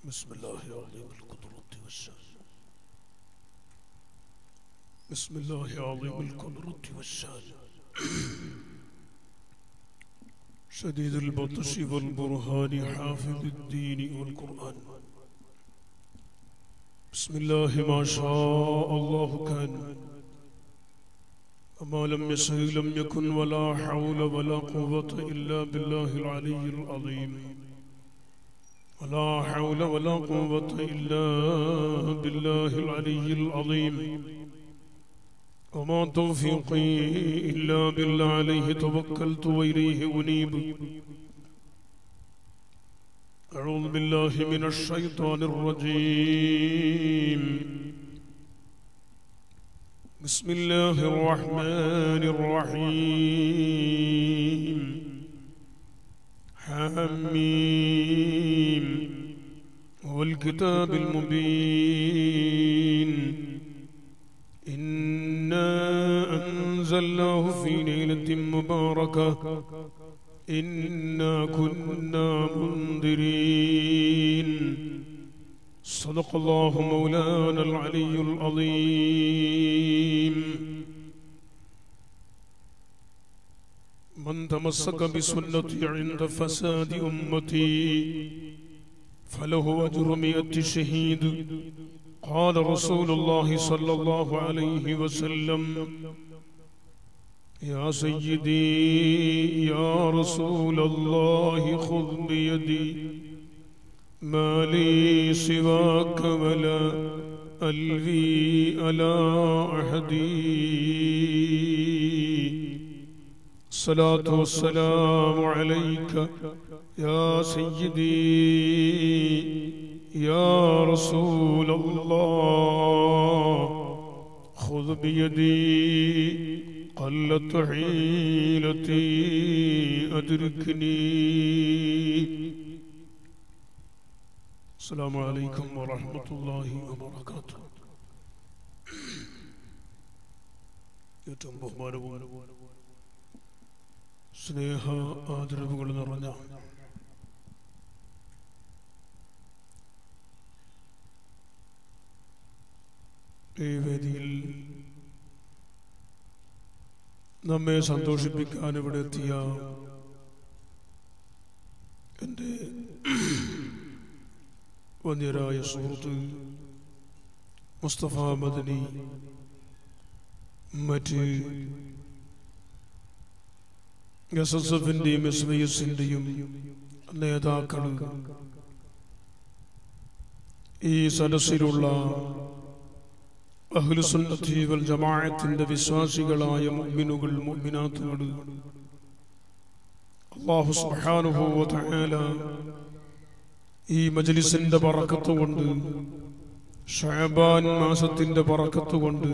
بسم الله عظيم القدرة والشان بسم الله عظيم القدرة والشان شديد البطش والبرهان حافظ الدين والقرآن بسم الله ما شاء الله كان وما لم يشأ لم يكن ولا حول ولا قوة إلا بالله العلي العظيم ولا حول ولا قوة إلا بالله العلي العظيم وما توفيقي إلا بالله عليه توكلت وإليه أنيب أعوذ بالله من الشيطان الرجيم بسم الله الرحمن الرحيم حميم والكتاب المبين إنا أنزلناه في ليلة مباركة إنا كنا منذرين صدق الله مولانا العلي العظيم من تمسك بسنتي عند فساد أمتي فله أجر مئة شهيد قال رسول الله صلى الله عليه وسلم يا سيدي يا رسول الله خذ بيدي ما لي سواك ولا ألوي على أحدي الصلاة والسلام عليك يا سيدي يا رسول الله خذ بيدي قلت حيلتي أدركني السلام عليكم ورحمة الله وبركاته ഏറ്റവും ബഹുമാനവും സ്നേഹ ആദരവുകൾ നിറഞ്ഞ ഈ വേദിയിൽ നമ്മെ സന്തോഷിപ്പിക്കാൻ ഇവിടെ എത്തിയ എൻ്റെ വന്യരായ സുഹൃത്ത് മുസ്തഫ മദനി മറ്റ് എസ് എസ് എഫിന്റെയും എസ് വൈ എസിന്റെയും നേതാക്കൾ ഈ സദസ്സിലുള്ള അഹ്ലുസുന്നത്തി വൽ ജമാഅത്തിന്റെ വിശ്വാസികളായ മുഅ്മിനുകൾ മുഅ്മിനാത്തുകൾ അല്ലാഹു സുബ്ഹാനഹു വ തആല ഈ മജ്ലിസിന്റെ ബറക്കത്ത് കൊണ്ട് ഷഅബാൻ മാസത്തിന്റെ ബറക്കത്ത് കൊണ്ട്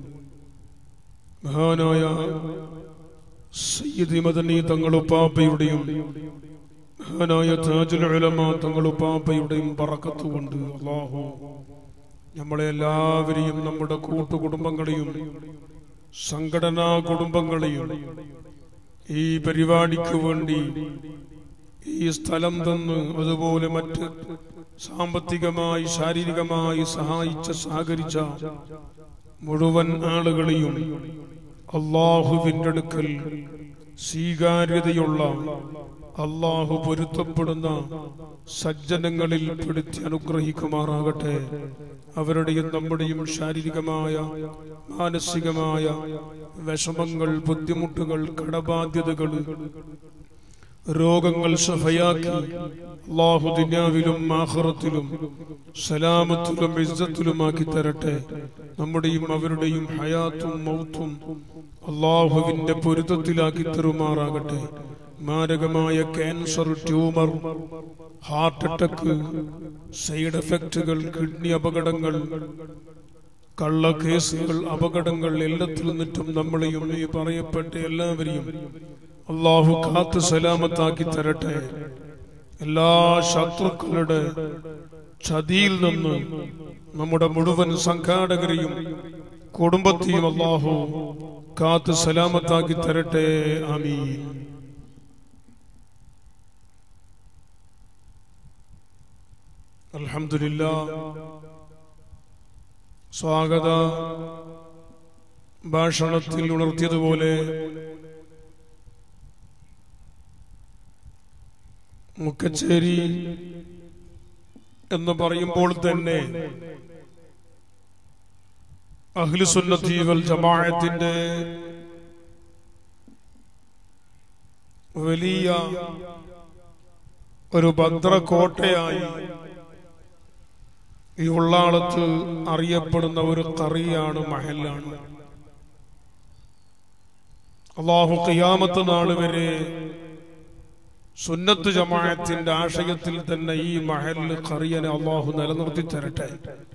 മഹാനായ സയ്യിദ് മദനി തങ്ങളുപ്പാപ്പയുടെയും മഹാനായ താജുൽ ഉലമ തങ്ങളുപ്പാപ്പയുടെയും ബറക്കത്ത് കൊണ്ട് അല്ലാഹു നമ്മളെ എല്ലാവരെയും നമ്മുടെ കൂട്ടുകുടുംബങ്ങളെയും സംഘടനാ കുടുംബങ്ങളെയും ഈ പരിപാടിക്ക് വേണ്ടി ഈ സ്ഥലം തന്ന് അതുപോലെ മറ്റ് സാമ്പത്തികമായി ശാരീരികമായി സഹായിച്ച സഹകരിച്ച മുഴുവൻ ആളുകളെയും അള്ളാഹുവിൻ്റെ അടുക്കൽ സ്വീകാര്യതയുള്ള അള്ളാഹു പൊരുത്തപ്പെടുന്ന സജ്ജനങ്ങളിൽ പെടുത്തി അനുഗ്രഹിക്കുമാറാകട്ടെ അവരുടെയും നമ്മുടെയും ശാരീരികമായ മാനസികമായ വിഷമങ്ങൾ ബുദ്ധിമുട്ടുകൾ കടബാധ്യതകൾ രോഗങ്ങൾ സഫയാക്കി അള്ളാഹു ദുനിയാവിലും ആഹ്റത്തിലും സലാമത്തിലും ഇസ്സത്തിലുമാക്കി തരട്ടെ നമ്മുടെയും അവരുടെയും ഹയാത്തും മൗത്തും അള്ളാഹുവിന്റെ പൊരുത്തത്തിലാക്കി തരുമാറാകട്ടെ മാരകമായ cancer tumour heart attack side എഫക്റ്റുകൾ കിഡ്നി അപകടങ്ങൾ കള്ള കേസുകൾ അപകടങ്ങൾ എല്ലാത്തിൽ നിന്നിട്ടും നമ്മളെയും ഈ പറയപ്പെട്ട എല്ലാവരെയും അള്ളാഹു കാത്ത് സലാമത്താക്കി തരട്ടെ എല്ലാ ശത്രുക്കളുടെ ചതിയിൽ നിന്ന് നമ്മുടെ മുഴുവൻ സംഘാടകരെയും കുടുംബത്തെയും അള്ളാഹു കാത്ത് സലാമത്താക്കി തരട്ടെ ആമീൻ അൽഹംദുലില്ല സ്വാഗത ഭാഷണത്തിൽ ഉണർത്തിയതുപോലെ മുക്കച്ചേരി എന്ന് പറയുമ്പോൾ തന്നെ അഹ്ലുസുന്നത്തി വൽ ജമാഅത്തിന്റെ വലിയ ഒരു ഭദ്രകോട്ടയായി ഈ ഉള്ളാളത്ത് അറിയപ്പെടുന്ന ഒരു കറിയാണ് മഹലാണ് അള്ളാഹു ഖിയാമത്ത് നാൾ വരെ സുന്നത്ത് ജമാഅത്തിന്റെ ആശയത്തിൽ തന്നെ ഈ മഹല് കറിയനെ അള്ളാഹു നിലനിർത്തി തരട്ടെ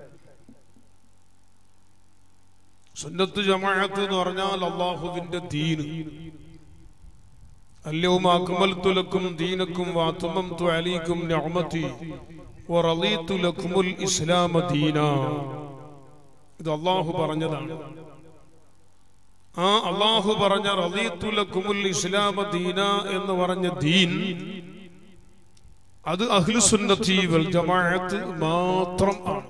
സുന്നത്ത് ജമാഅത്ത് എന്ന് പറഞ്ഞാൽ അള്ളാഹുവിന്റെ ദീന് اليوم أكملت لكم دينكم وأتممت عليكم نعمتي ورضيت لكم الإسلام دينا ഇത് അള്ളാഹു പറഞ്ഞതാണ് ആ അള്ളാഹു പറഞ്ഞ റദീത്തുലക്കുമുൽ ഇസ്ലാമ ദീന എന്ന് പറഞ്ഞ ദീൻ അത് അഹ്ലുസുന്നത്തി വൽ ജമാഅത്ത് മാത്രം ആണ്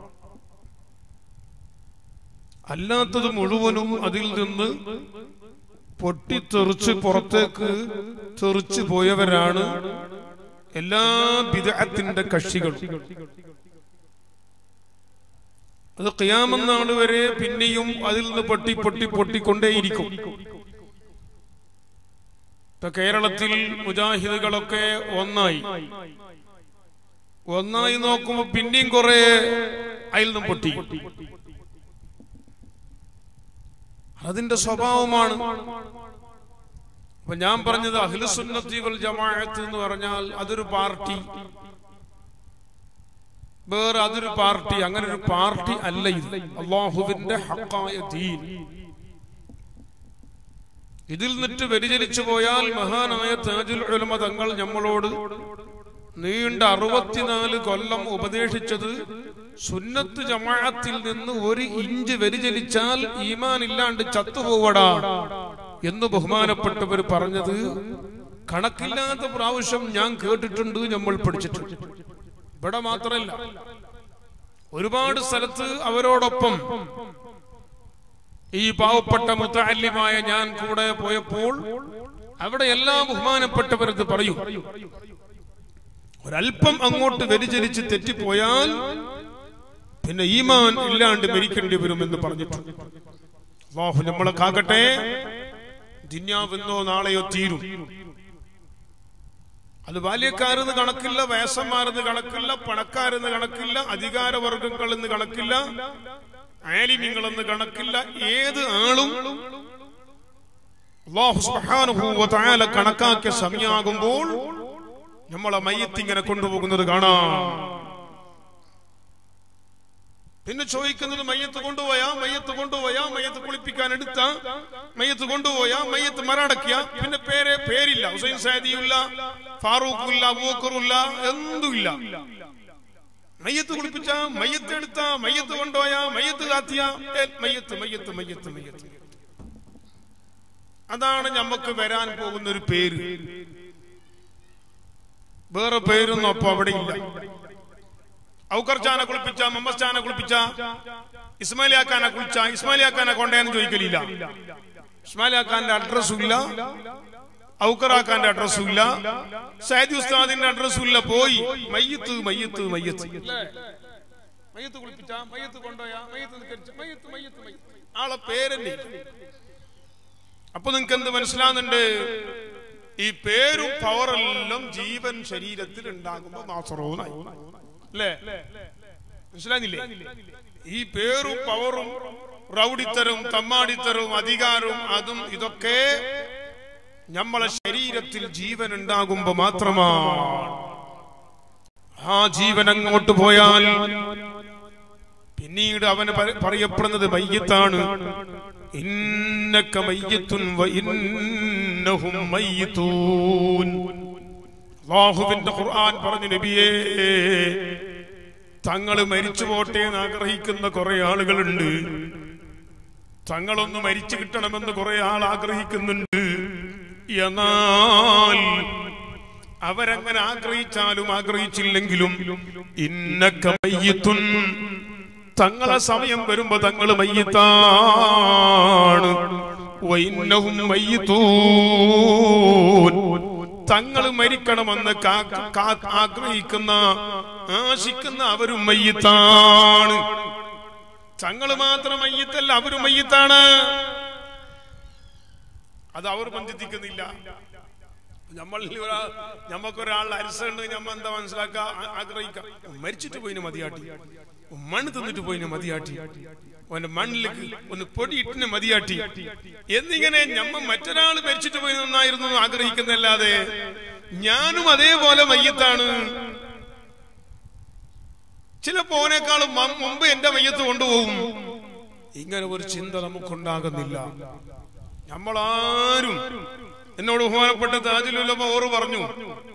അല്ലാത്തത് മുഴുവനും അതിൽ നിന്ന് പൊട്ടിത്തെറിച്ച് പുറത്തേക്ക് തെറിച്ചു പോയവരാണ് എല്ലാ വിദഗ്ധത്തിന്റെ കക്ഷികൾ അത് ഖിയാമനാൾ വരെ പിന്നെയും അതിൽ നിന്ന് പൊട്ടി പൊട്ടി പൊട്ടിക്കൊണ്ടേയിരിക്കും ഇപ്പൊ കേരളത്തിൽ മുജാഹിദുകളൊക്കെ ഒന്നായി ഒന്നായി നോക്കുമ്പോ പിന്നെയും കുറെ അതിൽ നിന്നും പൊട്ടി അതിന്റെ സ്വഭാവമാണ് അപ്പൊ ഞാൻ പറഞ്ഞത് അഖിലുസുന്നത്തി വൽ ജമാഅത്ത് എന്ന് പറഞ്ഞാൽ അതൊരു പാർട്ടി വേറെ അതൊരു പാർട്ടി അങ്ങനെ ഒരു പാർട്ടി അല്ല ഇത് അള്ളാഹുവിന്റെ ഹക്കായ ദീൻ ഇതിൽ നിന്നിട്ട് വ്യതിചലിച്ചു പോയാൽ മഹാനായ താജുൽ ഉലമ തങ്ങൾ നമ്മളോട് നീണ്ട അറുപത്തിനാല് കൊല്ലം ഉപദേശിച്ചത് സുന്നത്ത് ജമാഅത്തിൽ നിന്ന് ഒരു ഇഞ്ച് വ്യതിചലിച്ചാൽ ഈമാൻ ഇല്ലാണ്ട് ചത്തുപോവടാ എന്ന് ബഹുമാനപ്പെട്ടവർ പറഞ്ഞത് കണക്കില്ലാത്ത പ്രാവശ്യം ഞാൻ കേട്ടിട്ടുണ്ട് നമ്മൾ പഠിച്ചിട്ടുണ്ട് ഇവിടെ മാത്രമല്ല ഒരുപാട് സ്ഥലത്ത് അവരോടൊപ്പം ഈ പാവപ്പെട്ട മുത്തല്യമായ ഞാൻ കൂടെ പോയപ്പോൾ അവിടെ എല്ലാ ബഹുമാനപ്പെട്ടവരത് പറയും ഒരല്പം അങ്ങോട്ട് വ്യതിചലിച്ച് തെറ്റിപ്പോയാൽ പിന്നെ ഈമാൻ ഇല്ലാണ്ട് മരിക്കേണ്ടി വരുമെന്ന് പറഞ്ഞിട്ടുണ്ട് അള്ളാഹു നമ്മളെ കാക്കട്ടെ ദിന്യാവെന്നോ നാളെയോ തീരും അത് ബാല്യക്കാരെന്ന് കണക്കില്ല വയസ്സന്മാരെന്ന് കണക്കില്ല പണക്കാരെന്ന് കണക്കില്ല അധികാരവർഗങ്ങൾ എന്ന് കണക്കില്ല ആലിമ്യങ്ങളെന്ന് കണക്കില്ല ഏത് ആളും അള്ളാഹു സുബ്ഹാനഹു വ തആല കണക്കാക്കിയ സമയമാകുമ്പോൾ നമ്മളെ മയ്യത്തിങ്ങനെ കൊണ്ടുപോകുന്നത് കാണാം പിന്നെ ചോദിക്കുന്നത് മയ്യത്ത് കൊണ്ടുപോയാ മയ്യത്ത് കൊണ്ടുപോയാ മയ്യത്ത് കുളിപ്പിക്കാൻ എടുത്ത മയ്യത്ത് കൊണ്ടുപോയാ മയ്യത്ത് മരടക്കിയ പിന്നെ പേരെ പേരില്ല ഹുസൈൻ സാദിയില്ല ഫാറൂഖില്ല അബൂക്കറില്ല എന്തുമില്ല മയ്യത്ത് കുളിപ്പിച്ച മയ്യത്ത് എടുത്ത മയ്യത്ത് കൊണ്ടുപോയ മയ്യത്ത് കാത്തിയ ഏ, മയ്യത്ത് മയ്യത്ത് മയ്യത്ത് മയ്യത്ത് അതാണ് നമുക്ക് വരാൻ പോകുന്ന ഒരു പേര് വേറെ പേരൊന്നും അപ്പൊ അവിടെ ഇല്ല ഔക്കർച്ചാനെ കുളിപ്പിച്ച മമ്മസ്റ്റാനെ കുളിപ്പിച്ച ഇസ്മാലിയാക്കാനെ കുളിച്ച ഇസ്മാലിയാക്കാനെ കൊണ്ടേന്ന് ചോദിക്കലില്ല ഇസ്മാലിയാക്കാന്റെ അഡ്രസ്സും ഇല്ല ഔക്കറാക്കാന്റെ അഡ്രസ്സും ഇല്ല സൈദ് ഉസ്താദിന്റെ അഡ്രസ്സും ഇല്ല പോയി മയ്യത്ത് മയ്യത്ത് മയ്യത്ത് മയ്യത്ത് കുളിപ്പിച്ച മയ്യത്ത് കൊണ്ടുപോയ മയ്യത്ത് നിസ്കരിച്ച, മയ്യത്ത് മയ്യത്ത് മയ്യത്ത് ആളെ പേരല്ലേ അപ്പൊ നിങ്ങക്ക് എന്ത് മനസ്സിലാകുന്നുണ്ട് ഈ പേരും പവറെല്ലാം ജീവൻ ശരീരത്തിൽ ഉണ്ടാകുമ്പോ മാത്രവുമായി അല്ലേ മനസ്സിലാകുന്നില്ലേ ഈ പേരും പവറും റൗഡിത്തരവും തമ്മാടിത്തരവും അധികാരവും അതും ഇതൊക്കെ നമ്മളെ ശരീരത്തിൽ ജീവൻ ഉണ്ടാകുമ്പോ മാത്രമാണ് ആ ജീവൻ അങ്ങോട്ട് പോയാൽ പിന്നീട് അവന് പ- പറയപ്പെടുന്നത് മയ്യത്താണ് ഇന്നക മയ്യത്തുൻ വ ഇന്നഹും മയ്യത്തൂൻ അല്ലാഹുവിന്റെ ഖുർആൻ പറഞ്ഞു നബിയേ തങ്ങൾ മരിച്ചു പോട്ടെ എന്ന് ആഗ്രഹിക്കുന്ന കുറെ ആളുകളുണ്ട് തങ്ങളൊന്ന് മരിച്ചു കിട്ടണമെന്ന് കുറെ ആൾ ആഗ്രഹിക്കുന്നുണ്ട് എന്നാൽ അവരങ്ങനെ ആഗ്രഹിച്ചാലും ആഗ്രഹിച്ചില്ലെങ്കിലും ഇന്നക്ക മയ്യിത്തുൻ തങ്ങളെ സമയം വരുമ്പോ തങ്ങൾ മയ്യത്താണ് വൈന്നഹും മയ്യത്തൂൻ തങ്ങൾ മരിക്കണമെന്ന് കാ- കാ- ആഗ്രഹിക്കുന്ന ആശിക്കുന്ന അവരും മയ്യത്താണ് തങ്ങൾ മാത്രം മയ്യത്തല്ല അവരും മയ്യത്താണ് അത് അവർ ചിന്തിക്കുന്നില്ല നമ്മളിൽ ഒരാ ഞമ്മക്കൊരാൾ അരിസുണ്ട് ഞമ്മ എന്താ മനസ്സിലാക്കുക ആഗ്രഹിക്കാം മരിച്ചിട്ട് പോയിന് മതിയാട്ടി മണ്ണ് തിന്നിട്ട് പോയിന് മതിയാട്ടി അവന്റെ മണ്ണിലേക്ക് ഒന്ന് പൊടിയിട്ടിന് മതിയാട്ടി എന്നിങ്ങനെ ഞമ്മ മറ്റൊരാൾ മരിച്ചിട്ട് പോയി നന്നായിരുന്നു എന്ന് ആഗ്രഹിക്കുന്നല്ലാതെ ഞാനും അതേപോലെ മയ്യത്താണ് ചിലപ്പോ ഓനേക്കാളും മ- മുമ്പ് എന്റെ മയ്യത്ത് കൊണ്ടുപോകും ഇങ്ങനെ ഒരു ചിന്ത നമുക്കുണ്ടാകുന്നില്ല നമ്മളാരും എന്നോട് ബഹുമാനപ്പെട്ട താജുലുലമ ഓറ് പറഞ്ഞു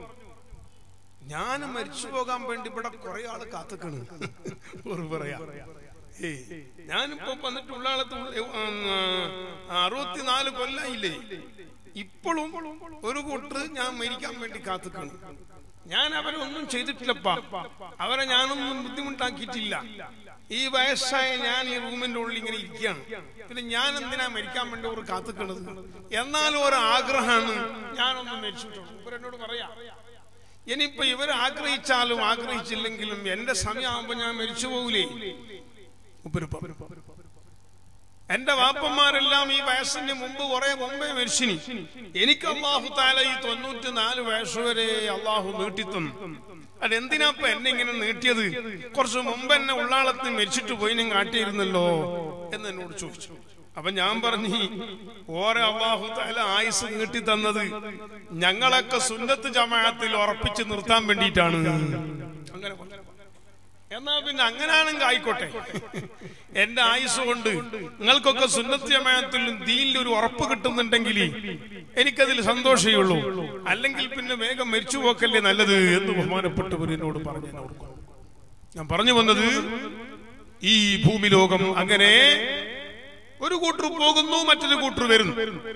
ഞാൻ മരിച്ചു പോകാൻ വേണ്ടി ഇവിടെ കുറെ ആള് കാത്തുക്കണ് ഓറ് പറയാ ഏയ് ഞാനിപ്പോ വന്നിട്ടുള്ള ആളത്ത് അറുപത്തിനാല് കൊല്ലായില്ലേ ഇപ്പോഴും ഒരു കൂട്ടർ ഞാൻ മരിക്കാൻ വേണ്ടി കാത്തുക്കണ് ഞാൻ അവരെ ഒന്നും ചെയ്തിട്ടില്ലപ്പാ അവരെ ഞാനൊന്നും ബുദ്ധിമുട്ടാക്കിയിട്ടില്ല ഈ വയസ്സായ ഞാൻ ഈ റൂമിന്റെ ഉള്ളിൽ ഇങ്ങനെ ഇരിക്കുകയാണ് പിന്നെ ഞാൻ എന്തിനാ മരിക്കാൻ വേണ്ടി ഒരു കാത്തുക്കണത് എന്നാലും ഒരു ആഗ്രഹമാണ് ഞാനൊന്ന് മരിച്ചിട്ടുള്ളൂ ഇവരെന്നോട് പറയാ ഇനിയിപ്പോ ഇവർ ആഗ്രഹിച്ചാലും ആഗ്രഹിച്ചില്ലെങ്കിലും എന്റെ സമയമാകുമ്പോ ഞാൻ മരിച്ചു പോകൂലേ ഉപ്പുരുപ്പ. എന്റെ വാപ്പന്മാരെല്ലാം ഈ വയസ്സിന് മുമ്പ് കുറെ മുമ്പേ മരിച്ചിനി എനിക്ക് അള്ളാഹു താല ഈ തൊണ്ണൂറ്റി നാല് വയസ്സ് വരെ അള്ളാഹു നീട്ടിത്തന്നു അതെന്തിനാപ്പ എന്നെ ഇങ്ങനെ നീട്ടിയത് കുറച്ച് മുമ്പ് എന്നെ ഉള്ളാളത്ത് മരിച്ചിട്ട് പോയി ഞാൻ കാട്ടിയിരുന്നല്ലോ എന്ന് എന്നോട് ചോദിച്ചു അപ്പൊ ഞാൻ പറഞ്ഞു ഓരോ അള്ളാഹു താല ആയുസ് നീട്ടി തന്നത് ഞങ്ങളൊക്കെ സുന്നത്ത് ജമാഅത്തിൽ ഉറപ്പിച്ച് നിർത്താൻ വേണ്ടിയിട്ടാണ് അങ്ങനെ പറഞ്ഞു. എന്നാ പിന്നെ അങ്ങനാണെങ്കിൽ ആയിക്കോട്ടെ എന്റെ ആയുസ് കൊണ്ട് നിങ്ങൾക്കൊക്കെ സുന്നത്ത് ജമാഅത്തിലും ദീനിൽ ഒരു ഉറപ്പ് കിട്ടുന്നുണ്ടെങ്കിൽ എനിക്കതിൽ സന്തോഷമേ ഉള്ളൂ അല്ലെങ്കിൽ പിന്നെ വേഗം മരിച്ചു പോക്കല്ലേ നല്ലത് എന്ന് ബഹുമാനപ്പെട്ടവർ എന്നോട് പറഞ്ഞു ഞാൻ ഓർക്കുന്നു. ഞാൻ പറഞ്ഞു വന്നത് ഈ ഭൂമി ലോകം അങ്ങനെ ഒരു കൂട്ടർ പോകുന്നു മറ്റൊരു കൂട്ടർ വരുന്നു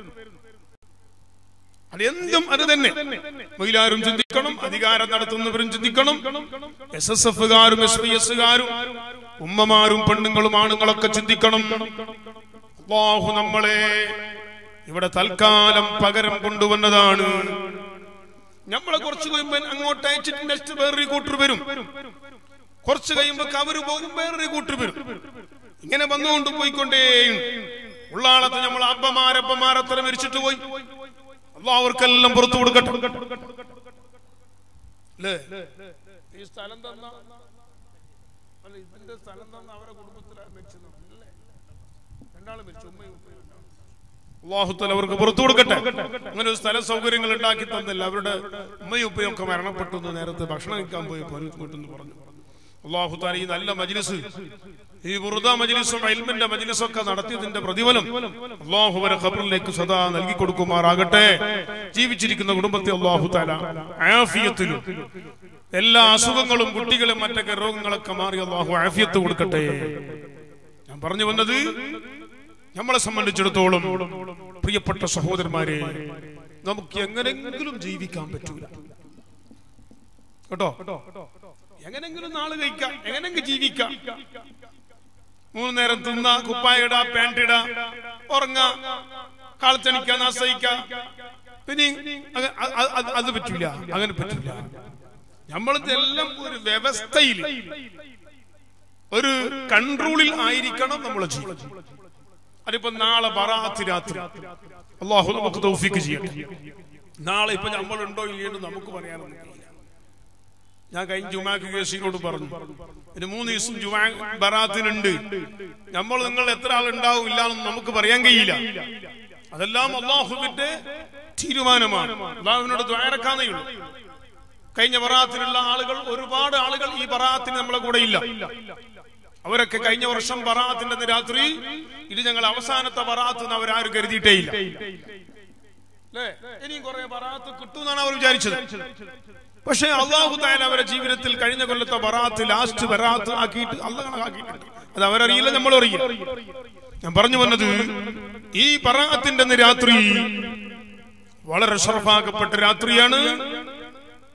അതെന്തും അത് തന്നെ മഹിലാരും ചിന്തിക്കണം അധികാരം നടത്തുന്നവരും ചിന്തിക്കണം എസ് എസ് എഫുകാരും എസ് പി എസുകാരും ഉമ്മമാരും പെണ്ണുങ്ങളും ആണുങ്ങളൊക്കെ ചിന്തിക്കണം അള്ളാഹു നമ്മളെ ഇവിടെ തൽക്കാലം പകരം കൊണ്ടുവന്നതാണ് നമ്മളെ കുറച്ച് കഴിയുമ്പോ അങ്ങോട്ട് അയച്ചിട്ട് നെക്സ്റ്റ് വേറൊരു കൂട്ടർ വരും കുറച്ച് കഴിയുമ്പോ അവര് പോകും വേറൊരു കൂട്ടർ വരും ഇങ്ങനെ വന്നുകൊണ്ട് പോയിക്കൊണ്ടേയുണ്ട് ഉള്ളാളത്ത് നമ്മൾ അപ്പമാരപ്പമാരത്ര മരിച്ചിട്ട് പോയി അവർക്കെല്ലാം പുറത്തു കൊടുക്കട്ടെ അല്ലേ ഈ സ്ഥലം തന്ന അല്ല ഇതിന്റെ സ്ഥലം തന്ന അവരെ കുടുംബത്തിലാണ് മരിച്ചത് അല്ലേ രണ്ടാളും മരിച്ചു ഉമ്മയും ഉപ്പയും രണ്ടാളും. അള്ളാഹുത്തല അവർക്ക് പുറത്തു കൊടുക്കട്ടെ അങ്ങനെ ഒരു സ്ഥല സൗകര്യങ്ങൾ ഉണ്ടാക്കി തന്നില്ല അവരുടെ ഉമ്മയും ഉപ്പയും ഒക്കെ മരണപ്പെട്ടു എന്ന് നേരത്തെ ഭക്ഷണം കഴിക്കാൻ പോയി വീട്ടെന്ന് പറഞ്ഞു അള്ളാഹുത്താല ഈ നല്ല മജ്ലിസ് ഈ വൃത മജ്ലിസും അൽമിന്റെ മജ്ലിസും ഒക്കെ നടത്തിയതിന്റെ പ്രതിഫലം അള്ളാഹുവരെ ഖബറിലേക്ക് സദാ നൽകി കൊടുക്കുമാറാകട്ടെ ജീവിച്ചിരിക്കുന്ന കുടുംബത്തെ അള്ളാഹുത്താല ആഫിയത്തിലും എല്ലാ അസുഖങ്ങളും കുട്ടികളും മറ്റൊക്കെ രോഗങ്ങളൊക്കെ മാറി അള്ളാഹു ആഫിയത്ത് കൊടുക്കട്ടെ ഞാൻ പറഞ്ഞു വന്നത് നമ്മളെ സംബന്ധിച്ചിടത്തോളം പ്രിയപ്പെട്ട സഹോദരന്മാരെ നമുക്ക് എങ്ങനെങ്കിലും ജീവിക്കാൻ പറ്റൂല കേട്ടോ എങ്ങനെങ്കിലും നാള് കഴിക്കാം എങ്ങനെങ്കിലും ജീവിക്കാം മൂന്ന് നേരം തിന്ന കുപ്പായിട പാൻറ്റിട ഉറങ്ങ കാളത്തണിക്ക നാസയിക്ക പിന്നെ അങ്ങ- അ- അ- അത് അത് പറ്റൂല അങ്ങനെ പറ്റൂല നമ്മളിതെല്ലാം ഒരു വ്യവസ്ഥയിൽ ഒരു കൺട്രോളിൽ ആയിരിക്കണം നമ്മളെ ജീവിതം അതിപ്പോ നാളെ ബറാത്ത് രാത്രി അള്ളാഹു നമുക്ക് തൗഫീക്ക് ചെയ്യട്ടെ നാളെ ഇപ്പൊ നമ്മളുണ്ടോ ഇല്ലയോ എന്ന് നമുക്ക് പറയാനൊന്നും കഴിയില്ല ഞാൻ കഴിഞ്ഞ ജുമാക്ക് കേസിനോട് പറഞ്ഞു ഒരു മൂന്ന് ദിവസം ജുമാ ബറാത്തിനുണ്ട് നമ്മൾ നിങ്ങൾ എത്ര ആൾ ഉണ്ടാവും ഇല്ലാന്ന് നമുക്ക് പറയാൻ കഴിയില്ല അതെല്ലാം അള്ളാഹുവിന്റെ തീരുമാനമാണ് അള്ളാഹുവിനോട് ദ്വാരക്കാന്നേ ഉള്ളൂ കഴിഞ്ഞ ബറാത്തിലുള്ള ആളുകൾ ഒരുപാട് ആളുകൾ ഈ ബറാത്തിന് നമ്മളെ കൂടെ ഇല്ല അവരൊക്കെ കഴിഞ്ഞ വർഷം ബറാത്തിന്റെ അന്ന് രാത്രി ഇത് ഞങ്ങൾ അവസാനത്തെ ബറാത്ത് എന്ന് അവരാരും കരുതിയിട്ടേ ഇല്ല അല്ലേ ഇനിയും കുറെ ബറാത്ത് കിട്ടുമെന്നാണ് അവർ വിചാരിച്ചത് പക്ഷേ അള്ളാഹു തായാലും അവരുടെ ജീവിതത്തിൽ കഴിഞ്ഞ കൊല്ലത്തെ ബറാത്ത് ലാസ്റ്റ് ബറാത്ത് ആക്കിയിട്ട് അല്ല കണക്കാക്കിയിട്ടുണ്ട് അത് അവരറിയില്ല നമ്മൾ അറിയില്ല ഞാൻ പറഞ്ഞു വന്നത് ഈ ബറാത്തിന്റെ അന്ന് രാത്രി വളരെ ഷറഫാക്കപ്പെട്ട രാത്രിയാണ്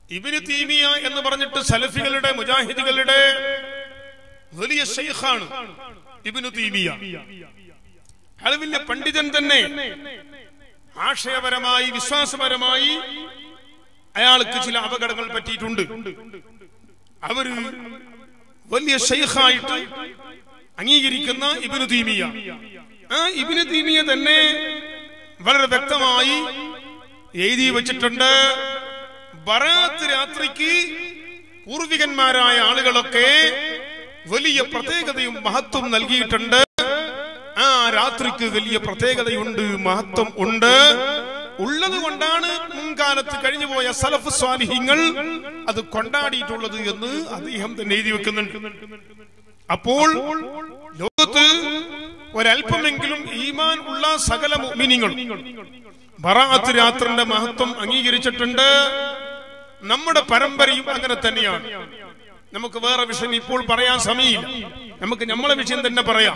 ഇബിന് തീമിയ എന്ന് പറഞ്ഞിട്ട് സലഫികളുടെ മുജാഹിദുകളുടെ വലിയ ഷെയ്ഖാണ് ഇബിനു തീമിയ അയാൾ വലിയ പണ്ഡിതൻ തന്നെ ആശയപരമായി വിശ്വാസപരമായി അയാൾക്ക് ചില അപകടങ്ങൾ പറ്റിയിട്ടുണ്ട് അവര് വലിയ ഷെയ്ഖായിട്ട് അംഗീകരിക്കുന്ന ഇബിനു തീമിയ ആ ഇബിനു തീമിയ തന്നെ വളരെ വ്യക്തമായി എഴുതി വച്ചിട്ടുണ്ട് ബറാത്ത് രാത്രിക്ക് പൂർവികന്മാരായ ആളുകളൊക്കെ വലിയ പ്രത്യേകതയും മഹത്വം നൽകിയിട്ടുണ്ട് ആ രാത്രിക്ക് വലിയ പ്രത്യേകതയുണ്ട് മഹത്വം ഉണ്ട് ഉള്ളത് കൊണ്ടാണ് മുൻകാലത്ത് കഴിഞ്ഞുപോയ സലഫ് സ്വാലിഹ്യങ്ങൾ അത് കൊണ്ടാടിയിട്ടുള്ളത് എന്ന് അദ്ദേഹം തന്നെ എഴുതി വെക്കുന്നുണ്ട് അപ്പോൾ ലോകത്ത് ഒരല്പമെങ്കിലും ഈമാൻ ഉള്ള സകല മുഅ്മിനീങ്ങൾ ബറാഅത്ത് രാത്രിന്റെ മഹത്വം അംഗീകരിച്ചിട്ടുണ്ട് നമ്മുടെ പരമ്പരയും അങ്ങനെ തന്നെയാണ് നമുക്ക് വേറെ വിഷയം ഇപ്പോൾ പറയാൻ സമയമില്ല നമുക്ക് നമ്മളെ വിഷയം തന്നെ പറയാം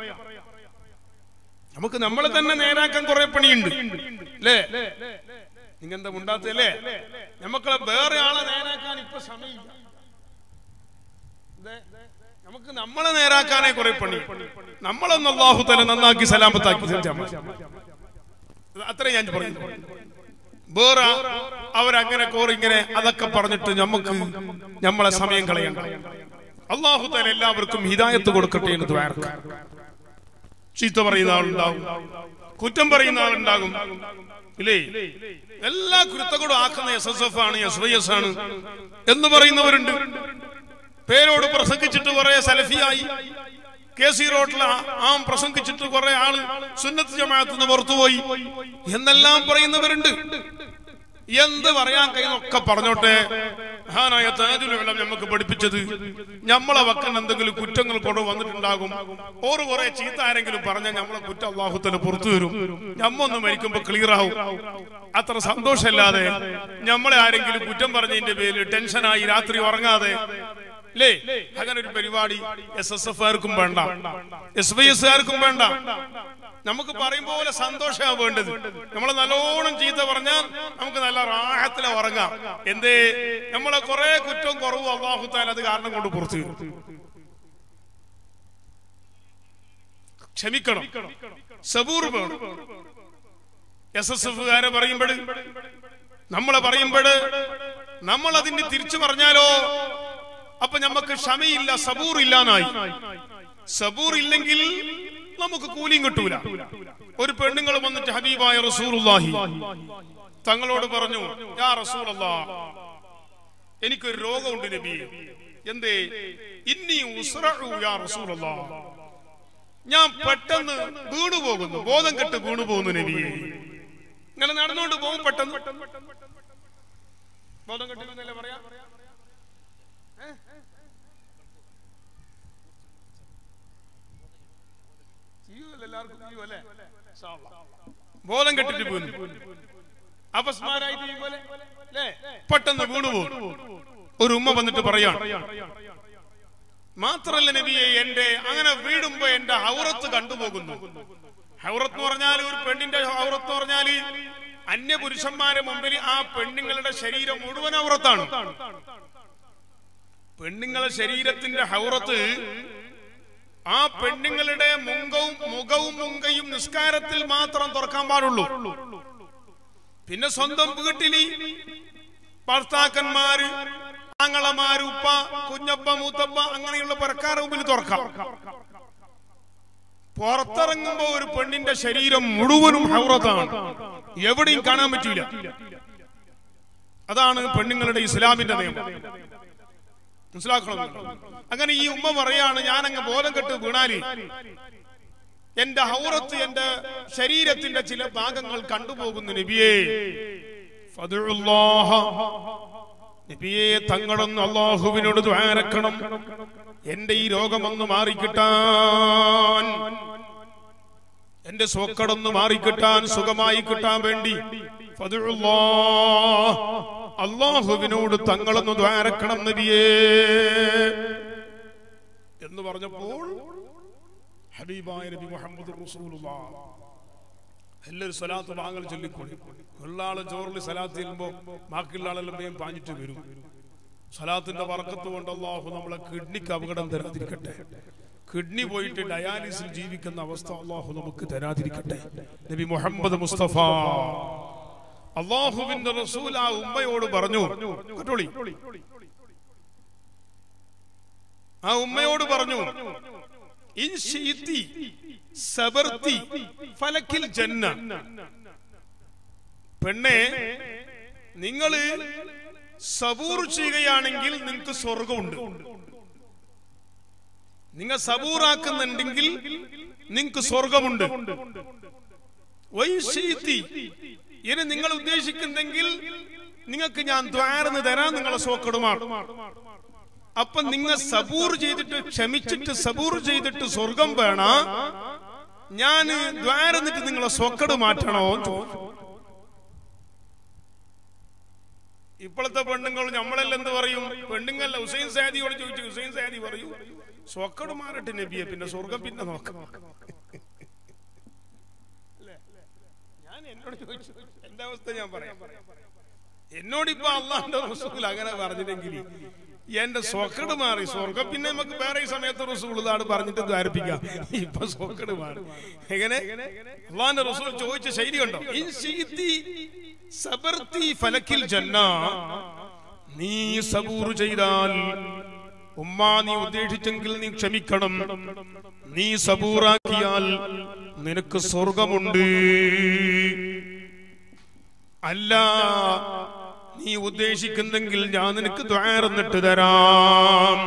നമുക്ക് നമ്മളെ തന്നെ നേരാക്കാൻ കുറെ പണിയുണ്ട് അല്ലേ നിങ്ങൾ എന്താ ഉണ്ടാത്തല്ലേ നമുക്കളെ വേറെ ആളെ നേരാക്കാൻ ഇപ്പൊ സമയമില്ല ദേ, നമുക്ക് നമ്മളെ നേരാക്കാനേ കുറെ പണി നമ്മളൊന്ന് അള്ളാഹു തല നന്നാക്കി സലാമത്താക്കി സെറ്റാ മതി. അത്രേ ഞാൻ പറയുന്നു വേറെ അവരങ്ങനെ കോറിങ്ങനെ അതൊക്കെ പറഞ്ഞിട്ട് നമുക്ക് നമ്മളെ സമയം കളയണ്ട അള്ളാഹു തല എല്ലാവർക്കും ഹിദായത്ത് കൊടുക്കട്ടെ എന്ന് ദ്വാരക്കാം ചീത്ത പറയുന്ന ആളുണ്ടാകും കുറ്റം പറയുന്ന ആളുണ്ടാകും ഇല്ലേ എല്ലാ കുരുത്തകളും ആക്കുന്ന എസ് എസ് എഫ് ആണ് എസ് വൈ എസ് ആണ് എന്ന് പറയുന്നവരുണ്ട് പേരോട് പ്രസംഗിച്ചിട്ട് കുറെ സലഫിയായി കെ സി റോഡിൽ ആ പ്രസംഗിച്ചിട്ട് കുറെ ആള് സുന്നത്ത് ജമാഅത്ത് നിന്ന് പുറത്തുപോയി എന്നെല്ലാം പറയുന്നവരുണ്ട് എന്ത് പറയാൻ കഴിയുന്നൊക്കെ പറഞ്ഞോട്ടെ മഹാനായ താജുൽ ഉലമ നമുക്ക് പഠിപ്പിച്ചത് നമ്മളെ വക്കൽ എന്തെങ്കിലും കുറ്റങ്ങൾ കൊണ്ട് വന്നിട്ടുണ്ടാകും ഓറ് കുറെ ചീത്ത ആരെങ്കിലും പറഞ്ഞാൽ നമ്മളെ കുറ്റം അള്ളാഹുത്തല പുറത്തു വരും നമ്മൊന്ന് മരിക്കുമ്പോ ക്ലിയർ ആവും അത്ര സന്തോഷമില്ലാതെ നമ്മളെ ആരെങ്കിലും കുറ്റം പറഞ്ഞതിന്റെ പേരിൽ ടെൻഷനായി രാത്രി ഉറങ്ങാതെ അല്ലേ അങ്ങനെ ഒരു പരിപാടി എസ് എസ് എഫ് ആർക്കും വേണ്ട എസ് വൈ എസ് ആർക്കും വേണ്ട നമുക്ക് പറയും പോലെ സന്തോഷമാണ് വേണ്ടത് നമ്മൾ നല്ലോണം ചീത്ത പറഞ്ഞാൽ നമുക്ക് നല്ല റാഹത്തിലെ ഉറങ്ങാം എന്തേ നമ്മളെ കുറെ കുറ്റവും കുറവും അള്ളാഹുത്താൽ അത് കാരണം കൊണ്ട് പുറത്തു വരും. ക്ഷമിക്കണം സബൂർ വേണം എസ് എസ് എഫുകാരെ പറയുമ്പോൾ നമ്മളെ പറയുമ്പോൾ നമ്മൾ അതിന് തിരിച്ചു പറഞ്ഞാലോ അപ്പൊ നമുക്ക് ക്ഷമയില്ല സബൂർ ഇല്ലാന്നായി സബൂർ ഇല്ലെങ്കിൽ നമുക്ക് കൂലിയും കിട്ടൂല ഒരു പെണ്ണുങ്ങൾ വന്നിട്ട് ഹബീബായ റസൂറുല്ലാഹി തങ്ങളോട് പറഞ്ഞു യാ റസൂലല്ലാ എനിക്കൊരു രോഗമുണ്ട് നബിയെ എന്തേ ഇന്നി ഉസ്റഉ യാ റസൂലല്ലാ ഞാൻ പെട്ടെന്ന് വീണു പോകുന്നു ബോധം കെട്ട് വീണു പോകുന്നു നബിയെ ഇങ്ങനെ നടന്നുകൊണ്ട് പോകും പെട്ടെന്ന് ബോധം കെട്ട് വീണല്ലേ പറയാ എല്ലാവർക്കും ചെയ്യുമല്ലേ ബോധം കെട്ടിട്ട് പോകുന്നു അപസ്മാരായിട്ട് ചെയ്യുമ്പോലെ അല്ലേ പെട്ടെന്ന് വീണു പോകും ഒരു ഉമ്മ വന്നിട്ട് പറയാണ് മാത്രല്ല നബിയെ എന്റെ അങ്ങനെ വീടുമ്പോ എന്റെ ഹൗറത്ത് കണ്ടുപോകുന്നു ഹൗറത്ത് എന്ന് പറഞ്ഞാൽ ഒരു പെണ്ണിന്റെ ഹൗറത്ത് എന്ന് പറഞ്ഞാൽ അന്യ പുരുഷന്മാരെ മുമ്പിൽ ആ പെണ്ണുങ്ങളുടെ ശരീരം മുഴുവൻ ഹൗറത്താണ് പെണ്ണുങ്ങളെ ശരീരത്തിന്റെ ഹൗറത്ത് ആ പെണ്ണുങ്ങളുടെ മുഖവും മുഖവും മുങ്കയും നിസ്കാരത്തിൽ മാത്രം തുറക്കാൻ പാടുള്ളൂ പിന്നെ സ്വന്തം വീട്ടിൽ ഭർത്താക്കന്മാര് ആങ്ങളമാര് ഉപ്പ കുഞ്ഞപ്പ മൂത്തപ്പ അങ്ങനെയുള്ള പെരക്കാരുടെ മുമ്പിൽ തുറക്കാം പുറത്തിറങ്ങുമ്പോ ഒരു പെണ്ണിന്റെ ശരീരം മുഴുവനും ഹൗറത്താണ് എവിടെയും കാണാൻ പറ്റൂല അതാണ് പെണ്ണുങ്ങളുടെ ഇസ്ലാമിന്റെ നിയമം മനസ്സിലാക്കണം അങ്ങനെ ഈ ഉമ്മ പറയാണ് ഞാൻ അങ്ങ് ബോധം കെട്ട് വീണാല് എന്റെ ഹൗറത്ത് എന്റെ ശരീരത്തിന്റെ ചില ഭാഗങ്ങൾ കണ്ടുപോകുന്നു നബിയേ ഫദ്ഉല്ലാഹ. നബിയെ തങ്ങളൊന്ന് അള്ളാഹുവിനോട് ദ്വാരക്കണം എന്റെ ഈ രോഗമൊന്ന് മാറിക്കിട്ടാൻ എന്റെ സ്വക്കടൊന്ന് മാറിക്കിട്ടാൻ സുഖമായി കിട്ടാൻ വേണ്ടി ഫദ്ഉല്ലാഹ്. അള്ളാഹുവിനോട് തങ്ങളൊന്ന് ദ്വാരക്കണം നബിയേ എന്ന് പറഞ്ഞപ്പോൾ ഹബീബായ നബി മുഹമ്മദ് റസൂലുള്ളാഹ് എല്ലാവരും സ്വലാത്ത് വാങ്ങൽ ചൊല്ലിക്കൊള്ളി ഉള്ള ആള് ചോറിൽ സലാത്ത് ചെല്ലുമ്പോ ബാക്കിയുള്ള ആളെല്ലാം വേഗം പാഞ്ഞിട്ട് വരും സലാത്തിന്റെ വർക്കത്ത് കൊണ്ട് അള്ളാഹു നമ്മളെ കിഡ്നിക്ക് അപകടം തരാതിരിക്കട്ടെ കിഡ്നി പോയിട്ട് ഡയാലിസിൽ ജീവിക്കുന്ന അവസ്ഥ അള്ളാഹു നമുക്ക് തരാതിരിക്കട്ടെ നബി മുഹമ്മദ് മുസ്തഫ അള്ളാഹുവിന്റെ റസൂൽ ആ ഉമ്മയോട് പറഞ്ഞു കേട്ടോളി ആ ഉമ്മയോട് പറഞ്ഞു ഇൻ ശീത്തി സബർത്തി ഫലക്കിൽ ജന്ന പെണ്ണെ നിങ്ങള് സബൂർ ചെയ്യുകയാണെങ്കിൽ നിങ്ങൾക്ക് സ്വർഗമുണ്ട് നിങ്ങൾ സബൂറാക്കുന്നുണ്ടെങ്കിൽ നിങ്ങൾക്ക് സ്വർഗമുണ്ട് വൈ ശീത്തി ഇനി നിങ്ങൾ ഉദ്ദേശിക്കുന്നെങ്കിൽ നിങ്ങൾക്ക് ഞാൻ ദ്വാരന്ന് തരാൻ നിങ്ങളെ സോക്കടുമാർ അപ്പൊ നിങ്ങൾ സബൂർ ചെയ്തിട്ട് ക്ഷമിച്ചിട്ട് സബൂർ ചെയ്തിട്ട് സ്വർഗം വേണ ഞാൻ ദ്വാരന്നിട്ട് നിങ്ങളെ സ്വക്കട് മാറ്റണോ എന്ന് ചോദിച്ചു. ഇപ്പോഴത്തെ പെണ്ണുങ്ങൾ നമ്മളെല്ലാം എന്ത് പറയും പെണ്ണുങ്ങല്ല ഹുസൈൻ സാദിയോട് ചോദിച്ചു ഹുസൈൻ സാദി പറയൂ സ്വക്കട് മാറട്ടെ നബിയെ പിന്നെ സ്വർഗം പിന്നെ നോക്കാം അല്ലേ? ഞാൻ എന്നോട് ചോദിച്ചു എന്റെ അവസ്ഥ ഞാൻ പറയാം എന്നോടിപ്പോ അള്ളാന്റെ റസൂൽ അങ്ങനെ പറഞ്ഞില്ലെങ്കിൽ എന്റെ സ്വക്കട് മാറി സ്വർഗം പിന്നെ നമുക്ക് വേറെ ഈ സമയത്ത് റസൂൽ ഇതാണ് പറഞ്ഞിട്ട് ധാരിപ്പിക്കാം ഇപ്പൊ സ്വക്കട് മാറി എങ്ങനെ അള്ളാന്റെ റസൂൽ ചോദിച്ച ശൈലി കണ്ടോ ഇൻ ശീത്തി സബർത്തി ഫലക്കിൽ ജന്ന നീ സബൂർ ചെയ്താൽ ഉമ്മ നീ ഉദ്ദേശിച്ചെങ്കിൽ നീ ക്ഷമിക്കണം നീ സബൂറാക്കിയാൽ നിനക്ക് സ്വർഗമുണ്ട് അല്ല നീ ഉദ്ദേശിക്കുന്നെങ്കിൽ ഞാൻ നിനക്ക് ദ്വാരന്നിട്ട് തരാം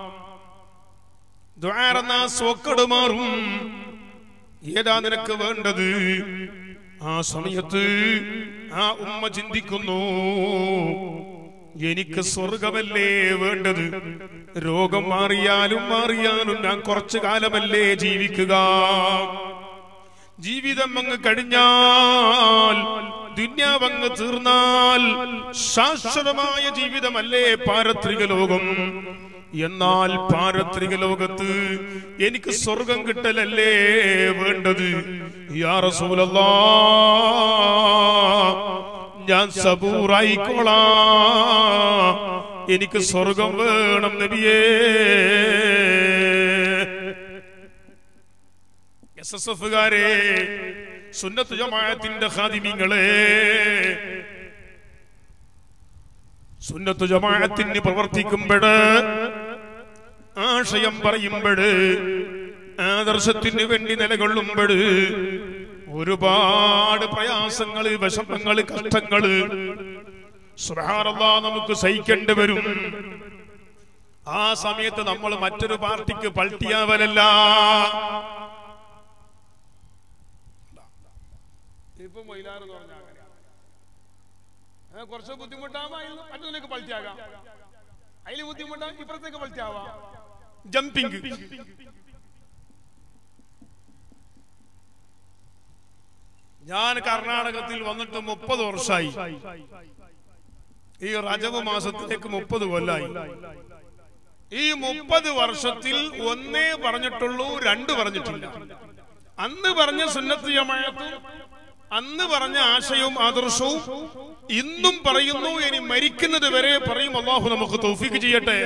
ദ്വാരന്ന സ്വക്കട് മാറും ഏതാ നിനക്ക് വേണ്ടത് ആ സമയത്ത് ആ ഉമ്മ ചിന്തിക്കുന്നു എനിക്ക് സ്വർഗമല്ലേ വേണ്ടത് രോഗം മാറിയാലും മാറിയാലും ഞാൻ കുറച്ചു കാലമല്ലേ ജീവിക്കുക ജീവിതം അങ്ങ് കഴിഞ്ഞാൽ ദുന്യാവങ്ങ് തീർന്നാൽ ശാശ്വതമായ ജീവിതമല്ലേ പാരത്രിക ലോകം എന്നാൽ പാരത്രിക ലോകത്ത് എനിക്ക് സ്വർഗം കിട്ടലല്ലേ വേണ്ടത് യാ റസൂലല്ലാ ഞാൻ സബൂറായിക്കോളാ എനിക്ക് സ്വർഗം വേണം നബിയേ എസ് എസ് എഫുകാരെ സുന്നത്ത് ജമാഅത്തിന്റെ ഖാദിമിങ്ങളെ സുന്നത്ത് ജമാഅത്തിന് പ്രവർത്തിക്കുമ്പോൾ ആശയം പറയുമ്പോൾ ആദർശത്തിന് വേണ്ടി നിലകൊള്ളുമ്പോൾ ഒരുപാട് പ്രയാസങ്ങള് വിഷമങ്ങള് കഷ്ടങ്ങള് സുബ്ഹാനല്ലാ നമുക്ക് സഹിക്കേണ്ടി വരും ആ സമയത്ത് നമ്മൾ മറ്റൊരു പാർട്ടിക്ക് പൾട്ടിയാവലല്ല ഇപ്പൊ മൈലാറ് എന്ന് പറഞ്ഞാൽ അങ്ങനെ. ഏ, കുറച്ച് ബുദ്ധിമുട്ടാവാം അതിൽ മറ്റൊന്നിലേക്ക് പൾട്ടിയാകാം അതിൽ ബുദ്ധിമുട്ടാ ഇപ്പുറത്തേക്ക് പൾട്ടിയാവാം ജമ്പിങ് ഞാൻ കർണാടകത്തിൽ വന്നിട്ട് മുപ്പത് വർഷമായി ഈ റജബ് മാസത്തിലേക്ക് മുപ്പത് കൊല്ലായി ഈ മുപ്പത് വർഷത്തിൽ ഒന്നേ പറഞ്ഞിട്ടുള്ളൂ രണ്ട് പറഞ്ഞിട്ടില്ല അന്ന് പറഞ്ഞ സുന്നത്ത് ജമാഅത്തും അന്ന് പറഞ്ഞ ആശയവും ആദർശവും ഇന്നും പറയുന്നു ഇനി മരിക്കുന്നത് വരെ പറയും അള്ളാഹു നമുക്ക് തൗഫീക്ക് ചെയ്യട്ടെ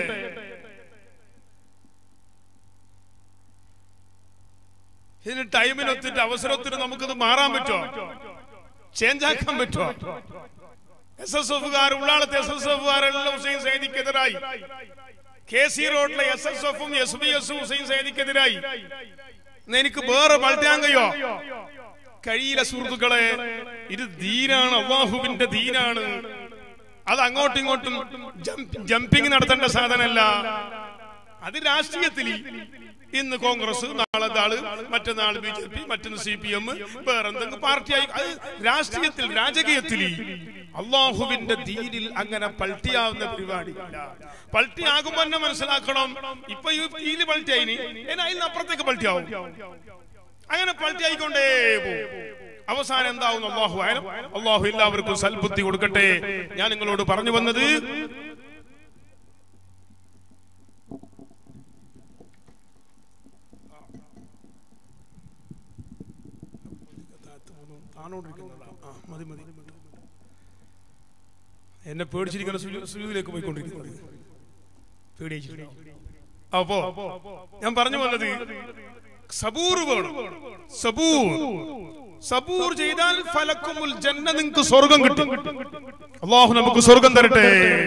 ഇതിന് ടൈമിനൊത്തിട്ട് അവസരത്തിന് നമുക്കിത് മാറാൻ പറ്റുമോ ചേഞ്ച് ആക്കാൻ പറ്റുമോ എസ് എസ് എഫുകാർ ഉള്ളാളത്തെ എസ് എസ് എഫുകാരെല്ലാം ഹുസൈൻ സൈദിക്കെതിരായി കെ സി റോഡിലെ എസ് എസ് എഫും എസ് ബി എസും ഹുസൈൻ സൈദിക്കെതിരായി ഇന്ന് എനിക്ക് വേറെ പൾട്ടാൻ കഴിയോ കഴിയില്ല സുഹൃത്തുക്കളെ ഇത് ദീനാണ് അള്ളാഹുവിന്റെ ദീനാണ് അത് അങ്ങോട്ടും ഇങ്ങോട്ടും ജംപ്- ജമ്പിങ് നടത്തേണ്ട സാധനമല്ല അത് രാഷ്ട്രീയത്തിൽ ഇന്ന് കോൺഗ്രസ് നാളെ നാള് മറ്റന്നാൾ ബി ജെ പി മറ്റൊന്ന് സി പി എം വേറെ എന്തെങ്കിലും പാർട്ടിയായി അത് രാഷ്ട്രീയത്തിൽ രാജകീയത്തിൽ അള്ളാഹുവിന്റെ ദീനിൽ അങ്ങനെ പൾട്ടിയാവുന്ന പരിപാടി പൾട്ടിയാകുമ്പോ തന്നെ മനസ്സിലാക്കണം ഇപ്പൊ ഈ ഇതിൽ പൾട്ടിയായിനി ഇനി അതിൽ അപ്പുറത്തേക്ക് പൾട്ടിയാവും അങ്ങനെ പൾട്ടി ആയിക്കൊണ്ടേ പോവും. അവസാനം എന്താവും അള്ളാഹു ആയാലും അള്ളാഹു എല്ലാവർക്കും സൽബുദ്ധി കൊടുക്കട്ടെ ഞാൻ നിങ്ങളോട് പറഞ്ഞു വന്നത് താണോണ്ടിരിക്കുന്നതാ ആ മതി മതി എന്നെ പേടിച്ചിരിക്കുന്ന സുജൂതിലേക്ക് പോയിക്കൊണ്ടിരിക്കുന്നത് പേടിച്ചിട്ടുണ്ടോ അപ്പോ ഞാൻ പറഞ്ഞു വന്നത് സബൂർ വേണം സബൂർ സബൂർ ചെയ്താൽ ഫലക്കുമുൽ ജന്ന നിങ്ങൾക്ക് സ്വർഗം കിട്ടും അള്ളാഹു നമുക്ക് സ്വർഗം തരട്ടെ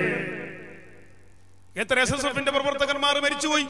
എത്ര എസ് എസ് എഫിന്റെ പ്രവർത്തകന്മാർ മരിച്ചുപോയി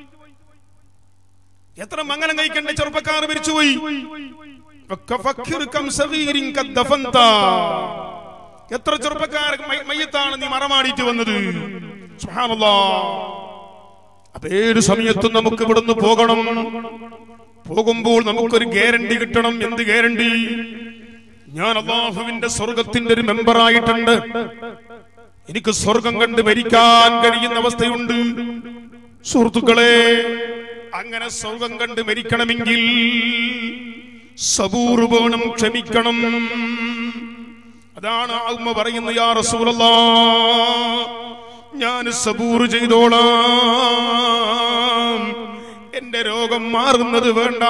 എത്ര മംഗലം കഴിക്കേണ്ട ചെറുപ്പക്കാർ മരിച്ചുപോയി ഫക്കഫക്കിർ കം സഗീരിൻ ഖദ് ദഫൻത. എത്ര ചെറുപ്പക്കാർ മയ്യ- മയ്യത്താണ് നീ മറമാടിയിട്ട് വന്നത് സുബ്ഹാനല്ലാഹ് അപ്പൊ ഏത് സമയത്തും നമുക്ക് ഇവിടുന്ന് പോകണം പോകുമ്പോൾ നമുക്കൊരു ഗ്യാരണ്ടി കിട്ടണം എന്ത് ഗ്യാരണ്ടി ഞാൻ അള്ളാഹുവിന്റെ സ്വർഗത്തിന്റെ ഒരു മെമ്പറായിട്ടുണ്ട് എനിക്ക് സ്വർഗം കണ്ട് മരിക്കാൻ കഴിയുന്ന അവസ്ഥയുണ്ട് സുഹൃത്തുക്കളെ അങ്ങനെ സ്വർഗം കണ്ട് മരിക്കണമെങ്കിൽ സബൂർ വേണം ക്ഷമിക്കണം അതാണ് ആ ഉമ്മ പറയുന്നത് യാ റസൂലല്ലാ ഞാൻ സബൂർ ചെയ്തോളാം എന്റെ രോഗം മാറുന്നത് വേണ്ട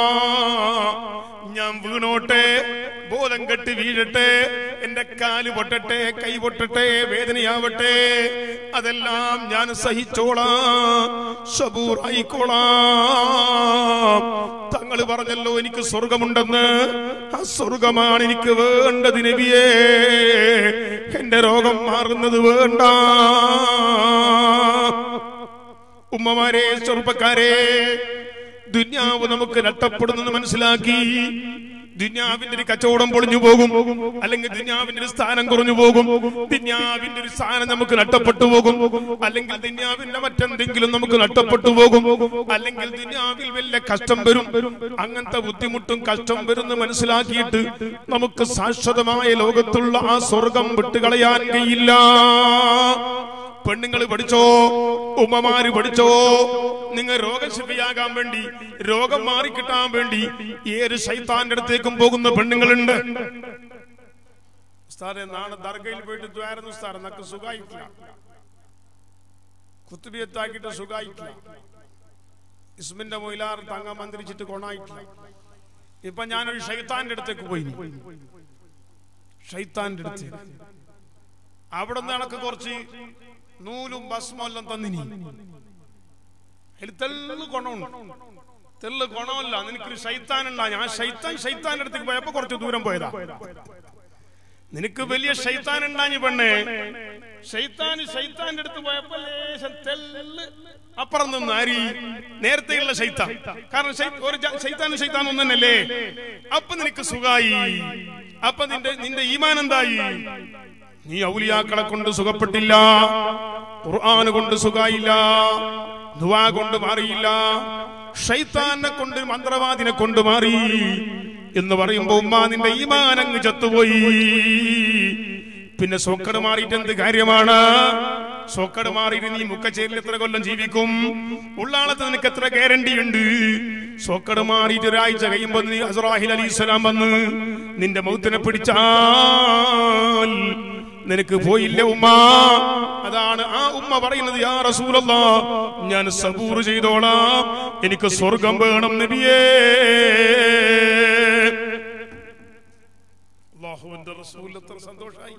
ഞാൻ വീണോട്ടെ ബോധം കെട്ട് വീഴട്ടെ എന്റെ കാല് പൊട്ടട്ടെ കൈ പൊട്ടട്ടെ വേദനയാവട്ടെ അതെല്ലാം ഞാൻ സഹിച്ചോളാം സബൂർ ആയിക്കോളാം തങ്ങൾ പറഞ്ഞല്ലോ എനിക്ക് സ്വർഗമുണ്ടെന്ന് ആ സ്വർഗമാണ് എനിക്ക് വേണ്ടത് നബിയേ എന്റെ രോഗം മാറുന്നത് വേണ്ട ഉമ്മമാരെ ചെറുപ്പക്കാരെ ദുന്യാവ് നമുക്ക് നഷ്ടപ്പെടുന്നെന്ന് മനസ്സിലാക്കി ദുന്യാവിന്റെ ഒരു കച്ചവടം പൊളിഞ്ഞു പോകും അല്ലെങ്കിൽ ദുന്യാവിന്റെ ഒരു സ്ഥാനം കുറഞ്ഞു പോകും ദുന്യാവിന്റെ ഒരു സ്ഥാനം നമുക്ക് നഷ്ടപ്പെട്ടു പോകും അല്ലെങ്കിൽ ദുന്യാവിന്റെ മറ്റെന്തെങ്കിലും നമുക്ക് നഷ്ടപ്പെട്ടു പോകും അല്ലെങ്കിൽ ദുന്യാവിൽ വല്ല കഷ്ടം വരും അങ്ങനത്തെ ബുദ്ധിമുട്ടും കഷ്ടം വരുന്ന മനസ്സിലാക്കിയിട്ട് നമുക്ക് ശാശ്വതമായ ലോകത്തുള്ള ആ സ്വർഗം വിട്ടുകളയാൻ കഴിയില്ല പെണ്ണുങ്ങൾ പഠിച്ചോ ഉമ്മമാര് പഠിച്ചോ നിങ്ങൾ രോഗശിഫിയാകാൻ വേണ്ടി രോഗം മാറിക്കിട്ടാൻ വേണ്ടി ഏത് ശൈത്താന്റെ അടുത്തേക്കും പോകുന്ന പെണ്ണുങ്ങളുണ്ട് ഉസ്താദെ നാളെ ദർഗയിൽ പോയിട്ട് ദ്വാരുന്നു ഉസ്താദ് നക്ക് സുഖായിട്ടില്ല കുത്തുബിയത്താക്കിയിട്ട് സുഖായിട്ടില്ല ഇസ്മിന്റെ മൊയിലാർ തങ്ങ മന്ത്രിച്ചിട്ട് കൊണായിട്ടില്ല ഇപ്പൊ ഞാനൊരു ഷൈത്താന്റെ അടുത്തേക്ക് പോയി ഷൈത്താന്റെ അടുത്തേക്ക് അവിടെ നിന്ന് എനക്ക് കുറച്ച് നൂലും ഭസ്മെല്ലാം തന്നിനി അതിൽ തെല്ല് ഗുണമുണ്ട് തെല്ല് ഗുണമല്ല നിനക്ക് ശൈത്താൻ ഉണ്ടാ ഞാൻ ശൈത്താൻ ശൈത്താന്റെ അടുത്തേക്ക് പോയപ്പോ കുറച്ച് ദൂരം പോയതാ നിനക്ക് വലിയ ശൈത്താൻ ഉണ്ടാഞ്ഞു പെണ്ണേ ശൈത്താൻ ശൈത്താന്റെ അടുത്ത് പോയപ്പോ ലേശം തെല്ല് അപ്പുറം നിന്ന് ആരി നേരത്തെയുള്ള ശൈത്താൻ കാരണം ശൈ- ഒരു ജ- ശൈത്താനും ശൈത്താൻ ഒന്നല്ലേ അപ്പൊ നിനക്ക് സുഖായി അപ്പൊ നിന്റെ നിന്റെ ഈമാൻ എന്തായി നീ ഔലിയാക്കളെ കൊണ്ട് സുഖപ്പെട്ടില്ല ഖുർആന് കൊണ്ട് സുഖായില്ല ദുവാ കൊണ്ട് മാറിയില്ല ഷൈത്താനെ കൊണ്ട് മന്ത്രവാദിനെ കൊണ്ട് മാറി എന്ന് പറയുമ്പോ ഉമ്മ നിന്റെ ഈമാൻ അങ്ങ് ചത്തുപോയി പിന്നെ സോക്കട് മാറിയിട്ട് എന്ത് കാര്യമാണ് സോക്കട് മാറിയിട്ട് നീ മുക്കച്ചേരിൽ എത്ര കൊല്ലം ജീവിക്കും ഉള്ളാളത്ത് നിനക്ക് എത്ര ഗ്യാരണ്ടി ഉണ്ട് സോക്കട് മാറിയിട്ട് ഒരാഴ്ച കഴിയുമ്പോ നീ അസ്രാഹിൽ അലി ഇസ്ലാം വന്ന് നിന്റെ മൗത്തിനെ പിടിച്ചാൽ നിനക്ക് പോയില്ല ഉമ്മ അതാണ് ആ ഉമ്മ പറയുന്നത് യാ റസൂലല്ലാ ഞാൻ സബൂർ ചെയ്തോളാം എനിക്ക് സ്വർഗം വേണം നബിയേ അള്ളാഹുവിന്റെ റസൂൽ എത്ര സന്തോഷായി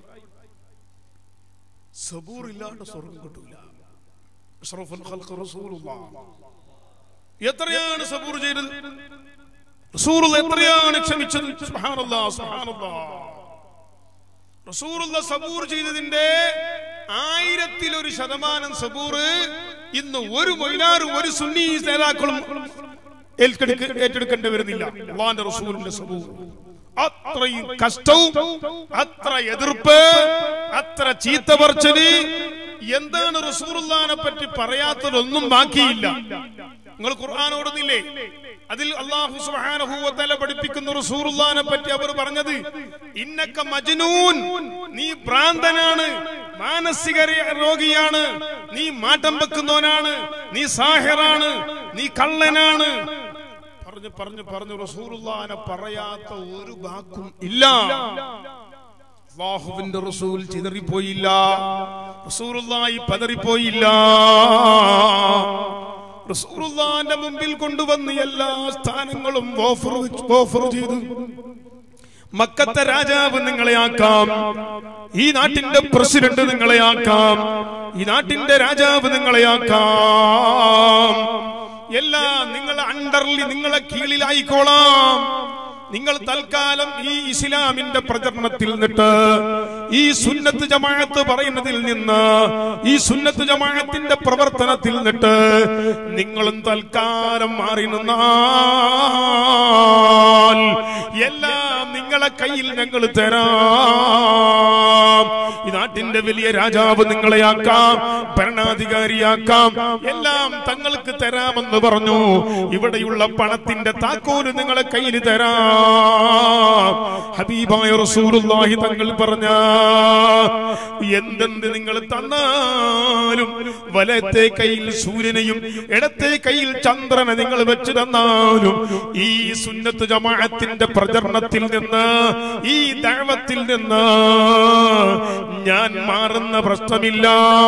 സബൂർ ഇല്ലാണ്ട് സ്വർഗം കിട്ടൂല അഷ്റഫുൽ ഖൽഖ് റസൂലുള്ളാഹ് എത്രയാണ് സബൂർ ചെയ്തത് റസൂൽ എത്രയാണ് ക്ഷമിച്ചത് സുബ്ഹാനല്ലാഹ് സുബ്ഹാനല്ലാഹ് റസൂറുള്ള സബൂർ ചെയ്തതിന്റെ ആയിരത്തിലൊരു ശതമാനം സബൂർ ഇന്ന് ഒരു മൊയിലാറും ഒരു സുന്നി നേതാക്കളും ഏറ്റെടുക്ക- ഏറ്റെടുക്കേണ്ടി വരുന്നില്ല അള്ളാന്റെ റസൂലിന്റെ സബൂർ അത്രയും കഷ്ടവും അത്ര എതിർപ്പ് അത്ര ചീത്ത പറച്ചല് എന്താണ് റസൂറുല്ലാനെ പറ്റി പറയാത്തതൊന്നും ബാക്കിയില്ല നിങ്ങൾ ഖുർആൻ ഓടുന്നില്ലേ അതിൽ അള്ളാഹു സുബ്ഹാനഹു വ തആല പഠിപ്പിക്കുന്ന റസൂലുള്ളാഹിനെ പറ്റി അവർ പറഞ്ഞത് ഇന്നക മജ്നൂൻ നീ ഭ്രാന്തനാണ് മാനസിക രോഗിയാണ് നീ മാറ്റം വെക്കുന്നവനാണ് നീ സാഹിറാണ് നീ കള്ളനാണ് പറഞ്ഞു പറഞ്ഞു പറഞ്ഞു റസൂലുള്ളാഹിനെ പറയാത്ത ഒരു വാക്കും ഇല്ല അള്ളാഹുവിന്റെ റസൂൽ ചിതറിപ്പോയില്ല റസൂലുള്ളാഹി പതറിപ്പോയില്ല റസൂലുള്ളാഹിന്റെ മുമ്പിൽ കൊണ്ടുവന്ന് എല്ലാ സ്ഥാനങ്ങളും ഓഫർ വെച്ച് ഓഫർ ചെയ്തു മക്കത്തെ രാജാവ് നിങ്ങളെ ആക്കാം ഈ നാട്ടിന്റെ പ്രസിഡന്റ് നിങ്ങളെ ആക്കാം ഈ നാട്ടിന്റെ രാജാവ് നിങ്ങളെ ആക്കാം എല്ലാം നിങ്ങളെ അണ്ടറിൽ നിങ്ങളെ കീഴിലായിക്കോളാം നിങ്ങൾ തൽക്കാലം ഈ ഇസ്ലാമിന്റെ പ്രചരണത്തിൽ നിന്നിട്ട് ഈ സുന്നത്ത് ജമാഅത്ത് പറയുന്നതിൽ നിന്ന് ഈ സുന്നത്ത് ജമാഅത്തിന്റെ പ്രവർത്തനത്തിൽ നിന്നിട്ട് നിങ്ങളും തൽക്കാലം മാറി നിന്നാൽ എല്ലാം നിങ്ങളെ കയ്യിൽ ഞങ്ങൾ തരാം ഈ നാട്ടിന്റെ വലിയ രാജാവ് നിങ്ങളെയാക്കാം ഭരണാധികാരിയാക്കാം എല്ലാം തങ്ങൾക്ക് തരാമെന്ന് പറഞ്ഞു ഇവിടെയുള്ള പണത്തിന്റെ താക്കോല് നിങ്ങളെ കയ്യിൽ തരാം ഹബീബായ റസൂലുള്ളാഹി തങ്ങൾ പറഞ്ഞ എന്തെന്ത് നിങ്ങൾ തന്നാലും വലത്തെ കയ്യിൽ സൂര്യനെയും ഇടത്തെ കയ്യിൽ ചന്ദ്രനെ നിങ്ങൾ വെച്ച് തന്നാലും ഈ സുന്നത്ത് ജമാഅത്തിന്റെ പ്രചരണത്തിൽ നിന്ന് ഈ ദഴവത്തിൽ നിന്ന് ഞാൻ മാറുന്ന പ്രശ്നമില്ല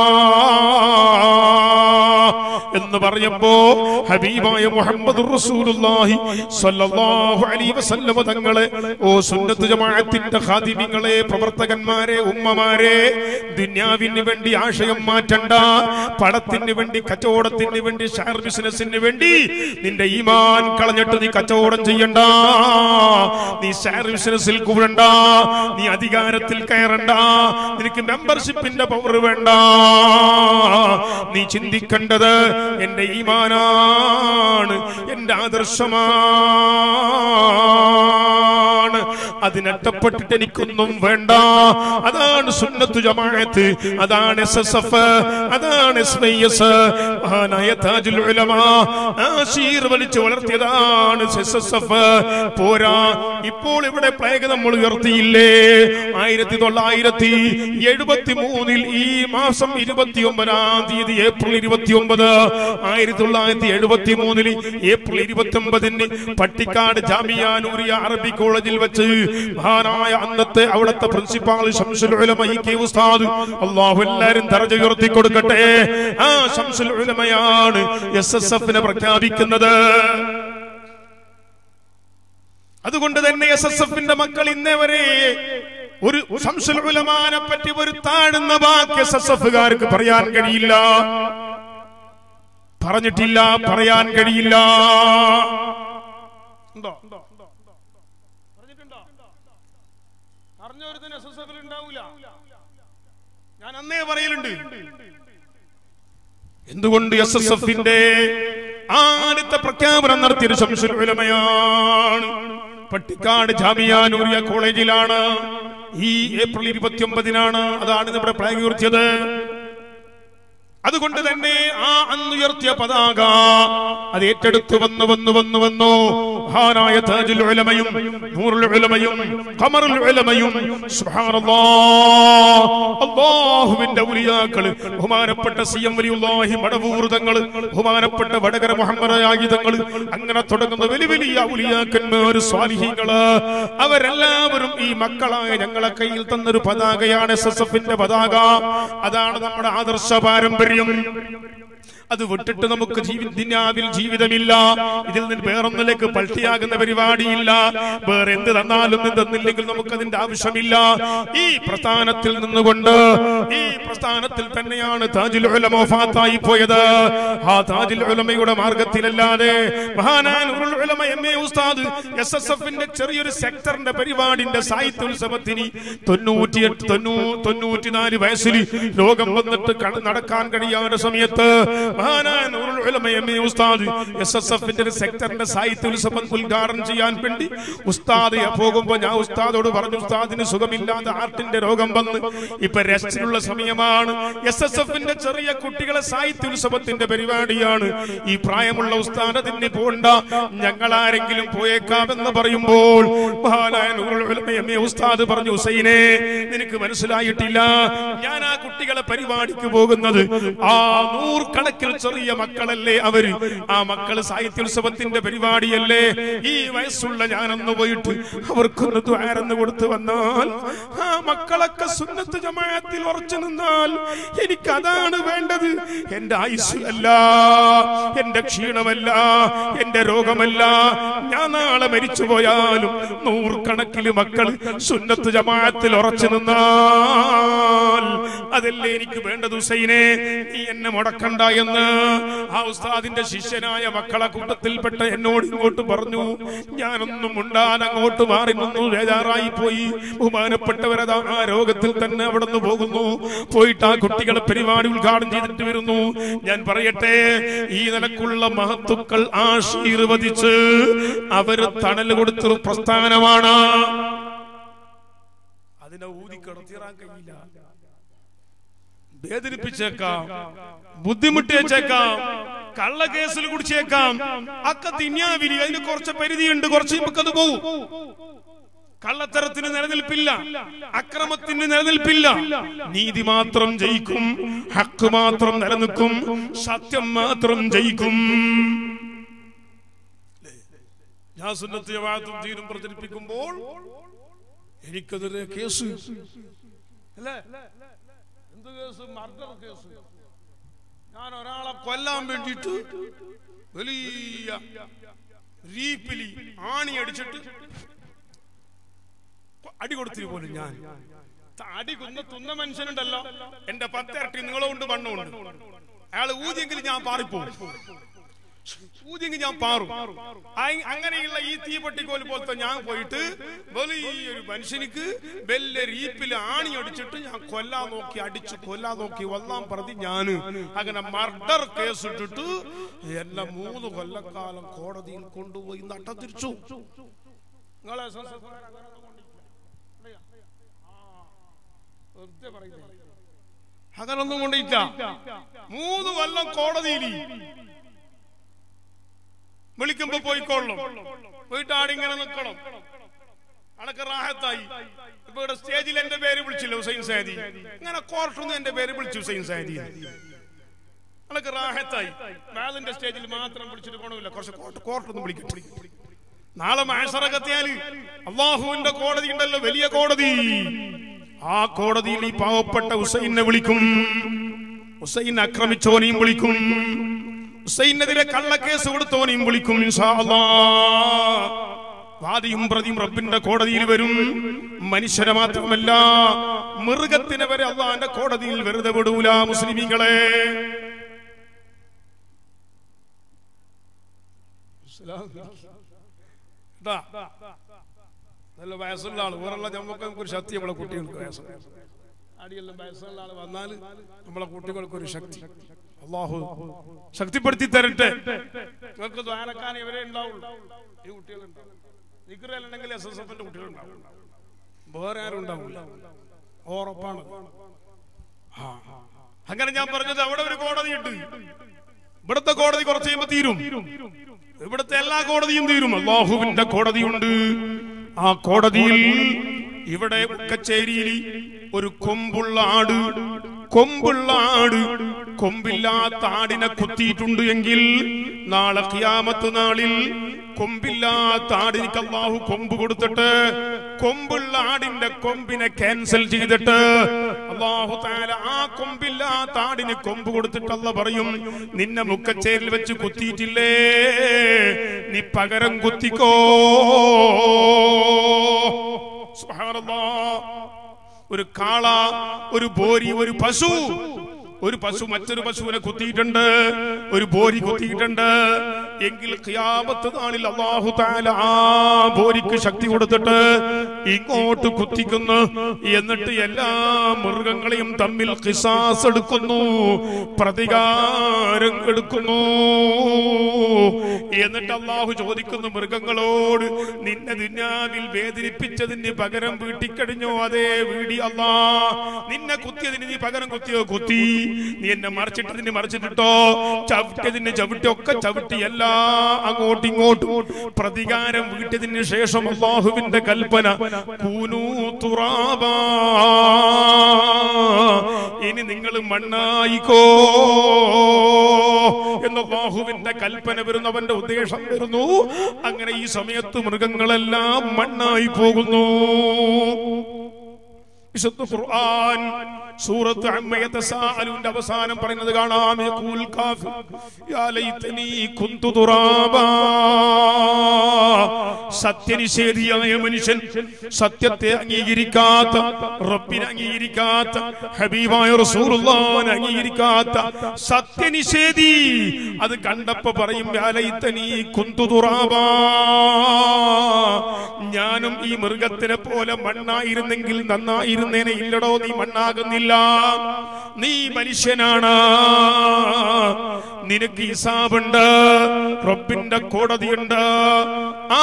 എന്ന് പറയുമ്പോ ഹബീബായ മുഹമ്മദ് റസൂലുള്ളാഹി സ്വല്ലല്ലാഹു അലൈഹി വസല്ലമ തങ്ങളെ ഓ സുന്നത്ത് ജമാഅത്തിന്റെ ഖാദിമിങ്ങളെ പ്രവർത്തകന്മാരെ ഉമ്മമാരെ ദുന്യാവിന് വേണ്ടി ആശയം മാറ്റണ്ട പണത്തിന് വേണ്ടി കച്ചവടത്തിന് വേണ്ടി ഷെയർ ബിസിനസിന് വേണ്ടി നിന്റെ ഈമാൻ കളഞ്ഞിട്ട് നീ കച്ചവടം ചെയ്യണ്ട നീ ഷെയർ ബിസിനസ്സിൽ കൂടണ്ട നീ അധികാരത്തിൽ കയറണ്ട നിനക്ക് മെമ്പർഷിപ്പിന്റെ പവർ വേണ്ട നീ ചിന്തിക്കേണ്ടത് എന്റെ ഈമാനാണ് എന്റെ ആദർശമാണ് അതിനട്ടപ്പെട്ടിട്ട് എനിക്കൊന്നും വേണ്ട അതാണ് സുന്നത്തു ജമാഅത്ത് അതാണ് എസ് എസ് എഫ് അതാണ് എസ് വൈ എസ് മഹാനായ താജുൽ ഉലമ ആശീർ വലിച്ചു വളർത്തിയതാണ് എസ് എസ് എഫ് പോരാ ഇപ്പോൾ ഇവിടെ പ്ലേഗ് നമ്മൾ ഉയർത്തിയില്ലേ ആയിരത്തി തൊള്ളായിരത്തി എഴുപത്തി മൂന്നിൽ ഈ മാസം ഇരുപത്തി ഒമ്പതാം തീയതി ഏപ്രിൽ ഇരുപത്തി ഒമ്പത് ആയിരത്തി തൊള്ളായിരത്തി എഴുപത്തി മൂന്നിൽ ഏപ്രിൽ ഇരുപത്തി ഒമ്പതിന് പട്ടിക്കാട് ജാമിയാനൂരിയ അറബി കോളേജിൽ വെച്ച് മഹാനായ അന്നത്തെ അവിടുത്തെ principal Shamsul Ulama E K ഉസ്താദ് അള്ളാഹു എല്ലാരും ദർജ ഉയർത്തി കൊടുക്കട്ടെ ആ ഷംസുൽ ഉലമയാണ് എസ് എസ് എഫിനെ പ്രഖ്യാപിക്കുന്നത് അതുകൊണ്ട് തന്നെ എസ് എസ് എഫിന്റെ മക്കൾ ഇന്നേ വരെ ഒരു ഷംസുൽ ഉലമാനെ പറ്റി ഒരു താഴ്ന്ന വാക്ക് എസ് എസ് എഫുകാർക്ക് പറയാൻ കഴിയില്ല പറഞ്ഞിട്ടില്ല പറയാൻ കഴിയില്ല ഉണ്ടോ പറഞ്ഞിട്ടുണ്ടോ അറിഞ്ഞൊരുത്തിന് എസ് എസ് എഫിൽ ഉണ്ടാവൂല ഞാൻ അന്നേ പറയലുണ്ട് എന്തുകൊണ്ട് എസ് എസ് എഫിന്റെ ആദ്യത്തെ പ്രഖ്യാപനം നടത്തിയത് ശംസുൽ ഉലമയാണ് പട്ടിക്കാട് ജാമിയാനൂരിയ കോളേജിലാണ് ഈ ഏപ്രിൽ ഇരുപത്തി ഒമ്പതിനാണ് അതാണ് നമ്മുടെ പ്ലാൻ ഉയർത്തിയത് അതുകൊണ്ട് തന്നെ ആ അന്നുയർത്തിയ പതാക അത് ഏറ്റെടുത്തു വന്നു വന്നു വന്നു വന്നു മഹാനായ താജുൽ ഉലമയും നൂറുൽ ഉലമയും ഖമറുൽ ഉലമയും സുബ്ഹാനല്ലാഹ് അല്ലാഹുവിന്റെ ഔലിയാക്കൾ ബഹുമാനപ്പെട്ട സി എം വലിയുള്ളാഹി മടവൂർ തങ്ങൾ ബഹുമാനപ്പെട്ട വടകര മുഹമ്മദ് ആയുധങ്ങൾ അങ്ങനെ തുടങ്ങുന്ന വലിയ വലിയ ഔലിയാക്കന്മാർ സ്വാലിഹീങ്ങള് അവരെല്ലാവരും ഈ മക്കളായ ഞങ്ങളെ കയ്യിൽ തന്നൊരു പതാകയാണ് എസ് എസ് എഫിന്റെ പതാക അതാണ് നമ്മുടെ ആദർശ പാരമ്പര്യം അത് വിട്ടിട്ട് നമുക്ക് ജീവി ദുനിയാവിൽ ജീവിതമില്ല ഇതിൽ നിന്ന് വേറൊന്നിലേക്ക് പൾട്ടിയാകുന്ന പരിപാടിയില്ല വേറെ എന്ത് തന്നാലും എന്ത് തന്നില്ലെങ്കിൽ നമുക്ക് അതിന്റെ ആവശ്യമില്ല ഈ പ്രസ്ഥാനത്തിൽ നിന്നുകൊണ്ട് ഈ പ്രസ്ഥാനത്തിൽ തന്നെയാണ് താജുൽ ഉലമ വഫാത്തായി പോയത് ആ താജുൽ ഉലമയുടെ മാർഗത്തിലല്ലാതെ മഹാനാൻ ഉറുൽ ഉലമ എം എ ഉസ്താദ് എസ് എസ് എഫിന്റെ ചെറിയൊരു സെക്ടറിന്റെ പരിപാടിന്റെ സാഹിത്യോത്സവത്തിന് തൊണ്ണൂറ്റിയെട്ട് തൊണ്ണൂ തൊണ്ണൂറ്റിനാല് വയസ്സിൽ ലോകം വന്നിട്ട് കണ- നടക്കാൻ കഴിയാത്ത സമയത്ത് മഹാനായ നൂറുൽ ഉലമ എം എ ഉസ്താദ് എസ് എസ് എഫിന്റെ ഒരു സെക്ടറിന്റെ സാഹിത്യോത്സവം ഉദ്ഘാടനം ചെയ്യാൻ വേണ്ടി ഉസ്താദ് പോകുമ്പോ ഞാൻ ഉസ്താദോട് പറഞ്ഞു ഉസ്താദിന് സുഖമില്ലാതെ ആർട്ടിന്റെ രോഗം വന്ന് ഇപ്പൊ റെസ്റ്റിനുള്ള സമയമാണ് എസ് എസ് എഫിന്റെ ചെറിയ കുട്ടികളെ സാഹിത്യോത്സവത്തിന്റെ പരിപാടിയാണ് ഈ പ്രായമുള്ള ഉസ്താദ് അതിന് പോണ്ട ഞങ്ങൾ ആരെങ്കിലും പോയേക്കാമെന്ന് പറയുമ്പോൾ മഹാനായ നൂറുൽ ഉലമ എം എ ഉസ്താദ് പറഞ്ഞു ഹുസൈനെ നിനക്ക് മനസ്സിലായിട്ടില്ല ഞാൻ ആ കുട്ടികളെ പരിപാടിക്ക് പോകുന്നത് ആ നൂറുകണക്കിന് മക്കളക്കിൽ ചെറിയ മക്കളല്ലേ അവര് ആ മക്കള് സാഹിത്യോത്സവത്തിന്റെ പരിപാടിയല്ലേ ഈ വയസ്സുള്ള ഞാനൊന്ന് പോയിട്ട് അവർക്കൊന്ന് ദ്വാരന്ന് കൊടുത്തു വന്നാൽ ആ മക്കളൊക്കെ സുന്നത്ത് ജമാഅത്തിൽ ഉറച്ചു നിന്നാൽ എനിക്ക് അതാണ് വേണ്ടത് എന്റെ ആയുസ്സല്ല എന്റെ ക്ഷീണമല്ല എന്റെ രോഗമല്ല ഞാൻ നാളെ മരിച്ചു പോയാലും നൂറുകണക്കിന് മക്കൾ സുന്നത്ത് ജമാഅത്തിൽ ഉറച്ചു നിന്നാൽ അതല്ലേ എനിക്ക് വേണ്ടത് ഹുസൈനെ നീ എന്നെ മുടക്കണ്ട എന്ന് ആ ഉസ്താദിന്റെ ശിഷ്യനായ മക്കളെ കൂട്ടത്തിൽപ്പെട്ട എന്നോട് ഇങ്ങോട്ട് പറഞ്ഞു ഞാനൊന്നും ഉണ്ടാൻ അങ്ങോട്ട് മാറി നിന്നു ബേജാറായി പോയി ബഹുമാനപ്പെട്ടവരതാ ആ രോഗത്തിൽ തന്നെ അവിടെ നിന്ന് പോകുന്നു പോയിട്ട് ആ കുട്ടികളെ പരിപാടി ഉദ്ഘാടനം ചെയ്തിട്ട് വരുന്നു ഞാൻ പറയട്ടെ ഈ നിലക്കുള്ള മഹത്തുക്കൾ ആശീർവദിച്ച് അവര് തണൽ കൊടുത്തൊരു പ്രസ്ഥാനമാണ് അതിനെ ഊതി കിടത്തിറാൻ കഴിയില്ല വേദനിപ്പിച്ചേക്കാം ബുദ്ധിമുട്ടിയേച്ചേക്കാം കള്ളക്കേസിൽ കുടിച്ചേക്കാം അക്ക തിന്യാവിലി അതിന് കുറച്ച് പരിധിയുണ്ട് കുറച്ച് നമുക്കത് പോകും കള്ളത്തരത്തിന് നിലനിൽപ്പില്ല അക്രമത്തിന് നിലനിൽപ്പില്ല നീതി മാത്രം ജയിക്കും ഹക്ക് മാത്രം നിലനിൽക്കും സത്യം മാത്രം ജയിക്കും ഞാൻ സുന്നത്ത് ജമാഅത്തും ദീനും പ്രചരിപ്പിക്കുമ്പോൾ എനിക്കെതിരെ കേസ് അല്ലേ എന്ത് കേസ് മർഡർ കേസ് ഞാൻ ഒരാളെ കൊല്ലാൻ വേണ്ടിയിട്ട് വലിയ റീപ്പിലി ആണി അടിച്ചിട്ട് അടി കൊടുത്തിരി പോലും ഞാൻ അടി കുന്ന തുന്ന മനുഷ്യനുണ്ടല്ലോ എന്റെ പത്തിരട്ടി നിങ്ങളുണ്ട് വണ്ണമുണ്ട് അയാൾ ഊതിയെങ്കിൽ ഞാൻ പാറിപ്പോവും ഊതിയെങ്കിൽ ഞാൻ പാറും അയ്- അങ്ങനെയുള്ള ഈ തീപട്ടിക്കോല് പോലത്തെ ഞാൻ പോയിട്ട് വലിയൊരു മനുഷ്യനിക്ക് വലിയ റീപ്പിൽ ആണി അടിച്ചിട്ട് ഞാൻ കൊല്ലാൻ നോക്കി അടിച്ച് കൊല്ലാൻ നോക്കി ഒന്നാം പ്രതി ഞാന് അങ്ങനെ മർഡർ കേസ് ഇട്ടിട്ട് എന്നെ മൂന്ന് കൊല്ലക്കാലം കോടതിയിൽ കൊണ്ടുപോയി നട്ട തിരിച്ചു നിങ്ങളെ സംസ്ഥാനം വെറുതെ പറയുന്നത്. അങ്ങനൊന്നും കൊണ്ടില്ല മൂന്ന് കൊല്ലം കോടതിയിൽ വിളിക്കുമ്പോ പോയിക്കൊള്ളും പോയിട്ട് ആടിങ്ങനെ നിൽക്കണം അണക്ക് റാഹത്തായി ഇപ്പൊ ഇവിടെ സ്റ്റേജിൽ എന്റെ പേര് വിളിച്ചില്ല ഹുസൈൻ സാദി ഇങ്ങനെ കോർട്ടിൽ എന്റെ പേര് വിളിച്ചു ഹുസൈൻ സാദി അണക്ക് റാഹത്തായി ബാലിന്റെ സ്റ്റേജിൽ മാത്രം വിളിച്ചിട്ട് പോകണമില്ല കുറച്ച് കോർട്ട് കോർട്ടൊന്നും വിളിക്കട്ടെ നാളെ മാഷറകത്തിയാല് അള്ളാഹുവിന്റെ കോടതി ഉണ്ടല്ലോ വലിയ കോടതി ആ കോടതിയിൽ ഈ പാവപ്പെട്ട ഹുസൈനെ വിളിക്കും ഹുസൈൻ ആക്രമിച്ചോനെയും വിളിക്കും ഹുസൈനെതിരെ കള്ളക്കേസ് കൊടുത്തോനെയും വിളിക്കും ഇൻഷാ അല്ലാഹ്. വാദിയും പ്രതിയും റബ്ബിന്റെ കോടതിയിൽ വരും മനുഷ്യരെ മാത്രമല്ല മൃഗത്തിനെ വരെ അള്ളാന്റെ കോടതിയിൽ വെറുതെ വിടൂല മുസ്ലിമീങ്ങളെ ഇതാ, നല്ല വയസ്സുള്ള ആള് വേറുള്ള നമുക്ക് ഒരു ശക്തി നമ്മളെ കുട്ടികൾക്ക് വയസ്സ് അടിയെല്ലാം വയസ്സുള്ള ആള് വന്നാൽ നമ്മളെ കുട്ടികൾക്ക് ഒരു ശക്തി അള്ളാഹു ശക്തിപ്പെടുത്തി തരട്ടെ നിങ്ങൾക്ക് ദ്വാരക്കാൻ ഇവരെ ഉണ്ടാവുള്ളൂ ഈ കുട്ടികളുണ്ടാവും നിക്കറയിലുണ്ടെങ്കിൽ എസ് എസ് എഫിന്റെ കുട്ടികളുണ്ടാവും വേറെ ആരും ഉണ്ടാവില്ല ഉറപ്പാണ് ആ. അങ്ങനെ ഞാൻ പറഞ്ഞത് അവിടെ ഒരു കോടതിയുണ്ട് ഇവിടുത്തെ കോടതി കുറച്ച് കഴിയുമ്പോ തീരും ഇവിടുത്തെ എല്ലാ കോടതിയും തീരും അള്ളാഹുവിന്റെ കോടതിയുണ്ട് ആ കോടതിയിൽ ഇവിടെ കച്ചേരിയിൽ ഒരു കൊമ്പുള്ള ആട് കൊമ്പുള്ള ആട് കൊമ്പില്ലാത്ത ആടിനെ കുത്തിയിട്ടുണ്ട് എങ്കിൽ നാളെ ഖിയാമത്ത് നാളിൽ കൊമ്പില്ലാത്ത ആടിനിക്ക് അള്ളാഹു കൊമ്പ് കൊടുത്തിട്ട് കൊമ്പുള്ള ആടിന്റെ കൊമ്പിനെ ക്യാൻസൽ ചെയ്തിട്ട് അള്ളാഹു താല ആ കൊമ്പില്ലാത്ത ആടിന് കൊമ്പ് കൊടുത്തിട്ട് അല്ല പറയും നിന്നെ മുക്കച്ചേരിൽ വെച്ച് കുത്തിയിട്ടില്ലേ നീ പകരം കുത്തിക്കോ സുബ്ഹാനല്ലാഹ്. ഒരു കാള ഒരു ബോരി ഒരു പശു ഒരു പശു മറ്റൊരു പശുവിനെ കുത്തിയിട്ടുണ്ട് ഒരു ബോരി കുത്തിയിട്ടുണ്ട് എങ്കിൽ ഖിയാമത്ത് നാളിൽ അള്ളാഹു താല ആ ബോരിക്ക് ശക്തി കൊടുത്തിട്ട് ഇങ്ങോട്ട് കുത്തിക്കുന്നു എന്നിട്ട് എല്ലാ മൃഗങ്ങളെയും തമ്മിൽ ഖിസാസ് എടുക്കുന്നു പ്രതികാരം എടുക്കുന്നു എന്നിട്ട് അള്ളാഹു ചോദിക്കുന്നു മൃഗങ്ങളോട് നിന്നെ ദുന്യാവിൽ വേദനിപ്പിച്ചതിന് പകരം വീട്ടിക്കഴിഞ്ഞോ അതേ വീടി അല്ലാ നിന്നെ കുത്തിയതിന് നീ പകരം കുത്തിയോ കുത്തി നീ എന്നെ മറിച്ചിട്ടതിന് മറിച്ചിട്ടോ ചവിട്ടിയതിന് ചവിട്ടി ഒക്കെ ചവിട്ടി എല്ലാ അങ്ങോട്ടും ഇങ്ങോട്ടും പ്രതികാരം വീട്ടിയതിന് ശേഷം അള്ളാഹുവിന്റെ കൽപ്പന കൂനൂ തുറാബാ ഇനി നിങ്ങൾ മണ്ണായിക്കോ എന്ന ബാഹുവിന്റെ കൽപ്പന വരുന്നവന്റെ ഉദ്ദേശം വരുന്നു അങ്ങനെ ഈ സമയത്ത് മൃഗങ്ങളെല്ലാം മണ്ണായി പോകുന്നു വിശുദ്ധ ഖുർആൻ സൂറത്ത് അമ്മ യതസാഅലുന്റെ അവസാനം പറയുന്നത് കാണാം യഖൂൽ കാഫിർ യാ ലൈതനി കുന്തു തുറാബാ സത്യനിഷേധിയായ മനുഷ്യൻ സത്യത്തെ അംഗീകരിക്കാത്ത റബ്ബിനെ അംഗീകരിക്കാത്ത ഹബീബായ റസൂലുള്ളാഹിനെ അംഗീകരിക്കാത്ത സത്യനിഷേധി അത് കണ്ടപ്പോ പറയും യാ ലൈതനി കുന്തു തുറാബാ ഞാനും ഈ മൃഗത്തിനെ പോലെ മണ്ണായിരുന്നെങ്കിൽ നന്നായിരുന്നേനെ ഇല്ലടോ നീ മണ്ണാകുന്നില്ല നീ മനുഷ്യനാണ് നിനക്ക് ഹിസാബുണ്ട് റബ്ബിന്റെ കോടതിയുണ്ട് ആ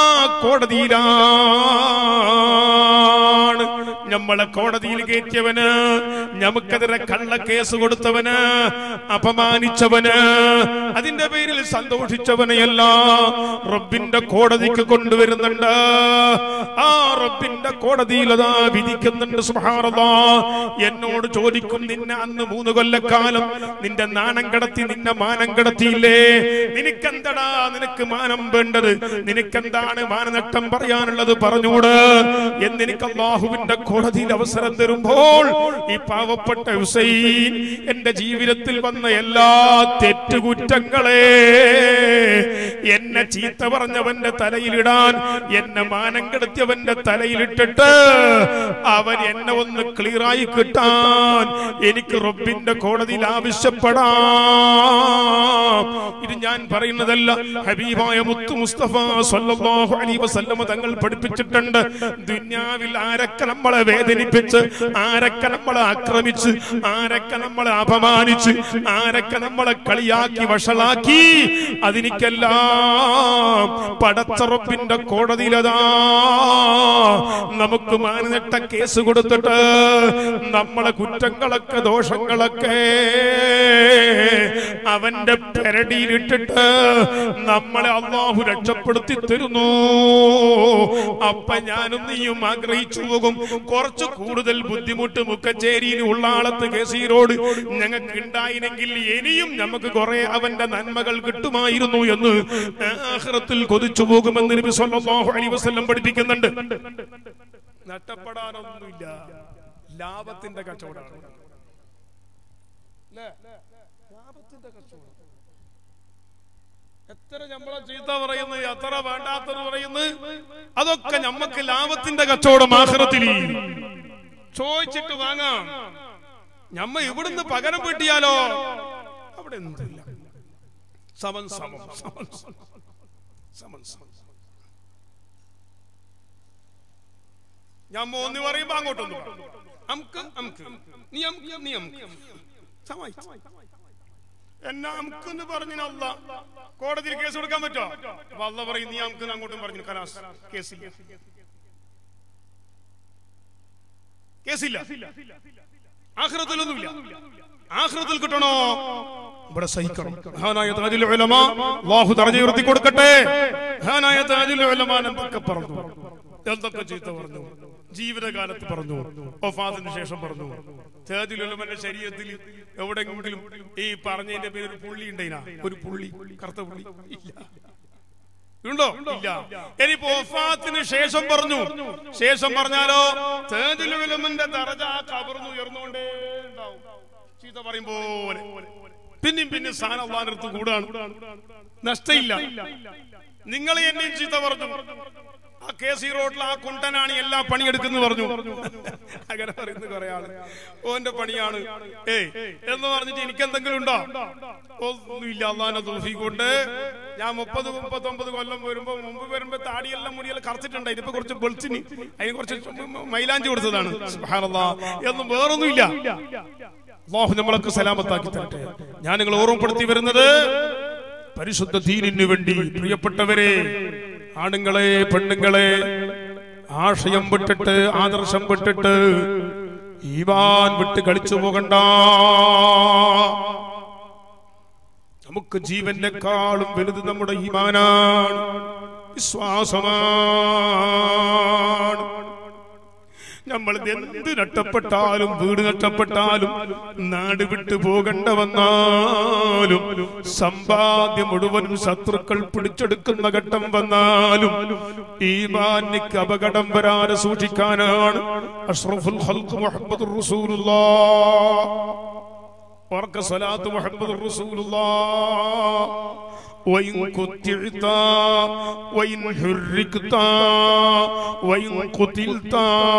കോടതിയിലാണ് നമ്മളെ കോടതിയിൽ കയറ്റിയവന് നമുക്കെതിരെ കള്ളക്കേസ് കൊടുത്തവന് അപമാനിച്ചവന് അതിന്റെ പേരിൽ സന്തോഷിച്ചവനെയല്ല റബ്ബിന്റെ കോടതിക്ക് കൊണ്ടുവരുന്നുണ്ട് ആ റബ്ബിന്റെ കോടതിയിൽ അതാ വിധിക്കുന്നുണ്ട് സുബ്ഹാനല്ലാ എന്നോട് ചോദിക്കും നിന്നെ അന്ന് മൂന്ന് കൊല്ലക്കാലം നിന്റെ നാണം കടത്തി നിന്നെ മാനം കടത്തിയില്ലേ നിനക്കെന്തടാ നിനക്ക് മാനം വേണ്ടത് നിനക്കെന്താണ് മാനനഷ്ടം പറയാനുള്ളത് പറഞ്ഞൂട് എന്നെനിക്ക് അള്ളാഹുവിന്റെ കോടതിയിൽ അവസരം തരുമ്പോൾ ഈ പാവപ്പെട്ട ഹുസൈൻ എന്റെ ജീവിതത്തിൽ വന്ന എല്ലാ തെറ്റുകുറ്റങ്ങളെ എന്നെ ചീത്ത പറഞ്ഞവന്റെ തലയിലിടാൻ എന്നെ മാനം കെടുത്തിയവന്റെ തലയിലിട്ടിട്ട് അവൻ എന്നെ ഒന്ന് ക്ലിയറായി കിട്ടാൻ എനിക്ക് റബ്ബിന്റെ കോടതിയിൽ ആവശ്യപ്പെടാം ഇത് ഞാൻ പറയുന്നതല്ല ഹബീബായ മുത്തു മുസ്തഫ സല്ലല്ലാഹു അലൈഹി വസല്ലമ തങ്ങൾ പഠിപ്പിച്ചിട്ടുണ്ട് ദുന്യാവിൽ ആരൊക്കെ നമ്മളെ വേദനിപ്പിച്ച് ആരൊക്കെ നമ്മളെ ആക്രമിച്ച് ആരൊക്കെ നമ്മളെ അപമാനിച്ച് ആരൊക്കെ നമ്മളെ കളിയാക്കി വഷളാക്കി അതിനിക്കെല്ലാം പടച്ചറപ്പിന്റെ കോടതിയിലതാ നമുക്ക് മാനനട്ട കേസ് കൊടുത്തിട്ട് നമ്മളെ കുറ്റങ്ങളൊക്കെ ദോഷങ്ങളൊക്കെ അവന്റെ പെരടിയിലിട്ടിട്ട് നമ്മളെ അള്ളാഹു രക്ഷപ്പെടുത്തി തരുന്നു അപ്പൊ ഞാനും നീയും ആഗ്രഹിച്ചു പോകും കുറച്ച് കൂടുതൽ ബുദ്ധിമുട്ട് മുക്കച്ചേരിയിൽ ഉള്ളാളത്ത് കേസീരോട് ഞങ്ങൾക്ക് ഉണ്ടായില്ലെങ്കിൽ ഇനിയും നമുക്ക് കുറെ അവന്റെ നന്മകൾ കിട്ടുമായിരുന്നു എന്ന് ആഖിറത്തിൽ കൊതിച്ചു പോകുമെന്ന് നബി സല്ലല്ലാഹു അലൈഹി വസല്ലം പഠിപ്പിക്കുന്നുണ്ട് നഷ്ടപ്പെടാനൊന്നുമില്ല ലാഭത്തിന്റെ കച്ചവടമാണ് ല്ലേ? ലാഭത്തിന്റെ കച്ചവടം എത്ര നമ്മളെ ചീത്ത പറയുന്നു എത്ര വേണ്ടാത്തത് പറയുന്നു അതൊക്കെ നമ്മക്ക് ലാഭത്തിന്റെ കച്ചവടം ആഖിറത്തിൽ ചോദിച്ചിട്ട് വാങ്ങാം ഞമ്മ ഇവിടുന്ന് പകരം വീട്ടിയാലോ അവിടെ എന്തില്ല സമൻ സമം സമൻ സമം. സമൻ സമം ഞാൻ മോന്ന് പറയുമ്പോ അങ്ങോട്ടൊന്നും അമുക്ക് അമുക്ക് നീ അമുക്ക് നീ അമുക്ക് സമായി എന്നാ അമുക്കെന്ന് പറഞ്ഞല്ല കോടതിയിൽ കേസ് കൊടുക്കാൻ പറ്റോ അപ്പൊ അല്ല പറയും നീ അമുക്ക് അങ്ങോട്ടും പറഞ്ഞു കലാസ് കേസില്ല കേസില്ല ആഖിറത്തിലൊന്നുമില്ല ആഖിറത്തിൽ കിട്ടണോ ഇവിടെ സഹിക്കണം മഹാനായ താജുൽ ഉലമ അല്ലാഹു ദർജ ഉയർത്തി കൊടുക്കട്ടെ മഹാനായ താജുൽ ഉലമ എന്തൊക്കെ പറഞ്ഞു എന്തൊക്കെ ചീത്ത പറഞ്ഞു ജീവിതകാലത്ത് പറഞ്ഞു ഒഫാദിന് ശേഷം പറഞ്ഞു താജുൽ ഉലമന്റെ ശരീരത്തിൽ എവിടെയെങ്കിലും ഈ പറഞ്ഞതിന്റെ പേര് ഒരു പുള്ളി ഉണ്ടേനാ ഒരു പുള്ളി കറുത്ത പുള്ളി ഇല്ല ഉണ്ടോ ഇല്ല ഇനിയിപ്പോ ഒഫാത്തിന് ശേഷം പറഞ്ഞു ശേഷം പറഞ്ഞാലോ താജുൽ ഉലമന്റെ ദർജ കബർന്ന് ഉയർന്നുകൊണ്ടേ ഉണ്ടാവും ചീത്ത പറയും പോലെ പിന്നെയും പിന്നെ സാധനം അള്ളാഹിനടുത്ത് കൂടാണ് നഷ്ടമില്ല നിങ്ങൾ എന്നെ ചീത്ത പറഞ്ഞു ആ കെ സി റോഡിൽ ആ കുണ്ടനാണ് എല്ലാ പണിയെടുക്കുന്നു പറഞ്ഞു അങ്ങനെ പറയുന്ന കുറെ ആള് ഓന്റെ പണിയാണ് ഏയ് എന്ന് പറഞ്ഞിട്ട് എനിക്ക് എന്തെങ്കിലും ഉണ്ടോ ഒന്നുമില്ല അള്ളാന്റെ തൂഫി കൊണ്ട് ഞാൻ മുപ്പത് മുപ്പത്തൊമ്പത് കൊല്ലം വരുമ്പോ മുമ്പ് വരുമ്പോ താടിയെല്ലാം മുടിയെല്ലാം കറുത്തിട്ടുണ്ട് ഇതിപ്പോ കുറച്ച് വെളിച്ചിന് അതിന് കുറച്ച് മൈലാഞ്ചി കൊടുത്തതാണ് സുബ്ഹാനല്ലാ. എന്നും വേറൊന്നുമില്ല അള്ളാഹു നമ്മളൊക്കെ സലാമത്താക്കി തരട്ടെ ഞാൻ നിങ്ങൾ ഓർമ്മപ്പെടുത്തി വരുന്നത് പരിശുദ്ധ ദീനിനു വേണ്ടി പ്രിയപ്പെട്ടവരെ ആണുങ്ങളെ പെണ്ണുങ്ങളെ ആശയം വിട്ടിട്ട് ആദർശം വിട്ടിട്ട് ഈവാൻ വിട്ട് കളിച്ചു പോകണ്ട നമുക്ക് ജീവനെക്കാളും വലുത് നമ്മുടെ ഈമാനാണ് വിശ്വാസമാണ് നമ്മൾ എന്ത് നഷ്ടപ്പെട്ടാലും വീട് നഷ്ടപ്പെട്ടാലും നാട് വിട്ടു പോകണ്ട വന്നാലും സമ്പാദ്യം മുഴുവനും ശത്രുക്കൾ പിടിച്ചെടുക്കുന്ന ഘട്ടം വന്നാലും ഈമാനിക്ക് അപകടം വരാതെ സൂക്ഷിക്കാനാണ് അഷ്റഫുൽ ഖൽഖ് മുഹമ്മദ് റസൂലുള്ളാഹ് ഉറക്ക സ്വലാത്ത് മുഹമ്മദ് റസൂലുള്ളാഹ് وإن قتلت وإن حركت وإن قتلت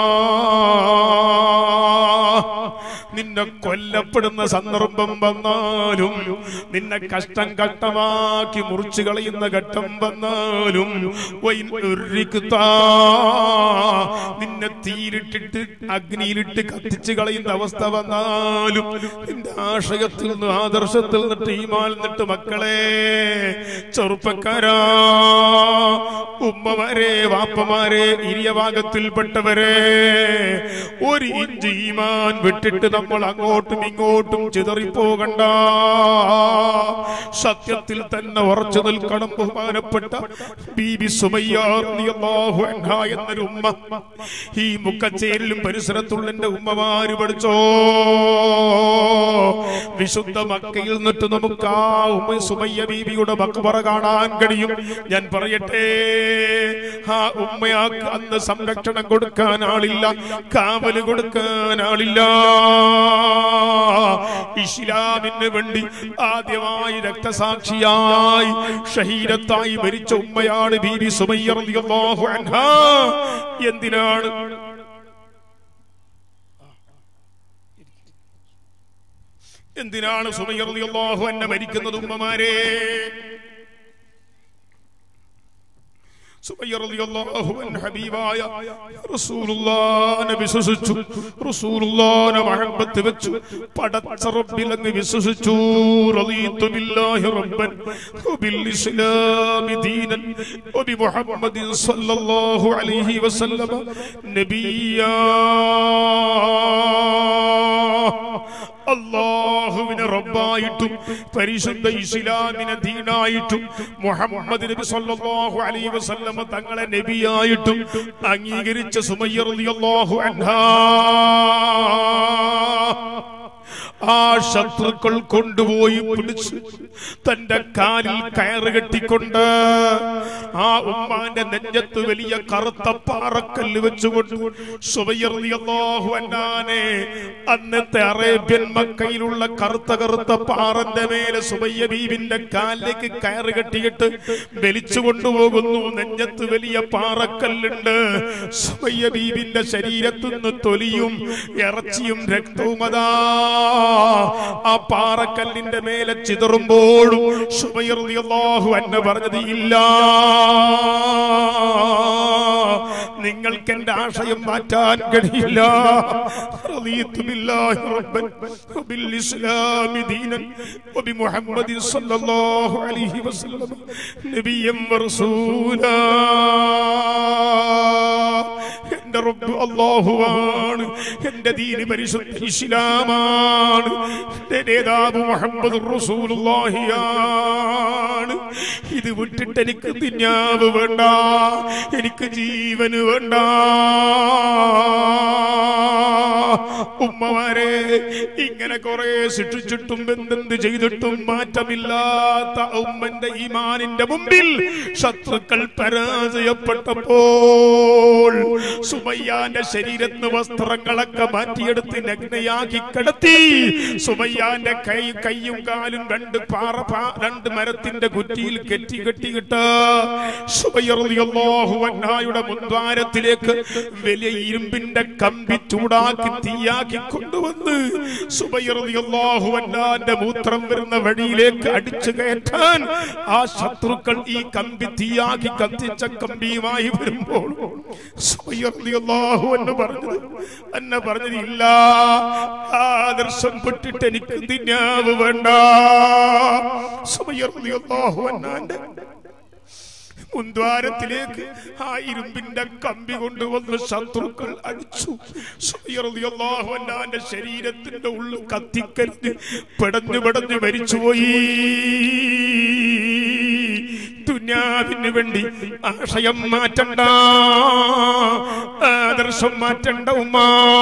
നിന്നെ കൊല്ലപ്പെടുന്ന സന്ദർഭം വന്നാലും നിന്നെ കഷ്ടം ഘട്ടമാക്കി മുറിച്ചു കളയുന്ന ഘട്ടം വന്നാലും വൈൻ ഉരുക്കുത്ത നിന്നെ തീയിലിട്ടിട്ട് അഗ്നിയിലിട്ട് കത്തിച്ചു കളയുന്ന അവസ്ഥ വന്നാലും നിന്റെ ആശയത്തിൽ നിന്ന് ആദർശത്തിൽ നിന്നിട്ട് ഈമാൽ നിന്നിട്ട് മക്കളെ ചെറുപ്പക്കാരാ ഉമ്മമാരെ വാപ്പമാരെ ഇരിയ ഭാഗത്തിൽപ്പെട്ടവരെ ഒരു ഇഞ്ച് ഈമാൻ വിട്ടിട്ട് നമ്മൾ അങ്ങോട്ടും ഇങ്ങോട്ടും ചിതറിപ്പോകണ്ട സത്യത്തിൽ തന്നെ ഉറച്ചു നിൽക്കണം ബഹുമാനപ്പെട്ട ബീബി സുമയ്യ റളിയല്ലാഹു അൻഹ എന്നൊരു ഉമ്മ ഈ മുക്കച്ചേരിലും പരിസരത്തുള്ള എന്റെ ഉമ്മമാര് പഠിച്ചോ വിശുദ്ധ മക്കയിൽ നിന്നിട്ട് നമുക്ക് ആ ഉമ്മ സുമയ്യ ബീബിയുടെ മക്ബറ കാണാൻ കഴിയും ഞാൻ പറയട്ടെ ആ ഉമ്മയാക്ക് അന്ന് സംരക്ഷണം കൊടുക്കാൻ ആളില്ല കാവല് കൊടുക്കാൻ ആളില്ല ഇസ്ലാമിന് വേണ്ടി ആദ്യമായി രക്തസാക്ഷിയായി ഷഹീദത്തായി മരിച്ച ഉമ്മയാണ് ബീബി സുമയ്യ റളിയല്ലാഹു അൻഹാ എന്തിനാണ് എന്തിനാണ് സുമയ്യ റളിയല്ലാഹു അൻഹ മരിക്കുന്നത് ഉമ്മമാരെ സുമയ്യ റളിയല്ലാഹു അൻഹ ഹബീബായ റസൂലുള്ളാഹിനെ വിശ്വസിച്ചു റസൂലുള്ളാഹിനെ മഹബ്ബത്ത് വെച്ചു പടച്ച റബ്ബിൽ അങ്ങ് വിശ്വസിച്ചു റളീതു ബില്ലാഹി റബ്ബൻ വബിൽ ഇസ്ലാമി ദീനൻ വബി മുഹമ്മദിൻ സ്വല്ലല്ലാഹു അലൈഹി വസല്ലമ നബിയാ അള്ളാഹുവിനെ റബ്ബായിട്ടും പരിശുദ്ധ ഇസ്ലാമിനെ ദീനായിട്ടും മുഹമ്മദ് നബി സല്ലല്ലാഹു അലൈഹി വസല്ലമ തങ്ങളെ നബിയായിട്ടും അംഗീകരിച്ച സുമയ്യ റളിയല്ലാഹു അൻഹാ ആ ശത്രുക്കൾ കൊണ്ടുപോയി പിടിച്ച് തന്റെ കാലിൽ കയറ് കെട്ടിക്കൊണ്ട് ആ ഉമ്മാന്റെ നെഞ്ചത്ത് വലിയ കറുത്ത പാറക്കല്ല് വെച്ചുകൊണ്ട് സുബയ്യറിയാഹു അന്നാനെ അന്നത്തെ അറേബ്യൻ മക്കയിലുള്ള കറുത്ത കറുത്ത പാറന്റെ മേലെ സുബയ്യ ബീവിന്റെ കാലിലേക്ക് കയറ് കെട്ടിയിട്ട് വലിച്ചു കൊണ്ടുപോകുന്നു നെഞ്ചത്ത് വലിയ പാറക്കല്ലുണ്ട് സുബയ്യ ബീവിന്റെ ശരീരത്തുനിന്ന് തൊലിയും ഇറച്ചിയും രക്തവും അതാ ആ പാറക്കല്ലിന്റെ മേലെ ചിതറുമ്പോഴും സുബൈർഹു അന്നെ പറഞ്ഞത് ഇല്ല നിങ്ങൾക്ക് എന്റെ ആശയം മാറ്റാൻ കഴിയില്ല റളിയതു ബില്ലാഹി റബ്ബൻ വബിൽ ഇസ്ലാമി ദീനൻ വബിമുഹമ്മദിൻ സ്വല്ലല്ലാഹു അലൈഹി വസല്ലം നബിയ്യം വറസൂലാ എന്റെ റബ്ബ് അല്ലാഹുവാണ് എന്റെ ദീന് പരിശുദ്ധ ഇസ്ലാമാണ് എന്റെ നേതാവ് മുഹമ്മദ് റസൂലുള്ളാഹിയാണ് ഇത് വിട്ടിട്ട് എനിക്ക് തിന്നാവ് വേണ്ട എനിക്ക് ജീവന് വേണ്ട ഉമ്മമാരെ ഇങ്ങനെ കുറെ ശിക്ഷിച്ചിട്ടും എന്തെന്ത് ചെയ്തിട്ടും മാറ്റമില്ലാത്ത ഉമ്മന്റെ ഈമാനിന്റെ മുമ്പിൽ ശത്രുക്കൾ പരാജയപ്പെട്ടപ്പോൾ സുമയ്യാന്റെ ശരീരത്തിന് വസ്ത്രങ്ങളൊക്കെ മാറ്റിയെടുത്ത് നഗ്നയാക്കി കിടത്തി സുമയ്യാന്റെ കൈ കൈയും കാലും രണ്ട് പാറ പാ- രണ്ട് മരത്തിന്റെ കുറ്റിയിൽ കെട്ടി കെട്ടിയിട്ട് സുബയ്യറിയാഹുവന്നായുടെ മുൻദ്വാരത്തിലേക്ക് വലിയ ഇരുമ്പിന്റെ കമ്പി ചൂടാക്കി തീയാക്കി കൊണ്ടുവന്ന് സുബയ്യറിയാഹുവന്നാന്റെ മൂത്രം വരുന്ന വഴിയിലേക്ക് അടിച്ചു കയറ്റാൻ ആ ശത്രുക്കൾ ഈ കമ്പി തീയാക്കി കത്തിച്ച കമ്പിയുമായി വരുമ്പോൾ സുബയ്യറിയാഹു എന്ന് പറഞ്ഞത് എന്നെ പറഞ്ഞത് ഇല്ല ആദർശം പെട്ടിട്ട് എനിക്ക് തിന്നാവ് വേണ്ട സുബയ്യറിയാഹു എന്നാന്റെ മുൻദ്വാരത്തിലേക്ക് ആ ഇരുമ്പിന്റെ കമ്പി കൊണ്ടുവന്ന് ശത്രുക്കൾ അടിച്ചു സുബിയറിയാഹുവന്റെ ശരീരത്തിന്റെ ഉള്ളിൽ കത്തിക്കരിഞ്ഞ് പെടഞ്ഞു പെടഞ്ഞു മരിച്ചുപോയി ദുന്യാവിന് വേണ്ടി ആശയം മാറ്റണ്ട ആദർശം മാറ്റണ്ട ഉമ്മ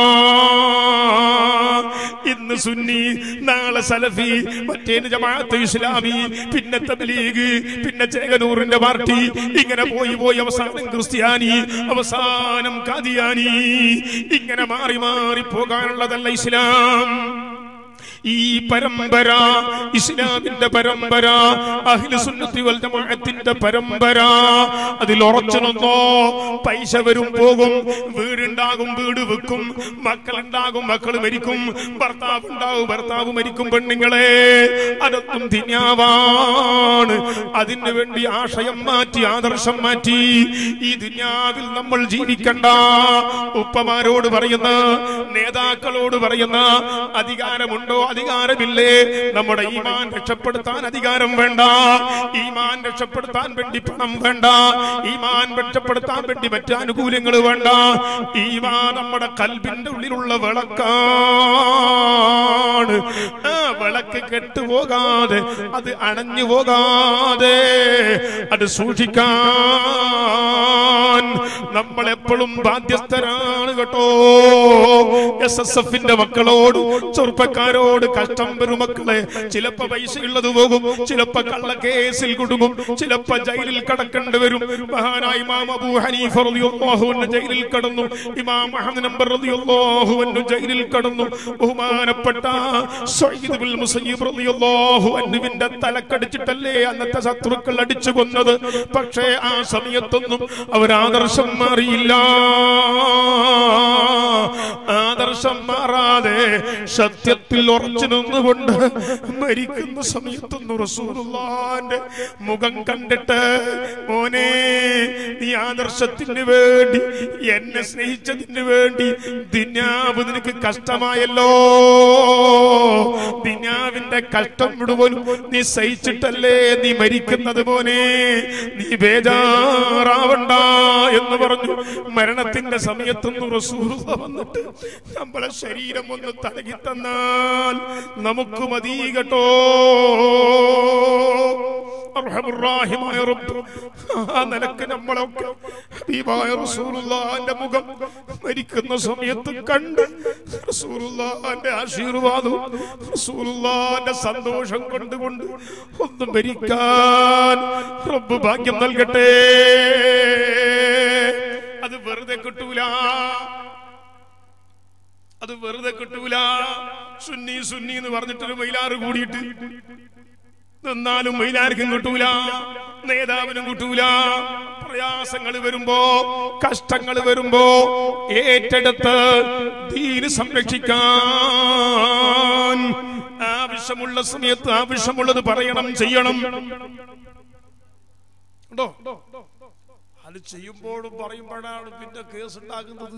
ഇന്ന് സുന്നി നാളെ സലഫി മറ്റേന് ജമാഅത്ത് ഇസ്ലാമി പിന്നെ തബ്ലീഗ് പിന്നെ ചേകനൂറിന്റെ പാർട്ടി ഇങ്ങനെ പോയി പോയി അവസാനം ക്രിസ്ത്യാനി അവസാനം കാദിയാനി ഇങ്ങനെ മാറി മാറി പോകാനുള്ളതല്ല ഇസ്ലാം ഈ പരമ്പര ഇസ്ലാമിന്റെ പരമ്പര അഖില സുന്നത്തി വൽ ജമാഅത്തിന്റെ പരമ്പര അതിൽ ഉറച്ചു നിന്നോ പൈസ വരും പോകും വീടുണ്ടാകും വീട് വെക്കും മക്കളുണ്ടാകും മക്കൾ മരിക്കും ഭർത്താവ് ഉണ്ടാകും ഭർത്താവ് മരിക്കും പെണ്ണുങ്ങളെ അതൊന്നും ദുന്യാവാണ് അതിനു വേണ്ടി ആശയം മാറ്റി ആദർശം മാറ്റി ഈ ദുന്യാവിൽ നമ്മൾ ജീവിക്കണ്ട ഉപ്പമാരോട് പറയുന്ന നേതാക്കളോട് പറയുന്ന അധികാരമുണ്ടോ അധികാരമില്ലേ നമ്മുടെ ഈമാൻ രക്ഷപ്പെടുത്താൻ അധികാരം വേണ്ട ഈമാൻ രക്ഷപ്പെടുത്താൻ വേണ്ടി പണം വേണ്ട ഈമാൻ രക്ഷപ്പെടുത്താൻ വേണ്ടി മറ്റു ആനുകൂല്യങ്ങൾ വേണ്ട ഈമാൻ നമ്മുടെ കൽബിന്റെ ഉള്ളിലുള്ള വിളക്കാണ് ആ വിളക്ക് കെട്ടുപോകാതെ അത് അണഞ്ഞു പോകാതെ അത് സൂക്ഷിക്കാൻ നമ്മൾ എപ്പോഴും ബാധ്യസ്ഥരാണ് കേട്ടോ എസ് എസ് എഫിന്റെ മക്കളോട് ചെറുപ്പക്കാരോട് കഷ്ടം വരും മക്കളെ ചിലപ്പോ പൈസ ഉള്ളത് പോകും ചിലപ്പോ കള്ള കേസിൽ കുടുങ്ങും ചിലപ്പോ ജയിലിൽ കടക്കേണ്ടി വരും മഹാനായ ഇമാം അബൂ ഹനീഫ റളിയല്ലാഹു അൻഹു ജയിലിൽ കടന്നു ഇമാം അഹ്മദ് നമ്പർ റളിയല്ലാഹു അൻഹു ജയിലിൽ കടന്നു ബഹുമാനപ്പെട്ട സയ്യിദ് ബിൽ മുസയ്യിബ് റളിയല്ലാഹു അൻഹുവിന്റെ തലക്കടിച്ചിട്ടല്ലേ അന്നത്തെ ശത്രുക്കൾ അടിച്ചു കൊന്നത് പക്ഷേ ആ സമയത്തൊന്നും അവർ ആദർശം മാറിയില്ല ആദർശം മാറാതെ സത്യത്തിൽ ഉറച്ചു നിന്നുകൊണ്ട് മരിക്കുന്ന സമയത്തൊന്നും റസൂലുള്ളാന്റെ മുഖം കണ്ടിട്ട് മോനെ നീ ആദർശത്തിന് വേണ്ടി എന്നെ സ്നേഹിച്ചതിന് വേണ്ടി ദിനാവ് നിനക്ക് കഷ്ടമായല്ലോ ദിനാവിന്റെ കഷ്ടം മുഴുവനും നീ സഹിച്ചിട്ടല്ലേ നീ മരിക്കുന്നത് മോനെ നീ ബേജാറാവണ്ട എന്ന് പറഞ്ഞു മരണത്തിന്റെ സമയത്തൊന്നും റസൂലുള്ള വന്നിട്ട് നമ്മളെ ശരീരം ഒന്ന് തടകി തന്നാൽ നമുക്ക് മതി കേട്ടോ അർഹമുറാഹിമായ റബ്ബ് ആ നിലക്ക് നമ്മളൊക്കെ ഹബീബായ റസൂലുള്ളാഹിന്റെ മുഖം മരിക്കുന്ന സമയത്ത് കണ്ട് റസൂലുള്ളാഹിന്റെ ആശീർവാദവും റസൂലുള്ളാഹിന്റെ സന്തോഷം കൊണ്ടുകൊണ്ട് ഒന്ന് മരിക്കാൻ റബ്ബ് ഭാഗ്യം നൽകട്ടെ അത് വെറുതെ കിട്ടൂല അത് വെറുതെ കിട്ടൂല സുന്നി സുന്നി എന്ന് പറഞ്ഞിട്ടൊരു മൈലാറ് കൂടിയിട്ട് നിന്നാലും മൈലാർക്കും കിട്ടൂല നേതാവിനും കിട്ടൂല പ്രയാസങ്ങൾ വരുമ്പോ കഷ്ടങ്ങൾ വരുമ്പോ ഏറ്റെടുത്ത് ദീന് സംരക്ഷിക്കാൻ ആവശ്യമുള്ള സമയത്ത് ആവശ്യമുള്ളത് പറയണം ചെയ്യണം ഉണ്ടോ അത് ചെയ്യുമ്പോഴും പറയുമ്പോഴാണ് പിന്നെ കേസ് ഉണ്ടാകുന്നത്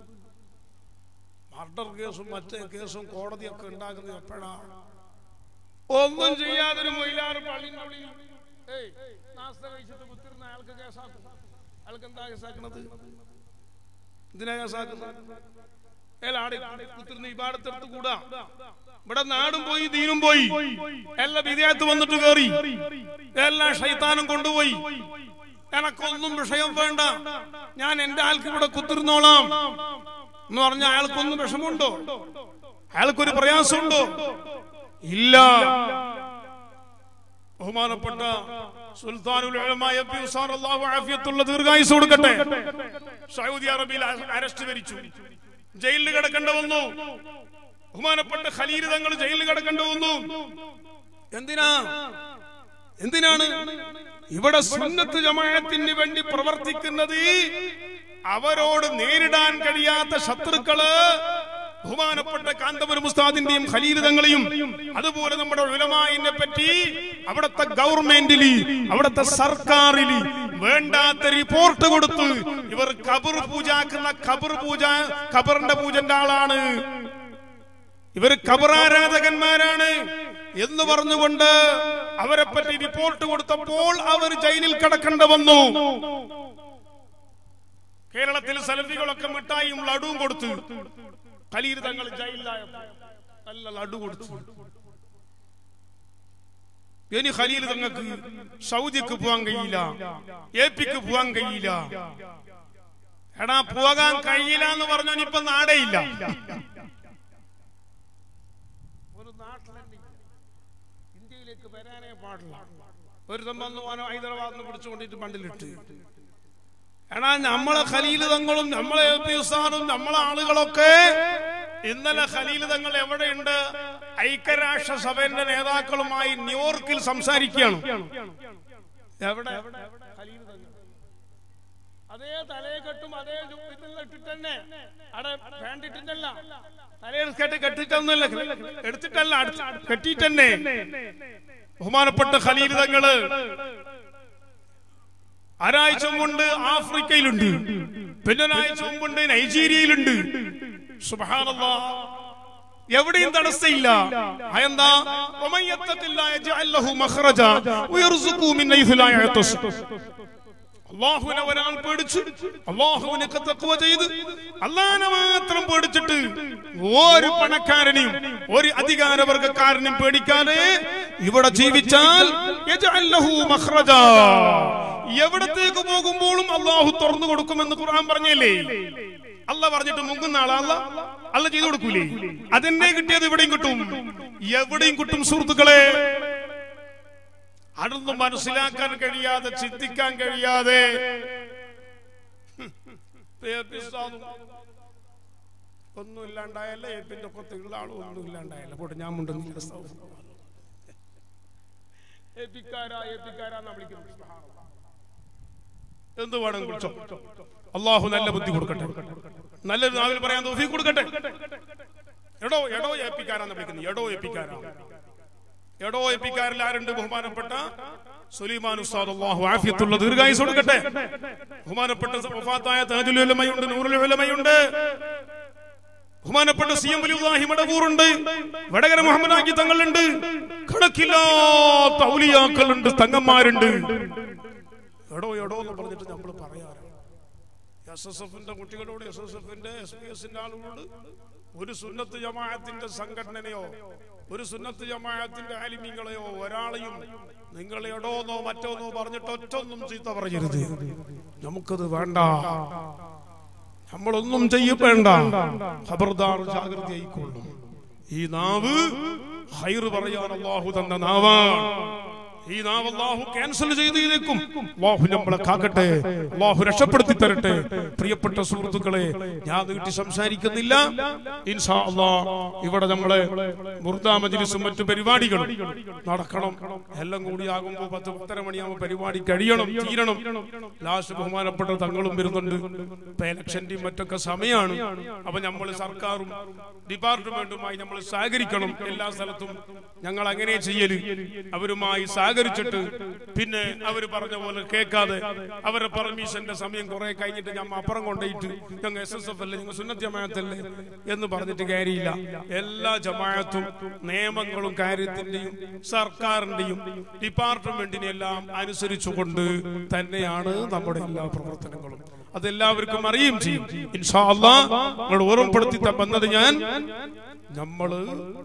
മർഡർ കേസും മറ്റേ കേസും കോടതിയൊക്കെ ഉണ്ടാകുന്നത് എപ്പോഴാണ് ഒന്നും ചെയ്യാതൊരു മൊയിലാറ് പള്ളിന്റെ ഉള്ളിൽ ഏയ്, നാസ്ത കഴിച്ചിട്ട് കുത്തിരുന്ന അയാൾക്ക് കേസാക്കും അയാൾക്ക് എന്താ കേസാക്കണത് എന്തിനാ കേസാക്കുന്നത് ഏലാടി കുത്തിരുന്ന് ഇബാടത്തെടുത്ത് കൂടാ ഇവിടെ നാടും പോയി ദീനും പോയി എല്ലാ വിധേയത്ത് വന്നിട്ട് കേറി എല്ലാ ഷൈത്താനും കൊണ്ടുപോയി എനക്കൊന്നും വിഷയം വേണ്ട ഞാൻ എന്റെ ആൾക്ക് ഇവിടെ കുത്തിരുന്നോളാം എന്ന് പറഞ്ഞ അയാൾക്കൊന്നും വിഷമമുണ്ടോ അയാൾക്കൊരു പ്രയാസമുണ്ടോ ഇല്ല ബഹുമാനപ്പെട്ട സുൽത്താനുൽ ഉലമായ പി ഉസാർ അല്ലാഹു ആഫിയത്തുള്ള ദീർഘായുസ് കൊടുക്കട്ടെ സൗദി അറേബ്യയിൽ അറസ്റ്റ് വരിച്ചു ജയിലിൽ കിടക്കേണ്ട വന്നു ബഹുമാനപ്പെട്ട ഖലീൽ തങ്ങൾ ജയിലിൽ കിടക്കേണ്ട വന്നു എന്തിനാ എന്തിനാണ് ഇവിടെ സുന്നത്ത് ജമാഅത്തിന് വേണ്ടി പ്രവർത്തിക്കുന്നത് അവരോട് നേരിടാൻ കഴിയാത്ത ശത്രുക്കള് ബഹുമാനപ്പെട്ട കാന്തപുരം ഉസ്താദിന്റെയും ഖലീലിതങ്ങളെയും അതുപോലെ നമ്മുടെ ഉലമായിനെ പറ്റി അവിടുത്തെ ഗവൺമെന്റിൽ അവിടുത്തെ സർക്കാരിൽ വേണ്ടാത്ത റിപ്പോർട്ട് കൊടുത്ത് ഇവർ കബർ പൂജാക്കുന്ന കബർ പൂജ കബറിന്റെ പൂജന്റെ ആളാണ് ഇവർ കബറാരാധകന്മാരാണ് എന്ന് പറഞ്ഞുകൊണ്ട് അവരെ പറ്റി റിപ്പോർട്ട് കൊടുത്തപ്പോൾ അവർ ജയിലിൽ കിടക്കേണ്ട വന്നു കേരളത്തിൽ സലഫികളൊക്കെ മിഠായിയും ലഡുവും കൊടുത്തു ഖലീൽ തങ്ങൾ ജയിലിലായ നല്ല ലഡു കൊടുത്തു ഇനി ഖലീൽ തങ്ങൾക്ക് സൗദിക്ക് പോകാൻ കഴിയില്ല എ പിക്ക് പോകാൻ കഴിയില്ല എടാ പോകാൻ കഴിയില്ല എന്ന് പറഞ്ഞാൽ ഇപ്പൊ നാടേയില്ല ഒരു നാട്ടിലെന്നെ ഇന്ത്യയിലേക്ക് വരാനേ പാടില്ല ഒരു സംബന്ധം ഹൈദരാബാദിൽ നിന്ന് പിടിച്ചുകൊണ്ടിട്ട് ബണ്ടിലിട്ട് എടാ നമ്മളെ ഖലീൽ തങ്ങളും നമ്മളെ എ പി ഉസ്താദും നമ്മളെ ആളുകളൊക്കെ ഇന്നലെ ഖലീൽ തങ്ങൾ എവിടെയുണ്ട് ഐക്യരാഷ്ട്ര സഭയുടെ നേതാക്കളുമായി ന്യൂയോർക്കിൽ സംസാരിക്കുകയാണ് എവിടെ ഖലീൽ തങ്ങൾ അതേ തലയെ കെട്ടും അതേ ഇതിൽ ഇട്ടിട്ട് തന്നെ അവിടെ വേണ്ടിട്ടിട്ടല്ല തലയിൽ കെട്ടി കെട്ടിട്ടൊന്നുമില്ല എടുത്തിട്ടല്ല അടുത്ത് കെട്ടിയിട്ട് തന്നെ ബഹുമാനപ്പെട്ട ഖലീൽ തങ്ങള് ഒരാഴ്ച മുമ്പ് ആഫ്രിക്കയിലുണ്ട് പിന്നെ ഒരാഴ്ച മുമ്പുണ്ട് നൈജീരിയയിലുണ്ട് സുബ്ഹാനല്ലാ എവിടെയും തടസ്സയില്ല അതെന്താ വമൻ യത്തഖില്ലാഹ യജ്അൽ ലഹു മഖ്റജ വയർസുഖു മിൻ ഹൈഥു ലാ യഹ്തസിബ് അള്ളാഹുവിനെ ഒരാൾ പേടിച്ച് അള്ളാഹുവിനൊക്കെ തക്കുവ ചെയ്ത് അള്ളാഹിനെ മാത്രം പേടിച്ചിട്ട് ഒരു പണക്കാരനെയും ഒരു അധികാരവർഗക്കാരനെയും പേടിക്കാതെ ഇവിടെ ജീവിച്ചാൽ യജ്അൽ ലഹു മഖ്റജ. എവിടത്തേക്ക് പോകുമ്പോഴും അള്ളാഹു തുറന്നു കൊടുക്കുമെന്ന് ഖുർആൻ പറഞ്ഞില്ലേ അല്ല പറഞ്ഞിട്ട് മുങ്ങുന്ന ആളാ അല്ല അല്ല ചെയ്തു കൊടുക്കൂലേ അതെന്നെ കിട്ടിയത് ഇവിടെയും കിട്ടും എവിടെയും കിട്ടും സുഹൃത്തുക്കളെ അതൊന്നും മനസ്സിലാക്കാൻ കഴിയാതെ ചിന്തിക്കാൻ കഴിയാതെ ഒന്നും ഇല്ലാണ്ടായല്ല ഏപ്പിന്റെ കൊത്തുള്ള ആളും ഒന്നും ഇല്ലാണ്ടായല്ല പോട്ടെ ഞാൻ മുണ്ടുന്നില്ല ഏപ്പിക്കാരാ ഏപ്പിക്കാരാന്നാ വിളിക്കുന്നത് എന്ത് വേണം വിളിച്ചോ അള്ളാഹു നല്ല ബുദ്ധി കൊടുക്കട്ടെ നല്ലൊരു നാവിൽ പറയാൻ തോഫി കൊടുക്കട്ടെ എടോ എടോ ഏപ്പിക്കാരാന്ന് വിളിക്കുന്നത് എടോ ഏപ്പിക്കാരാ എടോ എപ്പിക്കാരിൽ ആരുണ്ട് ബഹുമാനപ്പെട്ട സുലൈമാൻ ഉസ്താദ് അല്ലാഹു ആഫിയത്തുള്ള ദീർഘായുസ് കൊടുക്കട്ടെ ബഹുമാനപ്പെട്ട വഫാത്തായ താജുൽ ഉലമയുണ്ട് നൂറുൽ ഉലമയുണ്ട് ബഹുമാനപ്പെട്ട സി എം വലിയുല്ലാഹി മടവൂറുണ്ട് വടകര മുഹമ്മദ് ആക്കി തങ്ങളുണ്ട് കണക്കില്ലാത്ത ഔലിയാക്കളുണ്ട് തങ്ങന്മാരുണ്ട് എടോ എടോ എന്ന് പറഞ്ഞിട്ട് നമ്മൾ പറയാറ് എസ് എസ് എഫിന്റെ കുട്ടികളോട് എസ് എസ് എഫിന്റെ എസ് പി എസിന്റെ ആളുകളോട് ഒരു സുന്നത്ത് ജമാഅത്തിന്റെ സംഘടനയോ ഒരു സുന്നത്ത് ജമാഅത്തിന്റെ ആലിമ്യങ്ങളെയോ ഒരാളെയും നിങ്ങൾ എടോന്നോ മറ്റോന്നോ പറഞ്ഞിട്ട് ഒറ്റൊന്നും ചീത്ത പറയരുത് നമുക്കത് വേണ്ട നമ്മളൊന്നും ചെയ്യപ്പെടേണ്ട ഖബർദാർ ജാഗ്രത ആയിക്കൊള്ളും ഈ നാവ് ഹൈറ് പറയാൻ അള്ളാഹു തന്ന നാവാണ് ഈ നാവ് അള്ളാഹു ക്യാൻസൽ ചെയ്തേക്കും അള്ളാഹു നമ്മളെ കാക്കട്ടെ അള്ളാഹു രക്ഷപ്പെടുത്തി തരട്ടെ പ്രിയപ്പെട്ട സുഹൃത്തുക്കളെ ഞാൻ നീട്ടി സംസാരിക്കുന്നില്ല ഇൻഷാ അള്ളാ ഇവിടെ നമ്മളെ മുർദാ മജ്ലിസും മറ്റു പരിപാടികളും നടക്കണം എല്ലാം കൂടി ആകുമ്പോൾ പത്ത് പത്തര മണിയാകുമ്പോൾ പരിപാടി കഴിയണം തീരണം ലാസ്റ്റ് ബഹുമാനപ്പെട്ട തങ്ങളും വരുന്നുണ്ട് ഇപ്പൊ ഇലക്ഷന്റെയും മറ്റൊക്കെ സമയമാണ് അപ്പൊ നമ്മൾ സർക്കാരും ഡിപ്പാർട്ട്മെന്റുമായി നമ്മൾ സഹകരിക്കണം എല്ലാ സ്ഥലത്തും ഞങ്ങൾ അങ്ങനെ ചെയ്യല് അവരുമായി സഹകരിച്ചിട്ട് പിന്നെ അവർ പറഞ്ഞ പോലെ കേൾക്കാതെ അവരുടെ പെർമിഷന്റെ സമയം കുറെ കഴിഞ്ഞിട്ട് ഞമ്മ അപ്പുറം കൊണ്ടുപോയിട്ട് ഞങ്ങൾ എസ് എസ് എഫ് അല്ലേ ഞങ്ങൾ സുന്നത്ത് ജമാഅത്തല്ലേ എന്ന് പറഞ്ഞിട്ട് കാര്യമില്ല എല്ലാ ജമാഅത്തും നിയമങ്ങളും കാര്യത്തിന്റെയും സർക്കാരിന്റെയും ഡിപ്പാർട്ട്മെന്റിനെ എല്ലാം അനുസരിച്ചുകൊണ്ട് തന്നെയാണ് നമ്മുടെ എല്ലാ പ്രവർത്തനങ്ങളും അതെല്ലാവർക്കും അറിയും ചെയ്യും ഇൻഷാ അള്ളാ നിങ്ങൾ ഓർമ്മപ്പെടുത്തി വന്നത് ഞാൻ നമ്മള്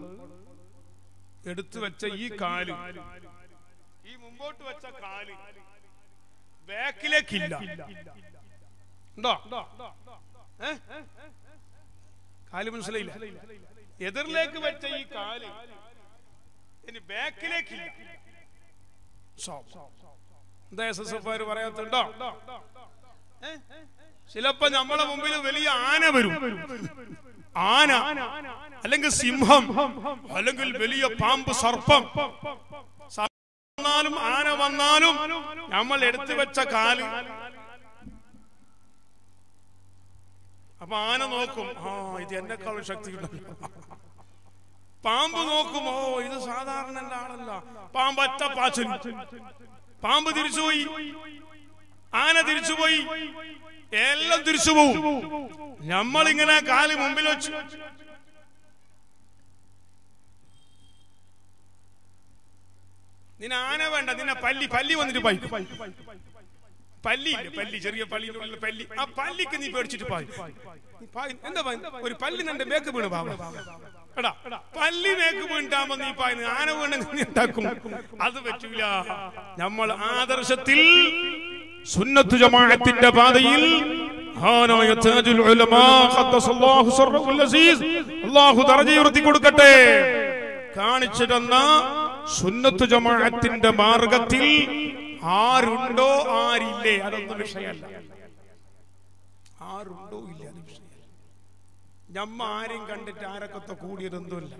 എടുത്തു വെച്ച ഈ കാല് ഈ മുമ്പോട്ട് വെച്ച കാല് ബാക്കിലേക്കില്ല ഉണ്ടോ ഏ? കാല് മനസ്സിലായില്ല എതിരിലേക്ക് വെച്ച ഈ കാല് ഇനി ബാക്കിലേക്കില്ല സോ. എന്താ എസ് എസ് എഫ് പറയാത്തുണ്ടോ ഏ? ചിലപ്പോ നമ്മളെ മുമ്പിൽ വലിയ ആന വരും ആന അല്ലെങ്കിൽ സിംഹം അല്ലെങ്കിൽ വലിയ പാമ്പ് സർപ്പം സർപ്പം വന്നാലും ആന വന്നാലും നമ്മൾ എടുത്തു വെച്ച കാല് അപ്പൊ ആന നോക്കും ആ ഇത് എന്നെക്കാളും ശക്തി ഉണ്ടല്ലോ പാമ്പ് നോക്കും ഓ ഇത് സാധാരണ എന്റെ ആളല്ല പാമ്പ് അറ്റ പാച്ചൽ പാമ്പ് തിരിച്ചുപോയി ആന തിരിച്ചുപോയി എല്ലാം തിരിച്ചു പോവും നമ്മളിങ്ങനെ കാല് മുമ്പിൽ വെച്ചു നിന്നെ ആന വേണ്ട നിന്നെ പല്ലി പല്ലി വന്നിട്ട് പായി പല്ലി ഇല്ലേ പല്ലി ചെറിയ പല്ലിന്റെ ഉള്ളിൽ പല്ലി ആ പല്ലിക്ക് നീ പേടിച്ചിട്ട് പായി നീ പായ്. എന്താ പായ്? ഒരു പല്ലി നിന്റെ മേക്ക് വീണ് പാവ എടാ പല്ലി മേക്ക് വീണ്ടാകുമ്പോ നീ പായുന്നു ആന വീണ് നീ ഉണ്ടാക്കും അത് പറ്റൂല നമ്മൾ ആദർശത്തിൽ സുന്നത്തു ജമാഅത്തിന്റെ പാതയിൽ മഹാനായ താജുൽ ഉലമാ ഖദ്ദസല്ലാഹു സർറഹുൽ അസീസ് അല്ലാഹു ദർജ ഉയർത്തി കൊടുക്കട്ടെ കാണിച്ചു തന്ന സുന്നത്തു ജമാഅത്തിന്റെ മാർഗത്തിൽ ആരുണ്ടോ ആരില്ലേ അതൊന്നും വിഷയമല്ല ആരുണ്ടോ ഇല്ല അത് വിഷയമല്ല ഞമ്മ ആരെയും കണ്ടിട്ട് ആരൊക്കെ കൂടിയതൊന്നുമില്ല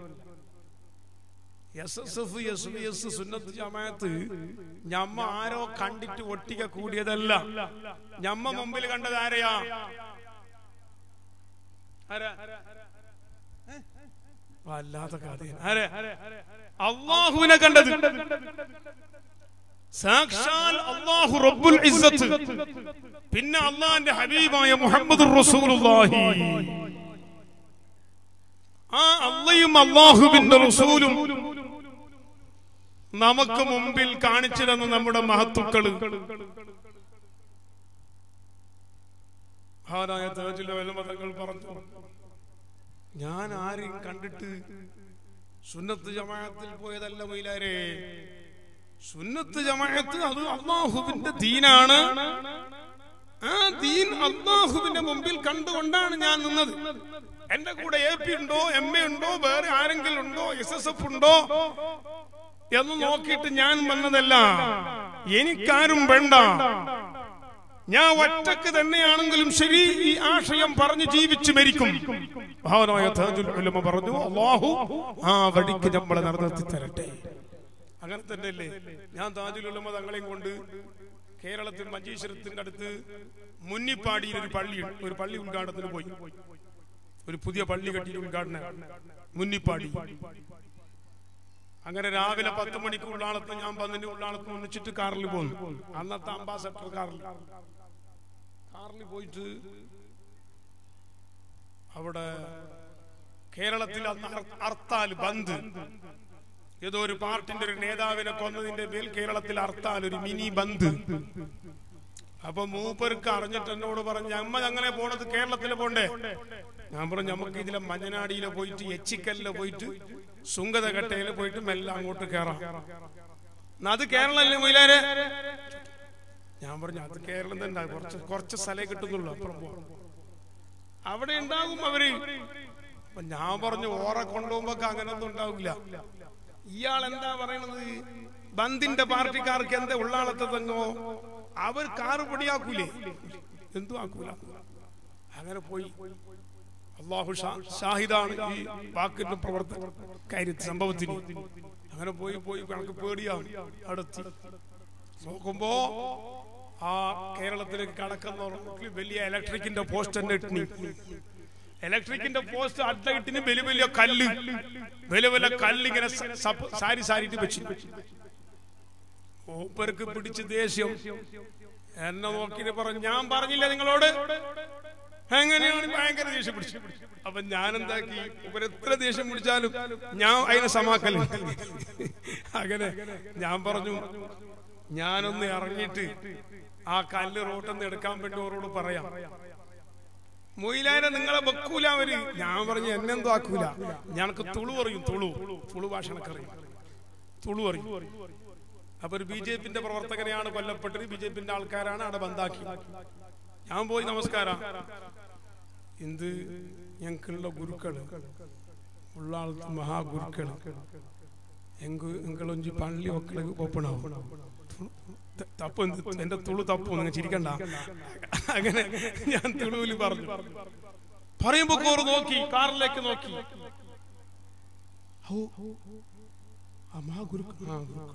S S F S B S സുന്നത്ത് ജമാഅത്ത് ഞമ്മ ആരോ കണ്ടിട്ട് ഒട്ടിക കൂടിയതല്ല ഞമ്മ മുമ്പിൽ കണ്ടത് ആരെയാ ആരാ ഏ? വല്ലാത്ത കഥയാണ് ആരെ അള്ളാഹുവിനെ കണ്ടത് സാക്ഷാൽ അള്ളാഹു റബ്ബുൽ ഇസ്സത്ത് പിന്നെ അള്ളാഹിന്റെ ഹബീബായ മുഹമ്മദ് റസൂലുള്ളാഹി ആ അള്ളയും അള്ളാഹുവിന്റെ റസൂലും നമുക്ക് മുമ്പിൽ കാണിച്ചു തന്ന നമ്മുടെ മഹത്തുക്കള് മഹാനായ താജുൽ ഉലമ തങ്ങൾ പറഞ്ഞു ഞാൻ ആരെയും കണ്ടിട്ട് സുന്നത്ത് ജമാഅത്തിൽ പോയതല്ല മൈലാരെ സുന്നത്ത് ജമാഅത്ത് അത് അള്ളാഹുവിന്റെ ദീനാണ് ആ ദീൻ അള്ളാഹുവിന്റെ മുമ്പിൽ കണ്ടുകൊണ്ടാണ് ഞാൻ നിന്നത് എന്റെ കൂടെ എ പി ഉണ്ടോ എം എ ഉണ്ടോ വേറെ ആരെങ്കിലും ഉണ്ടോ എസ് എസ് എഫ് ഉണ്ടോ എന്ന് നോക്കിയിട്ട് ഞാൻ വന്നതല്ല എനിക്കാരും വേണ്ട ഞാൻ ഒറ്റക്ക് തന്നെയാണെങ്കിലും ശരി ഈ ആശയം പറഞ്ഞു ജീവിച്ചു മരിക്കും മഹാനായ താജുൽ ഉലമ പറഞ്ഞു അള്ളാഹു ആ വഴിക്ക് നമ്മളെ നടന്നെത്തി തരട്ടെ അങ്ങനെ തന്നെയല്ലേ ഞാൻ താജുൽ ഉലമ തങ്ങളെയും കൊണ്ട് കേരളത്തിൽ മഞ്ചേശ്വരത്തിന്റെ അടുത്ത് മുന്നിപ്പാടിയിൽ ഒരു പള്ളി ഒരു പള്ളി ഉദ്ഘാടനത്തിന് പോയി ഒരു പുതിയ പള്ളി കെട്ടിയ ഉദ്ഘാടനം മുന്നിപ്പാടി അങ്ങനെ രാവിലെ പത്ത് മണിക്ക് ഉള്ളാളത്ത് ഞാൻ പന്നിന്റെ ഉള്ളാളത്ത് ഒന്നിച്ചിട്ട് കാറിൽ പോന്നു അന്നത്തെ അംബാസഡർ കാറിൽ കാറിൽ പോയിട്ട് അവിടെ കേരളത്തിൽ അന്ന് അർ- ഹർത്താൽ ബന്ദ് ഏതോ ഒരു പാർട്ടിന്റെ ഒരു നേതാവിനെ കൊന്നതിന്റെ പേരിൽ കേരളത്തിൽ ഹർത്താൽ ഒരു മിനി ബന്ദ് അപ്പൊ മൂപ്പർക്ക് അറിഞ്ഞിട്ട് എന്നോട് പറഞ്ഞു അമ്മ ഞങ്ങനെ പോണത് കേരളത്തിൽ പോണ്ടേ ഞാൻ പറഞ്ഞു നമുക്ക് ഇതിലെ മഞ്ഞനാടിയിലെ പോയിട്ട് എച്ചിക്കല്ലില് പോയിട്ട് സുങ്കത കട്ടയില് പോയിട്ട് മെല്ലെ അങ്ങോട്ട് കയറാം എന്നാ അത് കേരളല്ലേ മൊയിലാരെ ഞാൻ പറഞ്ഞു അത് കേരളം തന്നെ കുറച്ച് കുറച്ച് സ്ഥലേ കിട്ടുന്നുള്ളൂ അപ്പുറം പോവാം അവിടെ ഉണ്ടാകും അവര് അപ്പൊ ഞാൻ പറഞ്ഞു ഓറെ കൊണ്ടുപോകുമ്പോ അങ്ങനൊന്നും ഉണ്ടാവില്ല ഇയാൾ എന്താ പറയണത് ബന്ദിന്റെ പാർട്ടിക്കാർക്ക് എന്താ ഉള്ളാളത്തെ തങ്ങോ അവർ കാറ് പൊടിയാക്കൂലേ എന്തു ആക്കൂല അങ്ങനെ പോയി അള്ളാഹു ഷാ- ഷാഹിദാണ് ഈ വാക്കിന്റെ പ്രവർത്തന കാര്യത്തിൽ സംഭവത്തിന് അങ്ങനെ പോയി പോയി കണക്ക് പേടിയാവും അടുത്ത് നോക്കുമ്പോ ആ കേരളത്തിലേക്ക് കടക്കുന്ന റോട്ടിൽ വലിയ ഇലക്ട്രിക്കിന്റെ പോസ്റ്റ് തന്നെ ഇട്ടിനി ഇലക്ട്രിക്കിന്റെ പോസ്റ്റ് അഡ്ലൈറ്റിന് വലിയ വലിയ കല്ല് വലിയ വലിയ കല്ല് ഇങ്ങനെ സ- സപ്പ- സാരി സാരിട്ട് വെച്ചു മൂപ്പർക്ക് പിടിച്ച് ദേഷ്യം എന്നെ നോക്കിയിട്ട് പറഞ്ഞു ഞാൻ പറഞ്ഞില്ല നിങ്ങളോട് എങ്ങനെയാണ് ഭയങ്കര ദേഷ്യം പിടിച്ചു അപ്പൊ ഞാൻ എന്താക്കി ഇവർ എത്ര ദേഷ്യം പിടിച്ചാലും ഞാൻ അതിനെ സമാക്കല്ല അങ്ങനെ ഞാൻ പറഞ്ഞു ഞാനൊന്ന് ഇറങ്ങിയിട്ട് ആ കല്ല് റോട്ടിൽ എടുക്കാൻ വേണ്ടി അവരോട് പറയാം മൊയിലാരെ നിങ്ങളെ വെക്കൂല അവര് ഞാൻ പറഞ്ഞു എന്നെന്തോ ആക്കൂല ഞങ്ങൾക്ക് തുളു പറയും തുളു തുളു ഭാഷണക്കറിയും തുളു പറയും അപ്പൊ ഒരു ബി ജെ പിന്റെ പ്രവർത്തകനെയാണ് കൊല്ലപ്പെട്ടത് ബി ജെ പിന്റെ ആൾക്കാരാണ് അവിടെ ബന്ധാക്കി ഞാൻ പോയി നമസ്കാരം എന്ത് ഞങ്ങൾക്കുള്ള ഗുരുക്കള് ഉള്ള ആൾക്ക് മഹാഗുരുക്കള് എങ്ക് എങ്കളൊഞ്ചി പള്ളി ഒക്കള് ഓപ്പണാവും തപ്പ് എന്ത് എന്റെ തുളു തപ്പു നിങ്ങൾ ചിരിക്കണ്ട അങ്ങനെ ഞാൻ തുളുവിൽ പറഞ്ഞു പറയുമ്പോ കോറ് നോക്കി കാറിലേക്ക് നോക്കി ഹോ, ആ മഹാഗുരു ആ ഗുരുക്കൾ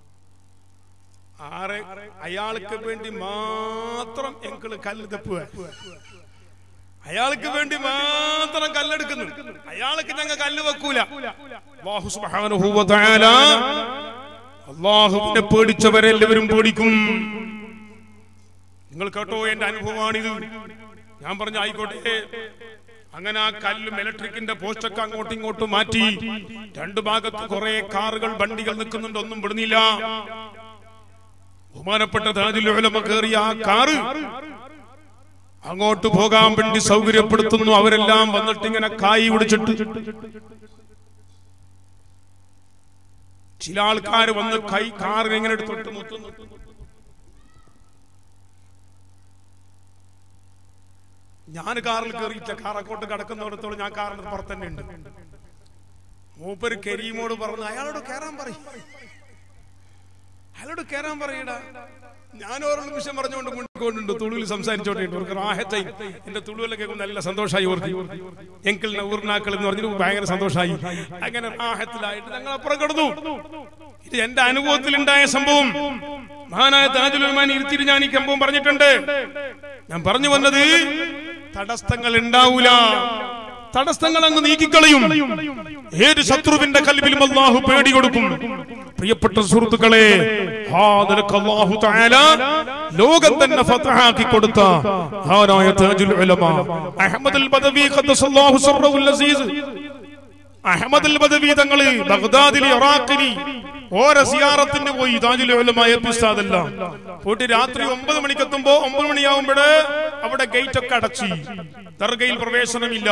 ആരെ അയാൾക്ക് വേണ്ടി മാത്രം എങ്കിള് കല്ല് തപ്പുക അയാൾക്ക് വേണ്ടി മാത്രം കല്ലെടുക്കുന്നു അയാൾക്ക് ഞങ്ങൾ കല്ല് വെക്കൂല അല്ലാഹു സുബ്ഹാനഹു വ തആല അള്ളാഹുവിനെ പേടിച്ചവരെല്ലാവരും പേടിക്കും നിങ്ങൾ കേട്ടോ എന്റെ അനുഭവമാണിത് ഞാൻ പറഞ്ഞു ആയിക്കോട്ടെ അങ്ങനെ ആ കല്ലും ഇലക്ട്രിക്കിന്റെ പോസ്റ്റൊക്കെ അങ്ങോട്ടും ഇങ്ങോട്ടും മാറ്റി രണ്ടു ഭാഗത്ത് കുറെ കാറുകൾ വണ്ടികൾ നിൽക്കുന്നുണ്ട് ഒന്നും വിടുന്നില്ല ബഹുമാനപ്പെട്ട താജുൽ ഉലമ കയറിയ ആ കാറ് അങ്ങോട്ട് പോകാൻ വേണ്ടി സൗകര്യപ്പെടുത്തുന്നു അവരെല്ലാം വന്നിട്ട് ഇങ്ങനെ കായി പിടിച്ചിട്ട് ചില ആൾക്കാർ വന്ന് കൈ കാറിനെ ഇങ്ങനെ എടുത്തിട്ട് മുത്തുന്നു ഞാൻ കാറിൽ കയറിയില്ല കാർ അങ്ങോട്ട് കിടക്കുന്നിടത്തോളം ഞാൻ കാറിന്റെ പുറത്ത് തന്നെ ഉണ്ട് മൂപ്പര് കരീമോട് പറഞ്ഞു അയാളോട് കയറാൻ പറയും അയാളോട് കയറാൻ പറയടാ ഞാൻ ഓരോ നിമിഷം പറഞ്ഞുകൊണ്ട് മുണ്ടിക്കൊണ്ടുണ്ട് തുളുവിൽ സംസാരിച്ചോട്ടെ ഇവർക്ക് റാഹത്തായി എന്റെ തുളുവിലെ കേൾക്കുമ്പോൾ നല്ല സന്തോഷമായി ഓർക്ക് എങ്കിളിനെ ഊർനാക്കൾ എന്ന് പറഞ്ഞിട്ട് ഭയങ്കര സന്തോഷമായി അങ്ങനെ റാഹത്തിലായിട്ട് ഞങ്ങൾ അപ്പുറം കിടന്നു ഇത് എന്റെ അനുഭവത്തിൽ ഉണ്ടായ സംഭവം മഹാനായ താജുലുമാൻ ഇരുത്തിരി ഞാൻ ഈ സംഭവം പറഞ്ഞിട്ടുണ്ട് ഞാൻ പറഞ്ഞു വന്നത് തടസ്സങ്ങൾ ഉണ്ടാവൂല തടസ്സങ്ങൾ അങ്ങ് നീക്കിക്കളയും ഏത് ശത്രുവിന്റെ കൽവിലും അള്ളാഹു പേടി കൊടുക്കും പ്രിയപ്പെട്ട സുഹൃത്തുക്കളെ ഹാ നിനക്ക് അല്ലാഹു തആല ലോകം തന്നെ ഫതഹാക്കി കൊടുത്ത മഹാനായ താജുൽ ഉലമ അഹ്മദുൽ ബദവി ഖദ്ദസല്ലാഹു സർറഹുൽ അസീസ് അഹമ്മദ് ബദവി തങ്ങള് ബഗ്ദാദിലെ ഇറാഖിലി ഓരോ സിയാറത്തിന് പോയി താജുൽ ഉലമ എപ്പിസ്താദല്ല പോയിട്ട് രാത്രി ഒമ്പത് മണിക്കെത്തുമ്പോ ഒമ്പത് മണിയാവുമ്പോഴ് അവിടെ ഗേറ്റ് ഒക്കെ അടച്ചു ദർഗയിൽ പ്രവേശനമില്ല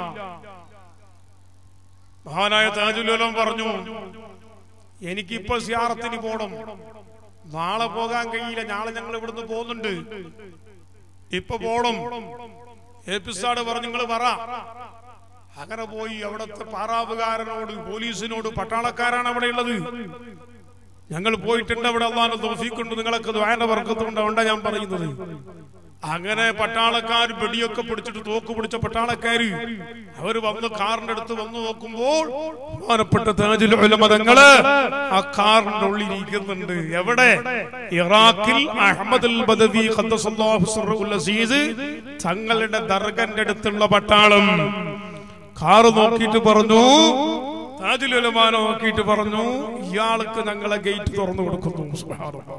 മഹാനായ താജുൽ ഉലമ പറഞ്ഞു എനിക്കിപ്പോ സിയാറത്തിന് പോണം നാളെ പോകാൻ കഴിയില്ല നാളെ ഞങ്ങൾ ഇവിടുന്ന് പോകുന്നുണ്ട് ഇപ്പൊ പോണം എപ്പിസാഡ് പറഞ്ഞു നിങ്ങൾ പറ അങ്ങനെ പോയി അവിടുത്തെ പാറാവുകാരനോട് പോലീസിനോട് പട്ടാളക്കാരാണ് അവിടെ ഉള്ളത് ഞങ്ങൾ പോയിട്ടുണ്ട് അവിടെ അള്ളാഹ് തോഫിക്കൊണ്ട് നിങ്ങളൊക്കെ വേണ്ട വർക്കത്തുണ്ട് അതുകൊണ്ടാ ഞാൻ പറയുന്നത് അങ്ങനെ പട്ടാളക്കാർ വെടിയൊക്കെ പിടിച്ചിട്ട് തോക്ക് പിടിച്ച പട്ടാളക്കാര് അവര് വന്ന് കാറിന്റെ അടുത്ത് വന്നു നോക്കുമ്പോൾ ബഹുമാനപ്പെട്ട താജുൽ ഉലമ തങ്ങള് ആ കാറിന്റെ ഉള്ളിൽ ഇരിക്കുന്നുണ്ട് എവിടെ ഇറാഖിൽ അഹമ്മദ് അൽ ബദവി ഖദ്ദസല്ലാഹു സിർറുൽ അസീസ് തങ്ങളുടെ ദർഗന്റെ അടുത്തുള്ള പട്ടാളം കാറ് നോക്കിയിട്ട് പറഞ്ഞു താജുൽ ഉലമ നോക്കിയിട്ട് പറഞ്ഞു ഇയാൾക്ക് ഞങ്ങളെ ഗേറ്റ് തുറന്നു കൊടുക്കുന്നു സുബ്ഹാനല്ലാഹ്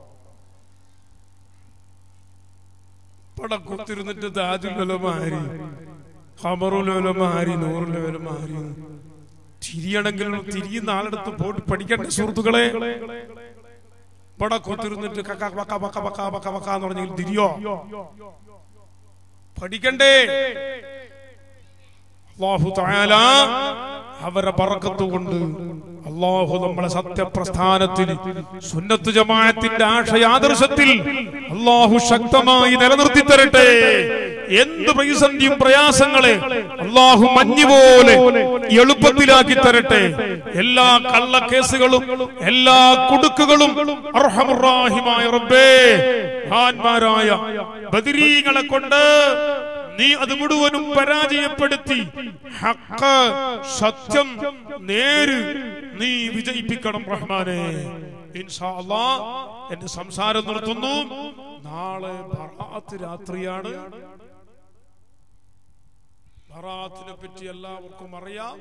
ഇവിടെ കുത്തിരുന്നിട്ട് താജുലമാരി ഹമറുലമാരി നൂറുലമാരി തിരിയണമെങ്കിൽ തിരിയുന്ന ആളെടുത്ത് പോയിട്ട് പഠിക്കണ്ട സുഹൃത്തുക്കളെ ഇവിടെ കുത്തിരുന്നിട്ട് കക്ക പക്ക പക്ക പക്ക പക്ക പക്ക എന്ന് പറഞ്ഞെങ്കിൽ തിരിയോ പഠിക്കണ്ടേ അള്ളാഹു തആല അവരെ പറക്കത്ത് കൊണ്ട് അള്ളാഹു നമ്മളെ സത്യപ്രസ്ഥാനത്തിൽ സുന്നത്ത് ജമാഅത്തിന്റെ ആശയാദർശത്തിൽ അള്ളാഹു ശക്തമായി നിലനിർത്തി തരട്ടെ എന്ത് പ്രതിസന്ധിയും പ്രയാസങ്ങളെ അള്ളാഹു മഞ്ഞ് പോലെ എളുപ്പത്തിലാക്കി തരട്ടെ എല്ലാ കള്ളക്കേസുകളും എല്ലാ കുടുക്കുകളും അർഹമുറാഹിമായ റബ്ബേ മഹാന്മാരായ ബദരീങ്ങളെ കൊണ്ട് നീ അത് മുഴുവനും പരാജയപ്പെടുത്തി ഹക്ക് സത്യം നേര് നീ വിജയിപ്പിക്കണം റഹ്മാനെ ഇൻഷാ അല്ലാ എന്റെ സംസാരം നിർത്തുന്നു നാളെ ബറാത്ത് രാത്രിയാണ് ബറാത്തിനെ പറ്റി എല്ലാവർക്കും അറിയാം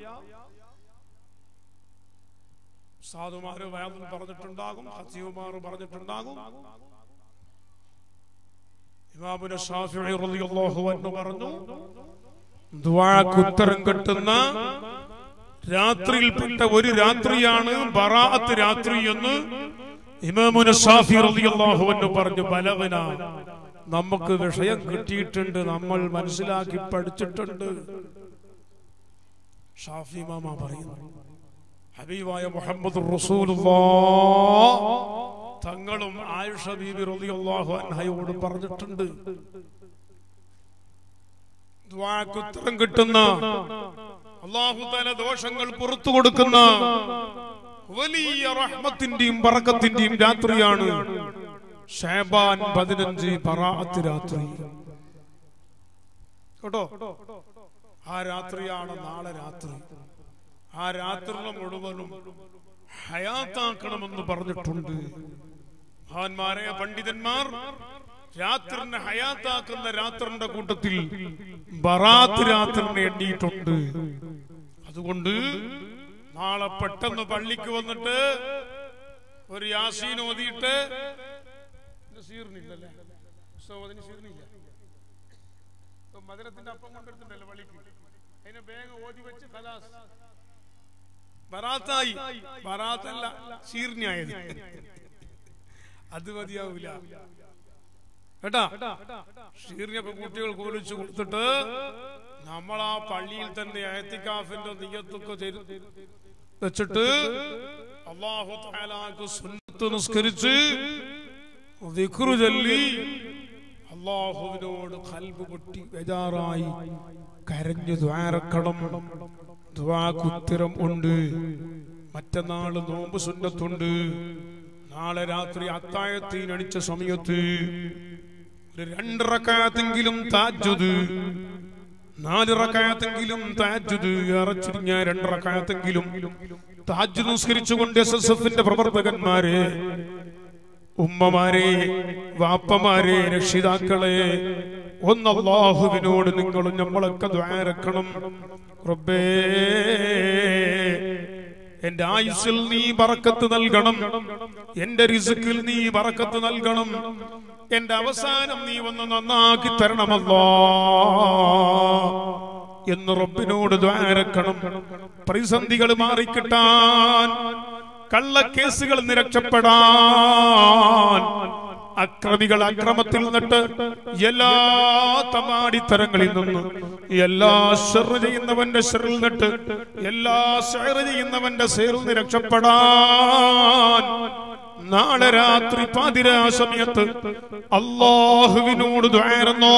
സാധുമാര് വേദം പറഞ്ഞിട്ടുണ്ടാകും ഹസീവുമാർ പറഞ്ഞിട്ടുണ്ടാകും ഇമാമുന ഷാഫിഈ റളിയല്ലാഹു അൻഹു പറഞ്ഞു ദുആക്ക് ഉത്തരം കിട്ടുന്ന രാത്രിയിൽപ്പെട്ട ഒരു രാത്രിയാണ് ബറാഅത്ത് രാത്രി എന്ന് ഇമാമുന ഷാഫി റളിയല്ലാഹു അൻഹു പറഞ്ഞു ബലവന നമുക്ക് വിഷയം കിട്ടിയിട്ടുണ്ട് നമ്മൾ മനസ്സിലാക്കി പഠിച്ചിട്ടുണ്ട് ഷാഫി മാമ പറയുന്നു ഹബീബായ മുഹമ്മദ് റസൂലുള്ളാഹ് തങ്ങളും ആയുഷ ബീബി റളിയല്ലാഹു അൻഹയോട് പറഞ്ഞിട്ടുണ്ട് ദുആക്ക് ഉത്തരം കിട്ടുന്ന അല്ലാഹു തആല ദോഷങ്ങൾ പുറത്തു കൊടുക്കുന്ന വലിയ റഹ്മത്തിന്റെയും ബറക്കത്തിന്റെയും രാത്രിയാണ് ഷാബാൻ പതിനഞ്ച് ബറാഅത്ത് രാത്രി കേട്ടോ ആ രാത്രിയാണ് നാളെ രാത്രി ആ രാത്രിയുടെ മുഴുവനും ഹയാത്താക്കണമെന്ന് പറഞ്ഞിട്ടുണ്ട് മഹാന്മാരായ പണ്ഡിതന്മാർ രാത്രിനെ ഹയാത്താക്കുന്ന രാത്രിന്റെ കൂട്ടത്തിൽ ബറാത്ത് രാത്രിനെ എണ്ണിയിട്ടുണ്ട് അതുകൊണ്ട് നാളെ പെട്ടെന്ന് പള്ളിക്ക് വന്നിട്ട് ഒരു യാസീൻ ഓതിയിട്ട് ഇത് സീറിനില്ലല്ലേ ഉസ്താദ് അതിന് സീറിനില്ല ഇപ്പൊ മധുരത്തിന്റെ അപ്പം കൊണ്ടെടുത്തിട്ടല്ലോ വളിക്ക് അതിനെ വേഗം ഓതി വെച്ച് ഖലാസ് ബറാത്തായി ബറാത്തല്ല ശീർണിയായത് അത് മതിയാവൂല കേട്ടാ ഷീറിനൊക്കെ കുട്ടികൾക്ക് ഒളിച്ചു കൊടുത്തിട്ട് നമ്മൾ ആ പള്ളിയിൽ തന്നെ അയത്തിക്കാഫിന്റെ നീയത്തൊക്കെ ചെയ്ത് വെച്ചിട്ട് അള്ളാഹു താലാക്ക് സുന്നത്ത് നിസ്കരിച്ച് ദിക്റ് ചൊല്ലി അള്ളാഹുവിനോട് കൽബ് പൊട്ടി ബേജാറായി കരഞ്ഞു ദ്വാരക്കണം ദ്വാക്കുത്തരം ഉണ്ട് മറ്റന്നാള് നോമ്പ് സുന്നത്തുണ്ട് നാളെ രാത്രി അത്തായത്തിനടിച്ച സമയത്ത് ഒരു രണ്ട് റക്കാത്തെങ്കിലും താജുദ് നാല് റക്കാത്തെങ്കിലും താജുദ് ഇറച്ചിരിഞ്ഞ രണ്ട് റക്കാത്തെങ്കിലും താജ് നിസ്കരിച്ചുകൊണ്ട് എസ് എസ് എഫിന്റെ പ്രവർത്തകന്മാരെ ഉമ്മമാരെ വാപ്പമാരെ രക്ഷിതാക്കളെ ഒന്ന് അള്ളാഹുവിനോട് നിങ്ങളും നമ്മളൊക്കെ ദ്വാരക്കണം റബ്ബേ എന്റെ ആയുസ്സിൽ നീ ബറക്കത്ത് നൽകണം എന്റെ റിസുക്കിൽ നീ ബറക്കത്ത് നൽകണം എന്റെ അവസാനം നീ ഒന്ന് നന്നാക്കി തരണമല്ലോ എന്ന് റബ്ബിനോട് ദ്വാരക്കണം പ്രതിസന്ധികൾ മാറിക്കിട്ടാൻ കള്ളക്കേസുകൾ നിന്ന് രക്ഷപ്പെടാൻ അക്രമികൾ അക്രമത്തിൽ നിന്നിട്ട് എല്ലാ തമാടിത്തരങ്ങളിൽ നിന്ന് എല്ലാ ഷെറ് ചെയ്യുന്നവന്റെ ഷെറിൽ നിന്നിട്ട് എല്ലാ ഷെയർ ചെയ്യുന്നവന്റെ സേറിൽ നിന്ന് രക്ഷപ്പെടാൻ നാളെ രാത്രി പാതിരാ സമയത്ത് അള്ളാഹുവിനോട് ദ്വാരുന്നോ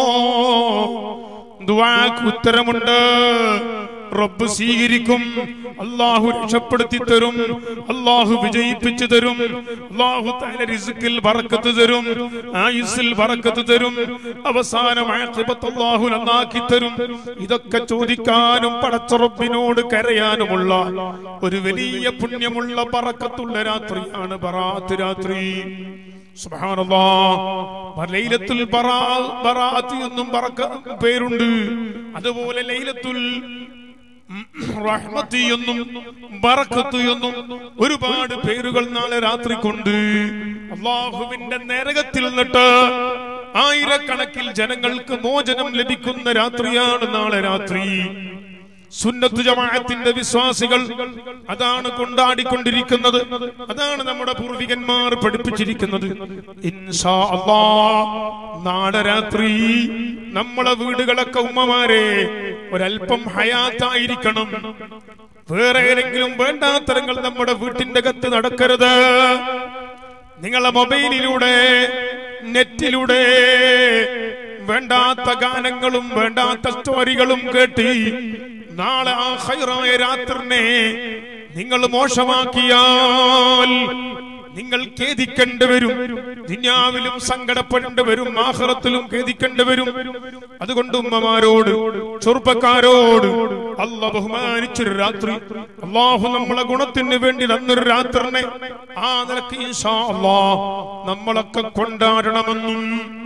ദ്വാക്ക് ഉത്തരമുണ്ട് റബ്ബ് സ്വീകരിക്കും അള്ളാഹു രക്ഷപ്പെടുത്തി തരും അള്ളാഹു വിജയിപ്പിച്ചു തരും അള്ളാഹു തല റിസുക്കിൽ ബറക്കത്ത് തരും ആയുസ്സിൽ ബറക്കത്ത് തരും അവസാനം ആഖിബത്ത് അള്ളാഹു നന്നാക്കി തരും ഇതൊക്കെ ചോദിക്കാനും പടച്ച റബ്ബിനോട് കരയാനുമുള്ള ഒരു വലിയ പുണ്യമുള്ള ബറക്കത്തുള്ള രാത്രിയാണ് ബറാത്ത് രാത്രി സുബ്ഹാനല്ലാഹ് ലൈലത്തുൽ ബറാ- ബറാഅത്ത് എന്നും ബറക്ക പേരുണ്ട് അതുപോലെ ലൈലത്തുൽ റഹ്മത്ത് എന്നും ബറക്കത്ത് എന്നും ഒരുപാട് പേരുകൾ നാളെ രാത്രി കൊണ്ട് അള്ളാഹുവിന്റെ നരകത്തിൽ നിന്നിട്ട് ആയിരക്കണക്കിൽ ജനങ്ങൾക്ക് മോചനം ലഭിക്കുന്ന രാത്രിയാണ് നാളെ രാത്രി സുന്നത്ത് ജമാഅത്തിന്റെ വിശ്വാസികൾ അതാണ് കൊണ്ടാടിക്കൊണ്ടിരിക്കുന്നത് അതാണ് നമ്മുടെ പൂർവികന്മാർ പഠിപ്പിച്ചിരിക്കുന്നത് ഇൻഷാ അല്ലാ നാളെ രാത്രി നമ്മളെ വീടുകളൊക്കെ ഉമ്മമാരെ ഒരല്പം ഹയാത്തായിരിക്കണം വേറെ ഏതെങ്കിലും വേണ്ടാത്തരങ്ങൾ നമ്മുടെ വീട്ടിന്റെ അകത്ത് നടക്കരുത് നിങ്ങളെ മൊബൈലിലൂടെ നെറ്റിലൂടെ വേണ്ടാത്ത ഗാനങ്ങളും വേണ്ടാത്ത സ്റ്റോറികളും കേട്ട് നാളെ ആ ഹൈറായ രാത്രിനെ നിങ്ങൾ മോശമാക്കിയാൽ നിങ്ങൾ ഖേദിക്കേണ്ടി വരും ദുന്യാവിലും സങ്കടപ്പെടേണ്ടി വരും ആഹ്റത്തിലും ഖേദിക്കേണ്ടി വരും അതുകൊണ്ട് ഉമ്മമാരോട് ചെറുപ്പക്കാരോട് അല്ല ബഹുമാനിച്ചൊരു രാത്രി അള്ളാഹു നമ്മളെ ഗുണത്തിന് വേണ്ടി തന്നൊരു രാത്രിനെ ആ നിലക്ക് ഇൻഷാ അല്ലാ നമ്മളൊക്കെ കൊണ്ടാടണമെന്നും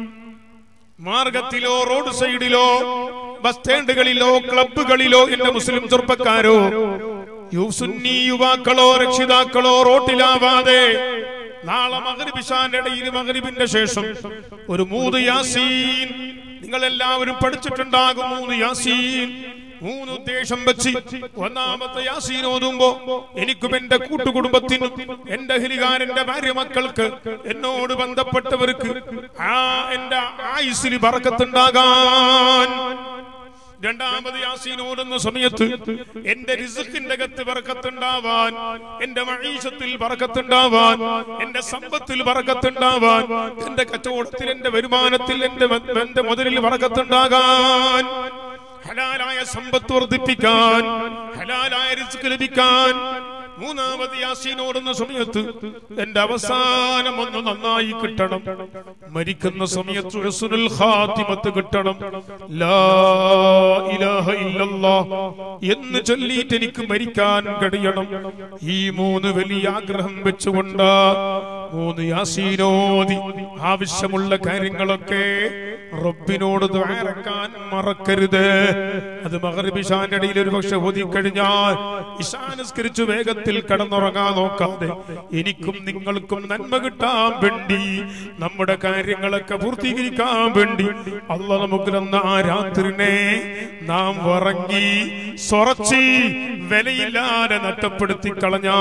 മാർഗത്തിലോ റോഡ് സൈഡിലോ ബസ് സ്റ്റാൻഡുകളിലോ ക്ലബ്ബുകളിലോ എന്റെ മുസ്ലിം ചെറുപ്പക്കാരോ യു- സുന്നി യുവാക്കളോ രക്ഷിതാക്കളോ റോട്ടിലാവാതെ നാളെ മകരിബിഷാന്റെ ഇടയിൽ മകരിബിന്റെ ശേഷം ഒരു മൂന്ന് യാസീൻ നിങ്ങൾ എല്ലാവരും പഠിച്ചിട്ടുണ്ടാകും മൂന്ന് യാസീൻ മൂന്ന് ഉദ്ദേശം വെച്ച് ഒന്നാമത്തെ യാസീൻ ഓതുമ്പോ എനിക്കും എന്റെ കൂട്ടുകുടുംബത്തിനും എന്റെ ഹിരികാരന്റെ ഭാര്യ മക്കൾക്ക് എന്നോട് ബന്ധപ്പെട്ടവർക്ക് ആ എന്റെ ആയുസിൽ പറക്കത്തുണ്ടാകാൻ രണ്ടാമത് യാസീൻ ഓടുന്ന സമയത്ത് എന്റെ റിസുക്കിന്റെ അകത്ത് പറക്കത്തുണ്ടാവാൻ എന്റെ മഴീഷത്തിൽ പറക്കത്തുണ്ടാവാൻ എന്റെ സമ്പത്തിൽ പറക്കത്തുണ്ടാവാൻ എന്റെ കച്ചവടത്തിൽ എന്റെ വരുമാനത്തിൽ എന്റെ മ- എന്റെ മുതലിൽ പറക്കത്തുണ്ടാകാൻ ഹലാലായ സമ്പത്ത് വർദ്ധിപ്പിക്കാൻ ഹലാലായ റിസ്ക് ലഭിക്കാൻ മൂന്നാമത് യാസീൻ ഓടുന്ന സമയത്ത് എന്റെ അവസാനം ഒന്ന് നന്നായി കിട്ടണം മരിക്കുന്ന സമയത്ത് ഹുസ്നുൽ ഖാത്തിമത്ത് കിട്ടണം ലാ ഇലാഹ ഇല്ലല്ലാഹ് എന്ന് ചൊല്ലിയിട്ട് എനിക്ക് മരിക്കാൻ കഴിയണം ഈ മൂന്ന് വലിയ ആഗ്രഹം വെച്ചുകൊണ്ട് മൂന്ന് യാസീനോദി ആവശ്യമുള്ള കാര്യങ്ങളൊക്കെ റബ്ബിനോട് ദ്വാരക്കാൻ മറക്കരുത് അത് മഹർബിഷാന്റെ ഇടയിൽ ഒരു പക്ഷെ ഒതുക്കഴിഞ്ഞാൽ ഇഷാനുസ്കരിച്ചു വേഗത്തിൽ കടന്നുറങ്ങാൻ നോക്കാതെ എനിക്കും നിങ്ങൾക്കും നന്മ കിട്ടാൻ വേണ്ടി നമ്മുടെ കാര്യങ്ങളൊക്കെ പൂർത്തീകരിക്കാൻ വേണ്ടി അല്ല നമുക്ക് തന്ന ആ രാത്രിനെ നാം ഉറങ്ങി സ്വറച്ച് വിലയില്ലാതെ നഷ്ടപ്പെടുത്തി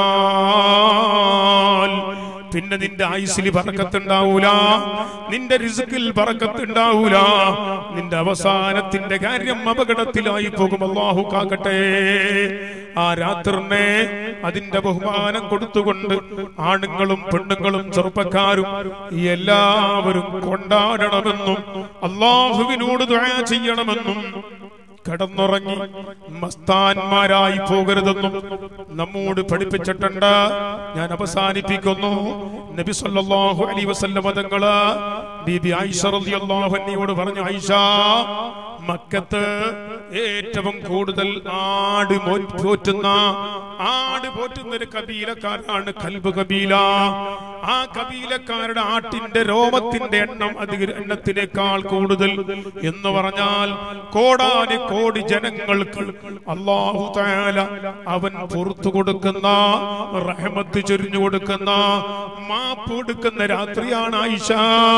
കളഞ്ഞാൽ പിന്നെ നിന്റെ ആയുസിൽ പറക്കത്തുണ്ടാവൂല നിന്റെ റിസുക്കിൽ പറക്കത്തുണ്ടാവൂല നിന്റെ അവസാനത്തിന്റെ കാര്യം അപകടത്തിലായി പോകും അള്ളാഹു കാക്കട്ടെ ആ രാത്രിനെ അതിന്റെ ബഹുമാനം കൊടുത്തുകൊണ്ട് ആണുങ്ങളും പെണ്ണുങ്ങളും ചെറുപ്പക്കാരും എല്ലാവരും കൊണ്ടാടണമെന്നും അള്ളാഹുവിനോട് ദുആ ചെയ്യണമെന്നും കടന്നുറങ്ങി മസ്താന്മാരായി പോകരുതെന്നും നമ്മോട് പഠിപ്പിച്ചിട്ടുണ്ട് ഞാൻ അവസാനിപ്പിക്കുന്നു നബി സല്ലല്ലാഹു അലൈഹി വസല്ലം തങ്ങള് ബീബി ആയിഷ റളിയല്ലാഹു അൻഹയോട് പറഞ്ഞു ആയിഷ മക്കത്ത് ഏറ്റവും കൂടുതൽ ആട് മോ- പോറ്റുന്ന ആട് പോറ്റുന്ന ഒരു കബീലക്കാരാണ് കൽബ് കബീല ആ കബീലക്കാരുടെ ആട്ടിന്റെ രോമത്തിന്റെ എണ്ണം അധിക എണ്ണത്തിനേക്കാൾ കൂടുതൽ എന്ന് പറഞ്ഞാൽ കോടാന് കോടി ജനങ്ങൾക്ക് അള്ളാഹു താല അവൻ പുറത്തു കൊടുക്കുന്ന റഹമത്ത് ചൊരിഞ്ഞു കൊടുക്കുന്ന മാപ്പ് കൊടുക്കുന്ന രാത്രിയാണ് ആയിഷ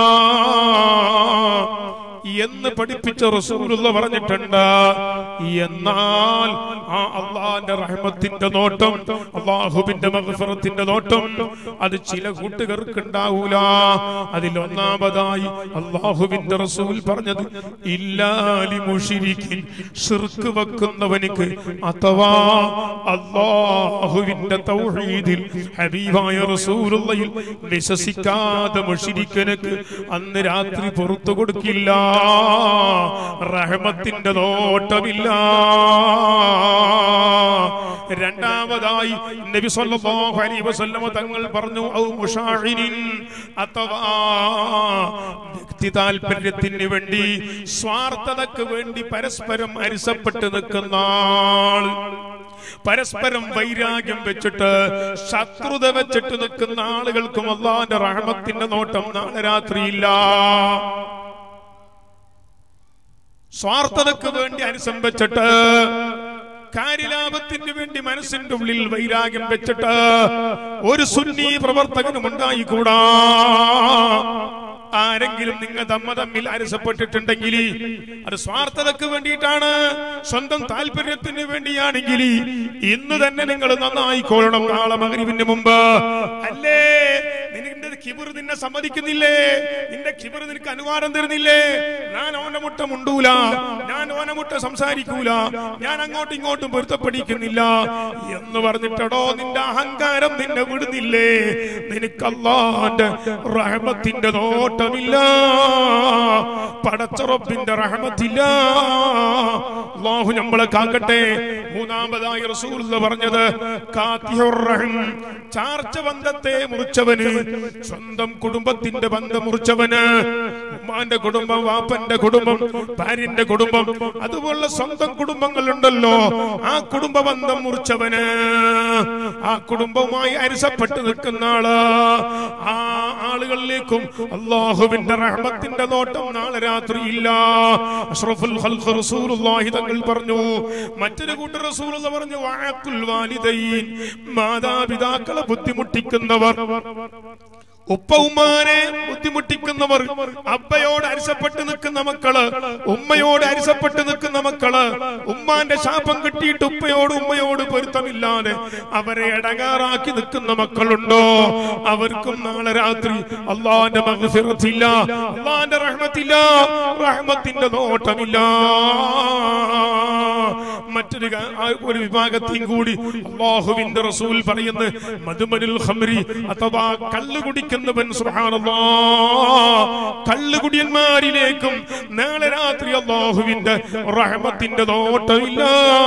എന്ന് പഠിപ്പിച്ച റസൂലുള്ള പറഞ്ഞിട്ടുണ്ട് എന്നാൽ ആ അള്ളാന്റെ റഹ്മത്തിന്റെ നോട്ടം അള്ളാഹുവിന്റെ മഗ്ഫിറത്തിന്റെ നോട്ടം അത് ചില കൂട്ടുകാർക്ക് ഉണ്ടാവൂല അതിൽ ഒന്നാമതായി അള്ളാഹുവിന്റെ റസൂൽ പറഞ്ഞത് ഇല്ലാലി മുഷിരിക്കിൻ ഷിർക്ക് വെക്കുന്നവനിക്ക് അഥവാ അള്ളാഹുവിന്റെ തൗഹീദിൽ ഹബീബായ റസൂലുള്ളയിൽ വിശ്വസിക്കാതെ മുഷിരിക്കനക്ക് അന്ന് രാത്രി പുറത്തു കൊടുക്കില്ല റഹ്മത്തിന്റെ നോട്ടമില്ല രണ്ടാമതായി നബി സല്ലല്ലാഹു അലൈഹി വസല്ലമ തങ്ങൾ പറഞ്ഞു ഔ മുഷാഹിരിൻ അഥവാ വ്യക്തി താല്പര്യത്തിന് വേണ്ടി സ്വാർത്ഥതക്ക് വേണ്ടി പരസ്പരം അരിസപ്പെട്ട് നിൽക്കുന്ന ആൾ പരസ്പരം വൈരാഗ്യം വെച്ചിട്ട് ശത്രുത വെച്ചിട്ട് നിൽക്കുന്ന ആളുകൾക്കും അള്ളാന്റെ റഹമത്തിന്റെ നോട്ടം നാളെ രാത്രിയില്ല സ്വാർത്ഥതക്ക് വേണ്ടി അനുസം വെച്ചിട്ട് കാര്യലാഭത്തിന് വേണ്ടി മനസ്സിന്റെ ഉള്ളിൽ വൈരാഗ്യം വെച്ചിട്ട് ഒരു സുന്നി പ്രവർത്തകനും ഉണ്ടായിക്കൂടാ ആരെങ്കിലും നിങ്ങൾ തമ്മ തമ്മിൽ അരസപ്പെട്ടിട്ടുണ്ടെങ്കിൽ അത് സ്വാർത്ഥതക്ക് വേണ്ടിയിട്ടാണ് സ്വന്തം താല്പര്യത്തിന് വേണ്ടിയാണെങ്കിൽ ഇന്ന് തന്നെ നിങ്ങൾ നന്നായിക്കോളണം നാളെ മകരിവിന് മുമ്പ് അല്ലേ നിന്റെ കിബിർ നിന്നെ സമ്മതിക്കുന്നില്ലേ നിന്റെ കിബിർ നിനക്ക് അനുവാദം തരുന്നില്ലേ ഞാൻ ഓനെ മുട്ട മുണ്ടൂല ഞാൻ ഓനെ മുട്ട സംസാരിക്കൂല ഞാൻ അങ്ങോട്ടും ഇങ്ങോട്ടും പൊരുത്തപ്പെടിക്കുന്നില്ല എന്ന് പറഞ്ഞിട്ടടോ നിന്റെ അഹങ്കാരം നിന്നെ വിടുന്നില്ലേ നിനക്ക് അള്ളാന്റെ റഹമത്തിന്റെ നോട്ടമില്ല പടച്ചറപ്പിന്റെ റഹമത്തില്ല അള്ളാഹു നമ്മളെ കാക്കട്ടെ മൂന്നാമതായി റസൂൽ പറഞ്ഞത് കാത്തിയുർ റഹം ചാർച്ച ബന്ധത്തെ മുറിച്ചവന് സ്വന്തം കുടുംബത്തിന്റെ ബന്ധം മുറിച്ചവന് ഉമ്മാന്റെ കുടുംബം വാപ്പന്റെ കുടുംബം ഭാര്യന്റെ കുടുംബം അതുപോലുള്ള സ്വന്തം കുടുംബങ്ങളുണ്ടല്ലോ ആ കുടുംബ ബന്ധം മുറിച്ചവന് ആ കുടുംബവുമായി അരിസപ്പെട്ട് നിൽക്കുന്ന ആള് ആ ആളുകളിലേക്കും അള്ളാഹുവിന്റെ റഹ്മത്തിന്റെ നോട്ടം നാളെ രാത്രി ഇല്ല അഷ്റഫുൽ ഖൽഖ് റസൂലുള്ളാഹി തങ്ങൾ പറഞ്ഞു മറ്റൊരു കൂട്ടർ റസൂൽ പറഞ്ഞു വഅഖുൽ വാലിദൈൻ മാതാപിതാക്കളെ ബുദ്ധിമുട്ടിക്കുന്നവർ ഉപ്പ ഉമ്മാനെ ബുദ്ധിമുട്ടിക്കുന്നവർ അബ്ബയോട് അരിസപ്പെട്ട് നിൽക്കുന്ന മക്കള് ഉമ്മയോട് അരിസപ്പെട്ട് നിൽക്കുന്ന മക്കള് ഉമ്മാന്റെ ശാപം കിട്ടിയിട്ട് ഉപ്പയോട് ഉമ്മയോട് പൊരുത്തമില്ലാതെ അവരെ ഇടങ്ങാറാക്കി നിൽക്കുന്ന മക്കളുണ്ടോ അവർക്കും നാളെ രാത്രി അള്ളാന്റെ മഗ്ഫിറത്തില്ല അള്ളാന്റെ റഹ്മത്തില്ല റഹ്മത്തിന്റെ നോട്ടമില്ല മറ്റൊരു കാ- ആ ഒരു വിഭാഗത്തെയും കൂടി അള്ളാഹുവിന്റെ റസൂൽ പറയുന്നു മധുമനുൽ ഖംരി അഥവാ കള്ളു കുടിക്കുന്നവൻ സുബ്ഹാനല്ലാ കള്ളുകുടിയന്മാരിലേക്കും നാളെ രാത്രി അള്ളാഹുവിന്റെ റഹ്മത്തിന്റെ നോട്ടമില്ല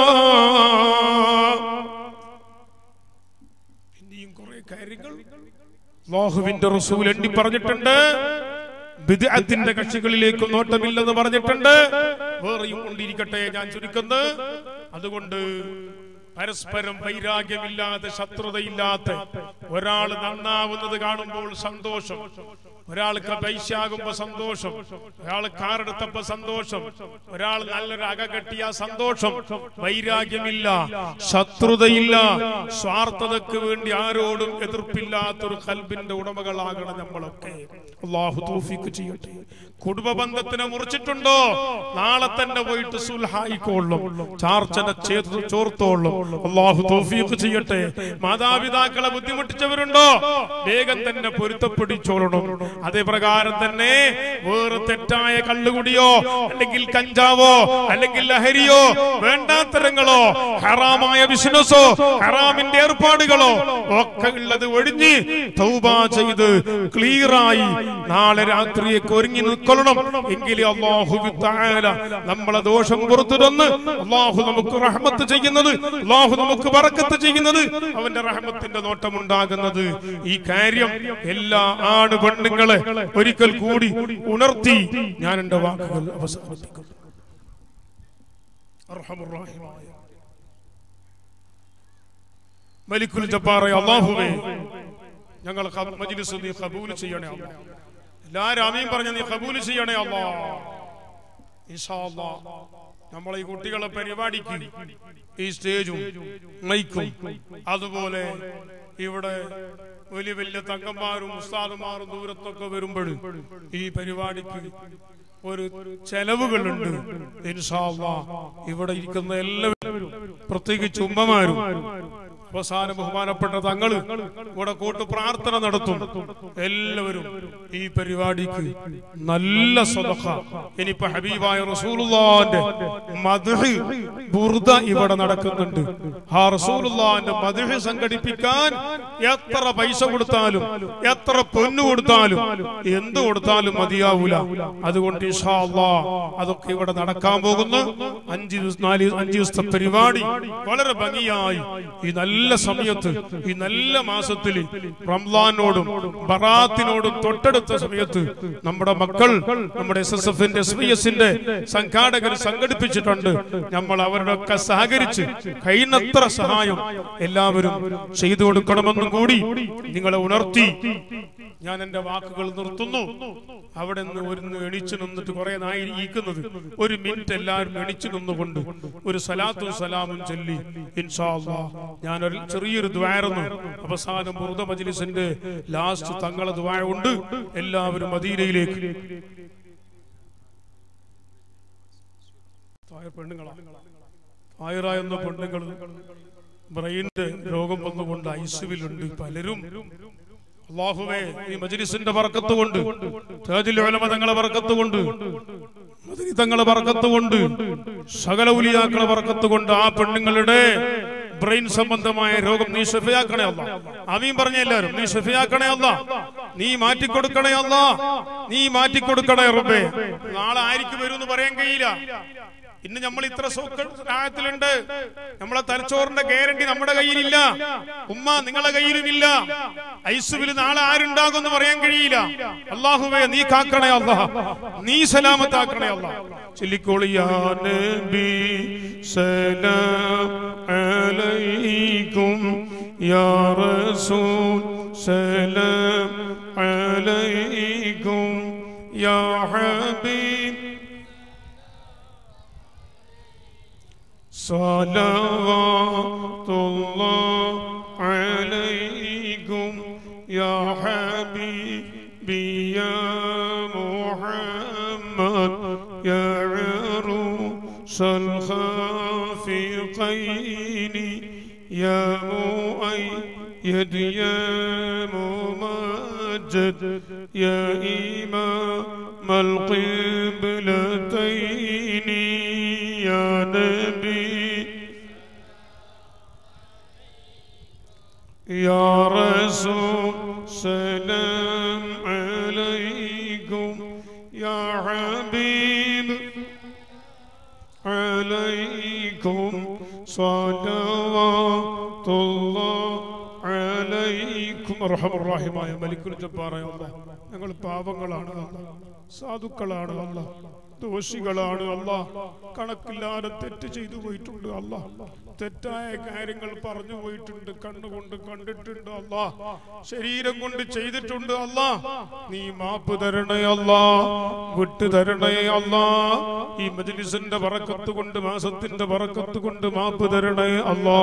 ഇനിയും കുറെ കാര്യങ്ങൾ അള്ളാഹുവിന്റെ റസൂൽ എണ്ണി പറഞ്ഞിട്ടുണ്ട് ബിദ്അത്തിന്റെ കക്ഷികളിലേക്ക് നോട്ടമില്ലെന്ന് പറഞ്ഞിട്ടുണ്ട് വേറെയും കൊണ്ടിരിക്കട്ടെ ഞാൻ ചുരുക്കുന്നത് അതുകൊണ്ട് പരസ്പരം വൈരാഗ്യമില്ലാതെ ശത്രുതയില്ലാത്ത ഒരാൾ നന്നാവുന്നത് കാണുമ്പോൾ സന്തോഷം ഒരാൾക്ക് പൈശാകുമ്പോ സന്തോഷം ഒരാൾ കാറെടുത്തപ്പോ സന്തോഷം ഒരാൾ നല്ലൊരു അക കെട്ടിയ സന്തോഷം വൈരാഗ്യമില്ല ശത്രുതയില്ല സ്വാർത്ഥതയ്ക്ക് വേണ്ടി ആരോടും എതിർപ്പില്ലാത്തൊരു കൽബിന്റെ ഉടമകളാകണം നമ്മളൊക്കെ അള്ളാഹു തൗഫീഖ് ചെയ്യട്ടെ കുടുംബ ബന്ധത്തിനെ മുറിച്ചിട്ടുണ്ടോ നാളെ തന്നെ പോയിട്ട് സുൽഹായിക്കോളും ചാർച്ചനെ ചേർത്ത് ചോർത്തോളും അള്ളാഹു തൗഫീഖ് ചെയ്യട്ടെ മാതാപിതാക്കളെ ബുദ്ധിമുട്ടിച്ചവരുണ്ടോ വേഗം തന്നെ പൊരുത്തപ്പെടിച്ചോളണം അതേ പ്രകാരം തന്നെ വേറെ തെറ്റായ കള്ളുകുടിയോ അല്ലെങ്കിൽ കഞ്ചാവോ അല്ലെങ്കിൽ ലഹരിയോ വേണ്ടാത്തരങ്ങളോ ഹറാമായ ബിസിനസ്സോ ഹറാമിന്റെ ഏർപ്പാടുകളോ ഒക്കെ ഉള്ളത് ഒഴിഞ്ഞ് തൗബ ചെയ്ത് ക്ലിയറായി നാളെ രാത്രിയൊക്കെ ഒരുങ്ങി നിൽക്കൊള്ളണം എങ്കിലേ അള്ളാഹു തആല നമ്മളെ ദോഷം പുറത്തു തന്ന് അള്ളാഹു നമുക്ക് റഹ്മത്ത് ചെയ്യുന്നത് അള്ളാഹു നമുക്ക് ബറക്കത്ത് ചെയ്യുന്നത് അവന്റെ റഹ്മത്തിന്റെ നോട്ടം ഉണ്ടാകുന്നത് ഈ കാര്യം എല്ലാ ആണ് പെണ്ണുങ്ങളെ ഒരിക്കൽ കൂടി ഉണർത്തി ഞാൻ എന്റെ വാക്കുകൾ അവസാനിപ്പിക്കുന്നു അർഹമുർറാഹിമായ മലിക്കുൽ ജബ്ബാറെ അള്ളാഹുവേ ഞങ്ങൾ ഖബ- മജ്ലിസ് നീ കബൂൽ ചെയ്യണേ അല്ലാ എല്ലാരും ആമീൻ പറഞ്ഞ നീ കബൂൽ ചെയ്യണേ അല്ലാ ഇൻഷാ അല്ലാ നമ്മളെ ഈ കുട്ടികളെ പരിപാടിക്ക് ഈ സ്റ്റേജും മൈക്കും അതുപോലെ ഇവിടെ വലിയ വലിയ തങ്കന്മാരും ഉസ്താദുമാരും ദൂരത്തൊക്കെ വരുമ്പോൾ ഈ പരിപാടിക്ക് ഒരു ചെലവുകളുണ്ട് ഇൻഷാ അല്ലാ ഇവിടെ ഇരിക്കുന്ന എല്ലാവരും പ്രത്യേകിച്ച് ഉമ്മമാരും അവസാന ബഹുമാനപ്പെട്ട തങ്ങള് ഇവിടെ കൂട്ട് പ്രാർത്ഥന നടത്തും എല്ലാവരും ഈ പരിപാടിക്ക് നല്ല സ്വതക്ക ഇനിയിപ്പോ ഹബീബായ റസൂലുള്ളാന്റെ മദ്ഹ് ബുർദ ഇവിടെ നടക്കുന്നുണ്ട് ആ റസൂലുള്ളാന്റെ മദ്ഹ് സംഘടിപ്പിക്കാൻ എത്ര പൈസ കൊടുത്താലും എത്ര പൊന്നു കൊടുത്താലും എന്ത് കൊടുത്താലും മതിയാവൂല അതുകൊണ്ട് ഇൻഷാ അല്ലാ അതൊക്കെ ഇവിടെ നടക്കാൻ പോകുന്നു അഞ്ച് ദിവസം നാല് അഞ്ച് ദിവസത്തെ പരിപാടി വളരെ ഭംഗിയായി ഈ നല്ല സമയത്ത് ഈ നല്ല മാസത്തിൽ റംലാനോടും ബറാത്തിനോടും തൊട്ടടുത്ത സമയത്ത് നമ്മുടെ മക്കൾ നമ്മുടെ എസ് എസ് എഫിന്റെ എസ് ബി എസിന്റെ സംഘാടകർ സംഘടിപ്പിച്ചിട്ടുണ്ട് നമ്മൾ അവരുടെ ഒക്കെ സഹകരിച്ച് കഴിയുന്നത്ര സഹായം എല്ലാവരും ചെയ്തു കൊടുക്കണമെന്നും കൂടി നിങ്ങളെ ഉണർത്തി ഞാൻ എന്റെ വാക്കുകൾ നിർത്തുന്നു അവിടെ നിന്ന് ഒരു എണിച്ചു നിന്നിട്ട് കുറെ നായി ഇരിക്കുന്നത് ഒരു മിനിറ്റ് എല്ലാവരും എണിച്ചു നിന്നുകൊണ്ട് ഒരു സലാത്തും സലാമും ചൊല്ലി ഇൻഷാ അല്ലാ ഞാൻ ഒരു ചെറിയൊരു ദ്വാരന്ന് അവസാനം ബുറുദ മജ്ലിസിന്റെ ലാസ്റ്റ് തങ്ങളെ ദ്വാര ഉണ്ട് എല്ലാവരും മദീനയിലേക്ക് തായ പെണ്ണുങ്ങളാ തായറ എന്ന പെണ്ണുങ്ങൾ ബ്രെയിനിന്റെ രോഗം വന്നുകൊണ്ട് ഐസുവിലുണ്ട് പലരും അള്ളാഹുവേ ഈ മജ്ലിസിന്റെ ബർക്കത്ത് കൊണ്ട് താജുൽ ഉലമ തങ്ങളെ ബർക്കത്ത് കൊണ്ട് മദനി തങ്ങളെ ബർക്കത്ത് കൊണ്ട് സകല ഉലിയാക്കളെ ബർക്കത്ത് കൊണ്ട് ആ പെണ്ണുങ്ങളുടെ ബ്രെയിൻ സംബന്ധമായ രോഗം നീ ഷെഫിയാക്കണേ അല്ല അമീൻ പറഞ്ഞ എല്ലാവരും നീ ഷെഫിയാക്കണേ അല്ല നീ മാറ്റിക്കൊടുക്കണേ അല്ല നീ മാറ്റിക്കൊടുക്കണേ റബ്ബേ നാളെ ആയിരിക്കും വരും എന്ന് പറയാൻ കഴിയില്ല ഇന്ന് നമ്മൾ ഇത്ര സൗകര്യത്തിലുണ്ട് നമ്മളെ തലച്ചോറിന്റെ ഗ്യാരണ്ടി നമ്മുടെ കയ്യിലില്ല ഉമ്മ നിങ്ങളെ കയ്യിലുമില്ല ഐസുവിൽ നാളെ ആരുണ്ടാകും എന്ന് പറയാൻ കഴിയില്ല അള്ളാഹുവേ നീ കാക്കണേ അല്ലാ നീ സലാമത്താക്കണേ അല്ലാ ചൊല്ലിക്കോളിയാ നബി സലാം അലൈക്കും യാ റസൂൽ സലാം അലൈക്കും യാ ഹബീബ് صلوات الله عليكم يا حبيبي يا محمد يا عروس الخافقين يا مؤيد يا ممجد يا إمام القبلتين يا نبي يا رسول سلام عليكم يا حبيب عليكم صلوات الله عليكم അർഹമ റഹീമായ മലിക്കുൽ ജബ്ബാറായ അല്ലാഹ് ഞങ്ങൾ പാപങ്ങളാണ് അല്ലാഹ് സാധുക്കളാണ് അല്ലാഹ് ദോഷികളാണ് അല്ല കണക്കില്ലാതെ തെറ്റ് ചെയ്തു പോയിട്ടുണ്ട് അല്ല തെറ്റായ കാര്യങ്ങൾ പറഞ്ഞു പോയിട്ടുണ്ട് കണ്ണുകൊണ്ട് കണ്ടിട്ടുണ്ട് അല്ല ശരീരം കൊണ്ട് ചെയ്തിട്ടുണ്ട് അല്ല നീ മാപ്പ് തരണേ അല്ല വിട്ടു തരണേ അല്ല ഈ മജ്ലിസിന്റെ പറക്കത്ത് കൊണ്ട് മാസത്തിന്റെ പറക്കത്ത് കൊണ്ട് മാപ്പ് തരണേ അല്ലാ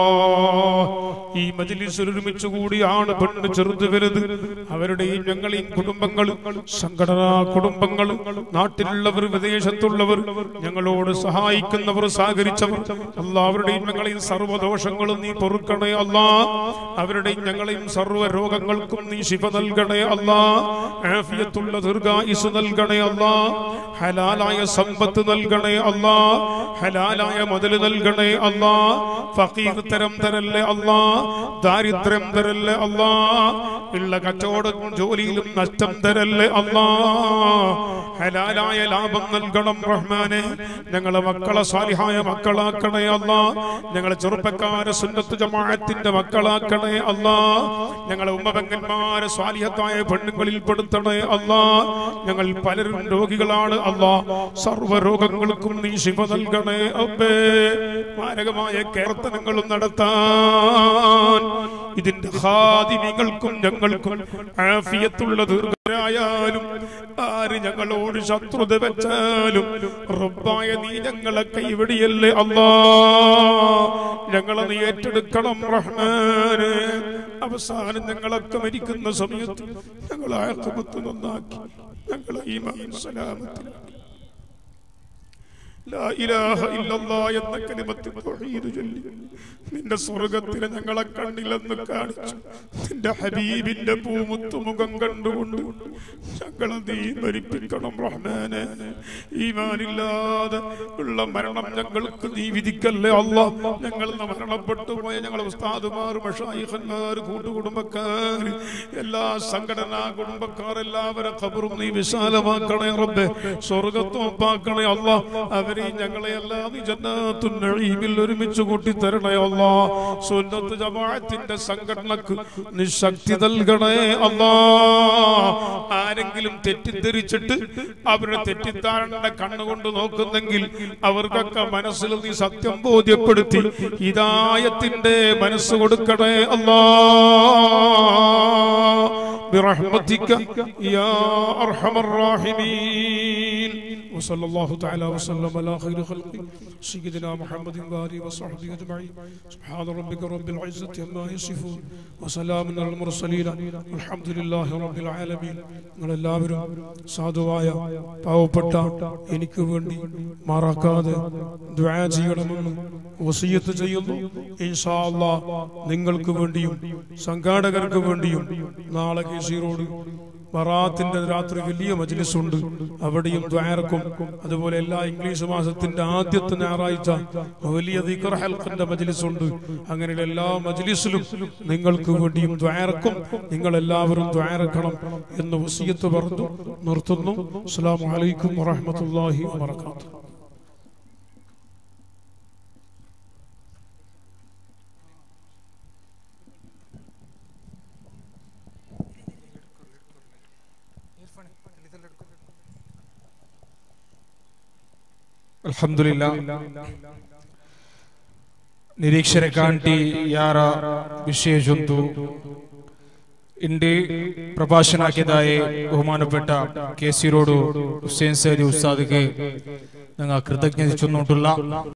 ഈ മജ്ലിസിൽ ഒരുമിച്ച് കൂടിയാണ് പെണ്ണ് ചെറുത് വലുത് അവരുടെയും ഞങ്ങളെയും കുടുംബങ്ങളും സംഘടനാ കുടുംബങ്ങളും നാട്ടിലുള്ളവർ വിദേശത്തുള്ളവർ ഞങ്ങളോട് സഹായിക്കുന്നവർ സഹകരിച്ചവർ എല്ലാവരുടെയും ഞങ്ങളെയും സർവ്വദോഷങ്ങളും നീ പൊറുക്കണേ അല്ലാ അവരുടെയും ഞങ്ങളെയും സർവ്വ രോഗങ്ങൾക്കും നീ ശിവ നൽകണേ അല്ലാ ആഫിയത്തുള്ള ദീർഘായുസ് നൽകണേ അല്ലാ ഹലാലായ സമ്പത്ത് നൽകണേ അല്ലാ ഹലാലായ മുതൽ നൽകണേ അല്ലാ ഫക്കീർ തരം തരല്ലേ അല്ലാ ദാരിദ്ര്യം തരല്ലേ അല്ലാ ഉള്ള കച്ചവടവും ജോലിയിലും നഷ്ടം തരല്ലേ അല്ലാ ഹലാലായ ലാഭം നൽകണം റഹ്മാനെ ഞങ്ങളെ മക്കളെ സാലിഹായ മക്കളാക്കണേ അല്ലാ ഞങ്ങളെ ചെറുപ്പക്കാരെ സുന്നത്ത് ജമാഅത്തിന്റെ മക്കളാക്കണേ അല്ലാ ഞങ്ങളെ ഉമ്മപെങ്ങന്മാരെ സ്വാലിഹത്തായ പെണ്ണുങ്ങളിൽ പെടുത്തണേ അല്ലാ ഞങ്ങൾ പലരും രോഗികളാണ് അല്ലാ സർവ്വ രോഗങ്ങൾക്കും നീ ശിവ നൽകണേ അബ്ബേ മാരകമായ കീർത്തനങ്ങളും നടത്താൻ ഇതിന്റെ ഹാദിനികൾക്കും ഞങ്ങൾക്കും ആഫിയത്തുള്ള ദീർഘരായാലും ആര് ഞങ്ങളോട് ശത്രുത വെച്ചാലും റബ്ബായ നീ ഞങ്ങളെ കൈവടിയല്ലേ അല്ലാ ഞങ്ങളെ നീ ഏറ്റെടുക്കണം റഹ്മാനെ അവസാനം ഞങ്ങളൊക്കെ മരിക്കുന്ന സമയത്ത് ഞങ്ങളെ ആക്കുമത്ത് നന്നാക്കി ഞങ്ങളെ ഈ സലാമത്തിലാക്കി ലാ ഇലാഹ ഇല്ലല്ലാ എന്ന കലിമത്ത് തൗഹീദ് ചൊല്ലി നിന്റെ സ്വർഗത്തിലെ ഞങ്ങളെ കണ്ണിലെന്ന് കാണിച്ചു നിന്റെ ഹബീബിന്റെ പൂമുത്തു മുഖം കണ്ടുകൊണ്ട് ഞങ്ങളെ നീ മരിപ്പിക്കണം റഹ്മാനെ ഈമാനില്ലാതെ ഉള്ള മരണം ഞങ്ങൾക്ക് നീ വിധിക്കല്ലേ അല്ല ഞങ്ങൾ ഇന്ന് മരണപ്പെട്ടു പോയ ഞങ്ങളെ ഉസ്താദുമാർ മഷായിഖന്മാർ കൂട്ടുകുടുംബക്കാർ എല്ലാ സംഘടനാ കുടുംബക്കാർ എല്ലാവരും ഖബറും നീ വിശാലമാക്കണേ റബ്ബെ സ്വർഗത്തോപ്പാക്കണേ അല്ല അവരെ ഞങ്ങളെ എല്ലാം നീ ജന്നാത്തുൻ നഈമിൽ ഒരുമിച്ച് കൂട്ടി തരണേ അല്ല സുന്നത്ത് ജമാഅത്തിന്റെ സംഘടനക്ക് നീ ശക്തി നൽകണേ അല്ലാ ആരെങ്കിലും തെറ്റിദ്ധരിച്ചിട്ട് അവരുടെ തെറ്റിദ്ധാരണ കണ്ണുകൊണ്ട് നോക്കുന്നെങ്കിൽ അവർക്കൊക്കെ മനസ്സിൽ നീ സത്യം ബോധ്യപ്പെടുത്തി ഹിദായത്തിന്റെ മനസ്സ് കൊടുക്കണേ അല്ലാ برحمتك يا أرحم الراحمين وصلى الله تعالى وسلم على خير خلقه سيدنا محمد وآله وصحبه أجمعين سبحان ربك رب العزة عما يصفون وسلام على المرسلين الحمد لله رب العالمين നിങ്ങളെല്ലാവരും സാധുവായ പാവപ്പെട്ട എനിക്ക് വേണ്ടി മാറാക്കാതെ ദ്വാ ചെയ്യണമെന്ന് വസീയത്ത് ചെയ്യുന്നു ഇൻഷാ അല്ലാ നിങ്ങൾക്ക് വേണ്ടിയും സംഘാടകർക്ക് വേണ്ടിയും നാളെ കേസീറോഡ് ബറാത്തിന്റെ രാത്രി വലിയ മജ്ലിസ് ഉണ്ട് അവിടെയും ദ്വാരക്കും അതുപോലെ എല്ലാ ഇംഗ്ലീഷ് മാസത്തിന്റെ ആദ്യത്തെ ഞായറാഴ്ച വലിയ ദിക്ർ ഹൽഖിന്റെ മജ്ലിസ് ഉണ്ട് അങ്ങനെയുള്ള എല്ലാ മജ്ലിസിലും നിങ്ങൾക്ക് വേണ്ടിയും ദ്വാരക്കും നിങ്ങൾ എല്ലാവരും ദ്വാരക്കണം എന്ന് വസീയത്ത് പറഞ്ഞു നിർത്തുന്നു അസ്സലാമു അലൈക്കും വറഹ്മത്തുള്ളാഹി വബറകാതുഹു ಅಲ್ಹಮ್ದುಲಿಲ್ಲ ನಿರೀಕ್ಷರೆ ಕಾಂಟಿ ಯಾರ ವಿಷಯ ಜೊಂದು ಇಂಡಿ പ്രഭാഷണാക്കിയതായി ബഹുമാനപ്പെട്ട K C road Hussain Saidi ഉസ്താദിക്ക് ഞങ്ങൾ കൃതജ്ഞത ചൊന്നിട്ടുള്ള